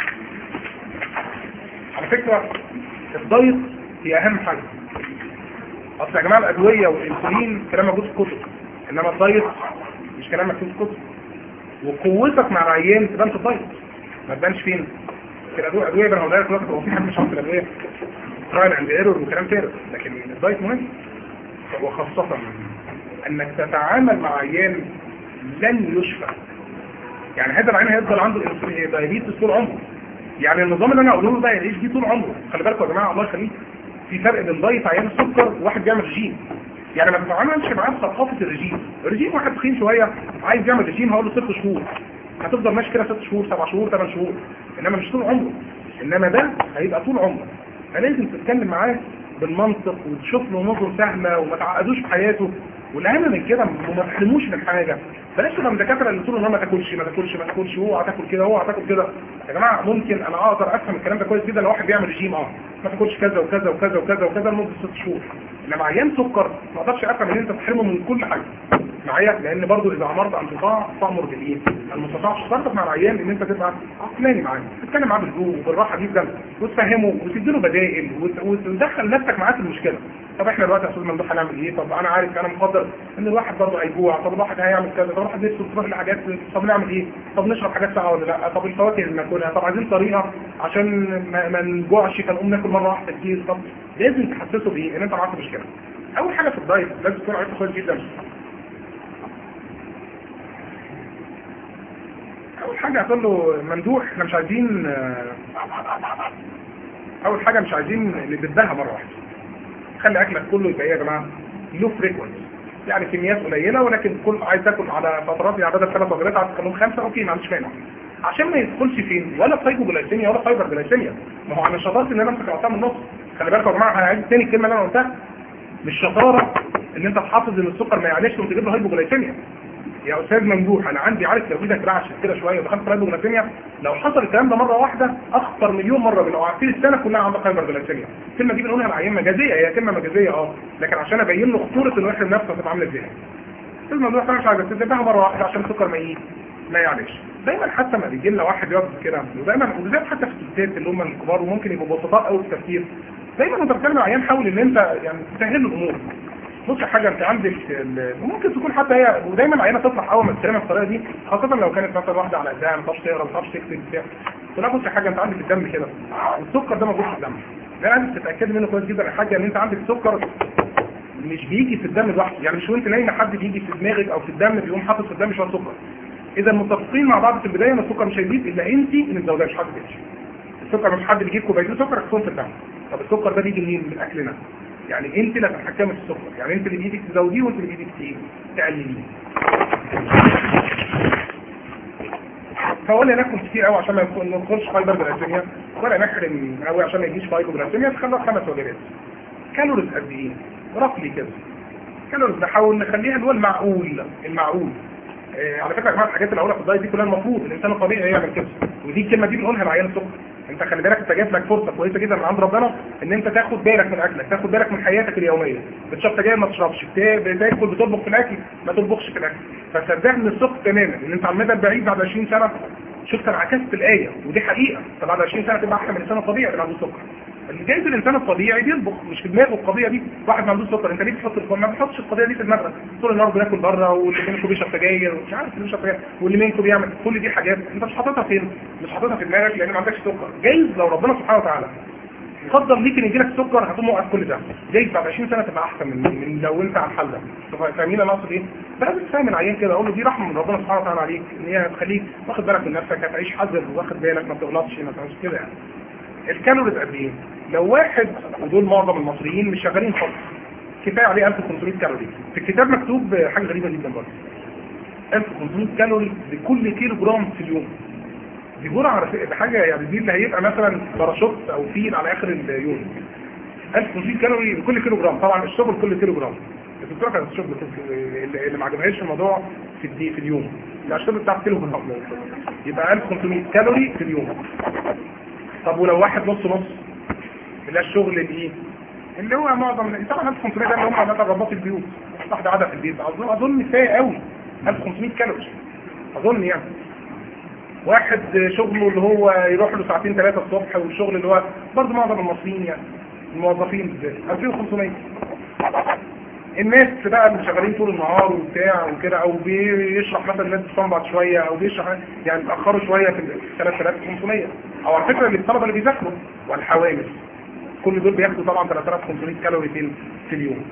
على فكره الدايت هي اهم حاجه اصل يا جماعه الادويه والانسولين كلام موجود في الكتب انما الدايت مش كلام مكتوب في الكتب وقوتك مع العيان تبان في الدايت ما تبانش فين في الادويه ادويه بقى هقول لك هو في حد مش عارف الادويه ترايل عند ايرور وكلام فارغ لكن الدايت مهم وخاصه انك تتعامل مع عيان لن يشفى يعني هذا العيان هيفضل عنده دايابيتس طول عمره يعني النظام اللي انا اقوله له ده يعيش بيه طول عمره خلي بالكم يا جماعه الله يخليك في فرق بين دايت عيان السكر وواحد بيعمل رجيم يعني ما تتعاملش معاه بثقافه الرجيم الرجيم واحد تخين شويه عايز يعمل رجيم هقول له ست شهور هتفضل ماشي كده ست شهور سبع شهور ثمان شهور انما مش طول عمره انما ده هيبقى طول عمره فلازم تتكلم معاه بالمنطق وتشوف له نظر سهله وما تعقدوش في حياته والاهم من كده وما تحرموش من حاجه بلاش تبقى من الدكاتره اللي طول ما تاكلش ما تاكلش ما تاكلش اوعى تاكل كده اوعى تاكل كده يا جماعه ممكن انا اقدر افهم الكلام ده كويس جدا لو واحد بيعمل رجيم اه ما تاكلش كذا وكذا وكذا وكذا وكذا لمده ست شهور انما عيان سكر ما اقدرش افهم ان انت تحرمه من كل حاجه معايا لان برضو اذا امرت ان تطاع فامر بالايه المستطاع شرطك مع العيان ان انت تبقى عقلاني معاه تتكلم معاه بالذوق وبالراحه جدا وتفهمه وتدي له بدائل وتدخل نفسك معاه في المشكله طب احنا دلوقتي يا استاذ ممدوح هنعمل ايه طب انا عارف انا مقدر ان الواحد برضه هيجوع طب الواحد هيعمل كذا طب الواحد نفسه تروح لحاجات طب نعمل ايه طب نشرب حاجات ساقعه ولا لا طب الفواكه اللي ناكلها طب عايزين طريقه عشان ما, ما نجوعش فنقوم ناكل مره واحده كتير طب لازم تحسسه بايه ان انت معاك مشكله اول حاجه في الدايت لازم تكون عارف كويس جدا اول حاجه هتقول له ممدوح احنا مش عايزين اول حاجه مش عايزين ندبها مره واحده خلي اكلك كله يبقى ايه يا جماعه لو فريكونت يعني كميات قليله ولكن كل عايز تاكل على فترات يعني بدل ثلاث وجبات عايز تخليهم خمسه اوكي ما عنديش مانع عشان ما يدخلش فين ولا فايبوجلايسيميا ولا فايبر جلايسيميا ما هو انا شطارتي ان انا امسك اقطع من النص خلي بالكم يا جماعه هعيد تاني الكلمه اللي انا قلتها مش شطاره ان انت تحافظ ان السكر ما يعلاش وتجيب له هايبوجلايسيميا يا استاذ ممدوح انا عندي عارف لو ايدك رعشت كده شويه ودخلت في هايبوجلايسيميا لو حصل الكلام ده مره واحده اخطر مليون مره من اوعافين السنه كلها عندك هايبوجلايسيميا الكلمه دي بنقولها العيان مجازيه هي كلمه مجازيه اه لكن عشان ابين له خطوره انه يحرم نفسه هتبقى عامله ازاي استاذ ممدوح انا مش عايز تذبحها مره واحده عشان السكر ما ايه ما يعلاش دايما حتى ما بيجي لنا واحد يقعد كده ودايما وبالذات حتى في الستات اللي هم الكبار وممكن يبقوا بسطاء قوي في التفكير دايما وانت بتتكلم مع عيان حاول ان انت يعني تسهل له الامور بص حاجه انت عندك ال- ممكن تكون حتى هي ودايما العيانه تطلع اول ما تتكلم بالطريقه دي خاصه لو كانت مثلا واحده على ايدها ما تعرفش تقرا ما تعرفش تكتب بتاع تقول لها بص يا حاجه انت عندك الدم كده والسكر ده موجود في الدم ده لازم تتاكد منه كويس جدا يا حاجه ان انت عندك سكر مش بيجي في الدم لوحده يعني مش وانت نايمه حد بيجي في دماغك او في الدم بيقوم حاطط في الدم شويه سكر اذا متفقين مع بعض في البدايه ان السكر مش هيزيد الا انت اللي مزوداه مش حد تاني السكر مش حد بيجيب كوبايتين سكر يحطهم في الدم طب السكر ده بيجي منين من اكلنا يعني انت اللي هتتحكمي في السكر يعني انت اللي بايدك تزوديه وانت اللي بايدك ايه تقلليه فقلنا ناكل كتير قوي عشان ما يكون- ما ندخلش فايبر جلاسيميا ولا نحرم قوي عشان ما يجيش فايبر جلاسيميا تخلى خمس وجبات كالوريز قد ايه رفلي كده كالوريز نحاول نخليها اللي هو المعقول المعقول آه على فكره يا جماعه الحاجات اللي هقولها في الدايت دي كلها المفروض الانسان الطبيعي يعمل كده ودي الكلمه دي بنقولها لعيال السكر انت خلي بالك انت جات لك فرصه كويسه جدا من عند ربنا ان انت تاخد بالك من اكلك تاخد بالك من حياتك اليوميه بتشرب سجاير ما تشربش بتا- بتاكل بتطبخ في الاكل ما تطبخش في الاكل فصدقني السكر تماما ان انت على المدى البعيد بعد 20 سنه شفت انا عكست الايه ودي حقيقه فبعد 20 سنه تبقى احسن من الانسان الطبيعي اللي عنده سكر اللي جايز الانسان الطبيعي بيطبخ مش في دماغه القضيه دي واحد ما عندوش سكر انت ليه بتحط الفرن ما بتحطش القضيه دي في دماغك طول النهار بناكل بره واللي منكم بيشرب سجاير ومش عارف اللي بيشرب سجاير واللي منكم بيعمل كل دي حاجات انت مش حاططها فين مش حاططها في دماغك لان ما عندكش سكر جايز لو ربنا سبحانه وتعالى قدر ليك ان يجيلك سكر هتقوم موقف كل ده جايز بعد 20 سنه تبقى احسن من, من لو انت على الحل ده طب فاهمين انا اقصد ايه؟ بقى تفهم العيان كده اقول له دي رحمه من ربنا سبحانه وتعالى عليك ان هي هتخليك واخد بالك من نفسك هتعيش حذر واخد بالك ما تغلطش ما تعملش كده يعني الكالوريز قد ايه؟ لو واحد ودول معظم المصريين مش شغالين خالص كفايه عليه 1500 كالوري في الكتاب مكتوب حاجه غريبه جدا برضه 1500 كالوري لكل كيلو جرام في اليوم دي جرعه على فكرة- حاجه يعني دي اللي هيبقى مثلا باراشوت او فيل على اخر اليوم 1500 كالوري لكل كيلو جرام طبعا الشغل كل كيلو جرام الدكتوره كانت الشغل اللي اللي ما عجبهاش الموضوع في الدي في اليوم لا الشغل بتاع كيلو جرام يبقى 1500 كالوري في اليوم طب ولو واحد نص نص اللي هو الشغل الايه اللي هو معظم طبعا 1500 ده اللي هم مثلا رباط البيوت واحده قاعده في البيت اظن اظن كفايه قوي 1500 كالوري اظن يعني واحد شغله اللي هو يروح له ساعتين ثلاثة الصبح والشغل اللي هو برضه معظم المصريين يعني الموظفين بالذات 2500 الناس بقى اللي شغالين طول النهار وبتاع وكده او بيشرح مثلا الناس بتصوم بعد شويه او بيشرح يعني بيتاخروا شويه في ال 3500 او على فكره الطلبه اللي بيذاكروا والحوامل كل دول بياخدوا طبعا 3500 كالوري في في اليوم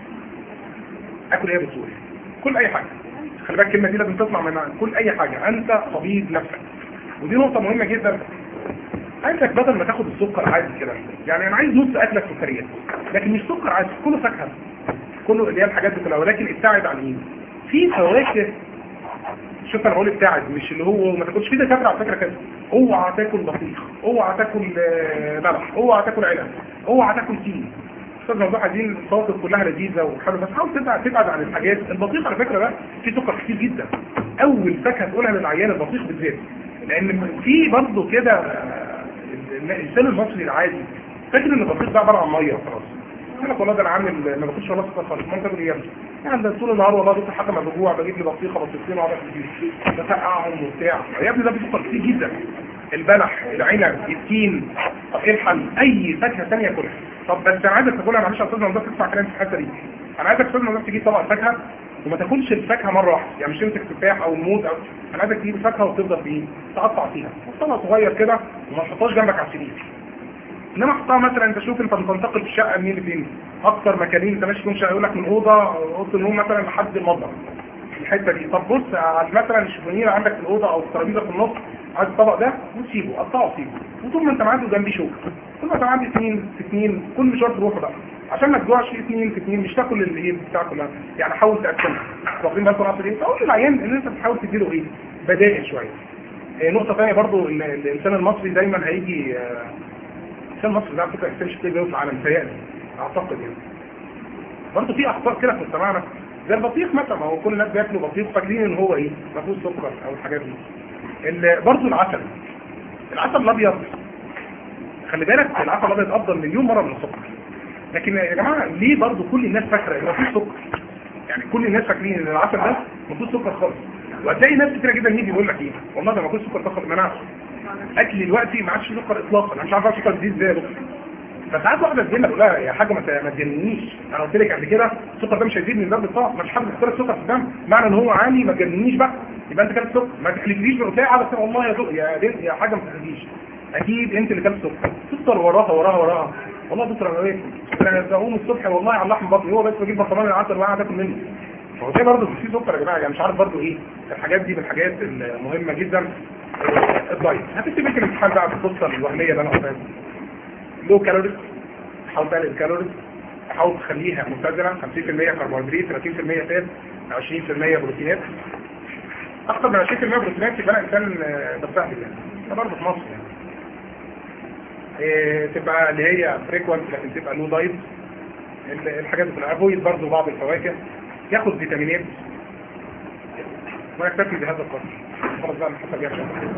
اكل ايه بتقول كل اي حاجه خلي بالك الكلمه دي لازم تطلع من كل اي حاجه انت طبيب نفسك ودي نقطه مهمه جدا عايزك بدل ما تاخد السكر عادي كده يعني انا عايز نص اكلك سكريات لكن مش سكر عادي كله فاكهه كله اللي هي الحاجات دي كلها ولكن ابتعد عن ايه في فواكه شوف انا بقول ابتعد مش اللي هو ما تاكلش في دكاتره على فكره كده اوعى تاكل بطيخ اوعى تاكل آه، بلح اوعى تاكل عنب اوعى تاكل تين استاذ موضوع عايزين الفواكه كلها لذيذه وحلوه بس حاول تبعد تبعد عن الحاجات البطيخ على فكره بقى فيه سكر كتير جدا اول فاكهه تقولها للعيان البطيخ بالذات لان في برضه كده آه، الانسان المصري العادي فاكر ان البطيخ ده عباره عن ميه وخلاص انا والله ده انا عامل ما باكلش ولا سكر خالص ممكن تقول ايه يعني ده طول النهار والله بص حتى ما بجوع بجيب لي بطيخه بطيختين واقعد اكل بسقعهم وبتاع يا ابني ده فيه سكر كتير جدا البلح العنب التين طب ايه الحل اي فاكهه ثانيه كلها طب بس انا عايزك تاكلها معلش يا استاذ ممدوح تسمع كلام في الحته دي انا عايزك استاذ ممدوح تجيب طبق فاكهه وما تاكلش الفاكهه مره واحده يعني مش تمسك تفاح او موز او انا عايزك تجيب الفاكهه وتفضل بايه تقطع فيها طبق صغير كده وما تحطهاش جنبك على السرير انما حطها مثلا انت شوف انت بتنتقل في الشقه منين لفين اكتر مكانين انت ماشي فيهم شقه يقول لك من اوضه اوضه النوم مثلا لحد المطبخ الحته دي طب بص على مثلا الشوفونير عندك في الاوضه او الترابيزه في النص عايز الطبق ده وتسيبه قطعه وسيبه وطول ما انت معدي جنبيه شوك طول ما انت معدي اثنين في اثنين كل مشوار تروحه بقى عشان ما تجوعش اثنين في اثنين مش تاكل الايه بتاع كلها يعني حاول تقسمها واخدين بالكم اقصد ايه فقول للعيان ان انت بتحاول تديله ايه بدائل شويه آه، نقطه ثانيه برضو ان الانسان المصري دايما هيجي آه، الانسان المصري ده على فكره انسان شكله جوه في العالم متهيألي اعتقد يعني برضه في اخطاء كده في مجتمعنا زي البطيخ مثلا ما هو كل الناس بياكلوا بطيخ فاكرين ان هو ايه ما فيهوش سكر او الحاجات دي ال- برضه العسل العسل الابيض خلي بالك العسل الابيض افضل مليون مره من السكر لكن يا جماعه ليه برضه كل الناس فاكره ان ما فيش سكر يعني كل الناس فاكرين ان العسل ده ما فيهوش سكر خالص وهتلاقي ناس كتير جدا يجي يقول لك ايه والله ده ما فيهوش سكر خالص ما انا عارف. اكلي دلوقتي ما عادش سكر اطلاقا انا مش عارف السكر دي ازاي يا دكتور فساعات واحده تجي لك تقول لها يا حاجه ما ت- ما تجننيش انا قلت لك قبل كده السكر ده مش هيزيد من درجه الطاقه ما فيش حد بيختار السكر في الدم معنى ان هو عالي ما تجننيش بقى يبقى انت كلت سكر ما تحلفليش بقى قاعده تقول والله يا دكتور يا دين يا حاجه ما تحلفليش اكيد انت اللي كلت سكر تفطر وراها وراها وراها والله يا دكتور انا ايه انا بقوم الصبح والله على اللحم بطني هو بس بجيب برطمان العسل وقاعد اكل منه هو ده برضه في سكر يا جماعه يعني مش عارف برضه ايه الحاجات دي من الحاجات المهمه جدا آه، الدايت هتكتب انت الامتحان بقى في القصه الوهميه اللي انا قلتها دي. لو كالوريز حاول تقلل الكالوريز حاول تخليها متزنه 50% كربوهيدرات 30% فات 20% بروتينات اكتر من 20% بروتينات يبقى انا انسان آه، بستهبل يعني ده برضه في مصر يعني إيه، تبقى اللي هي فريكوانت لكن تبقى لو دايت ال- الحاجات دي كلها افويد برضه بعض الفواكه ياخد فيتامينات ويكتفي بهذا القدر خلاص بقى الحسب يحصل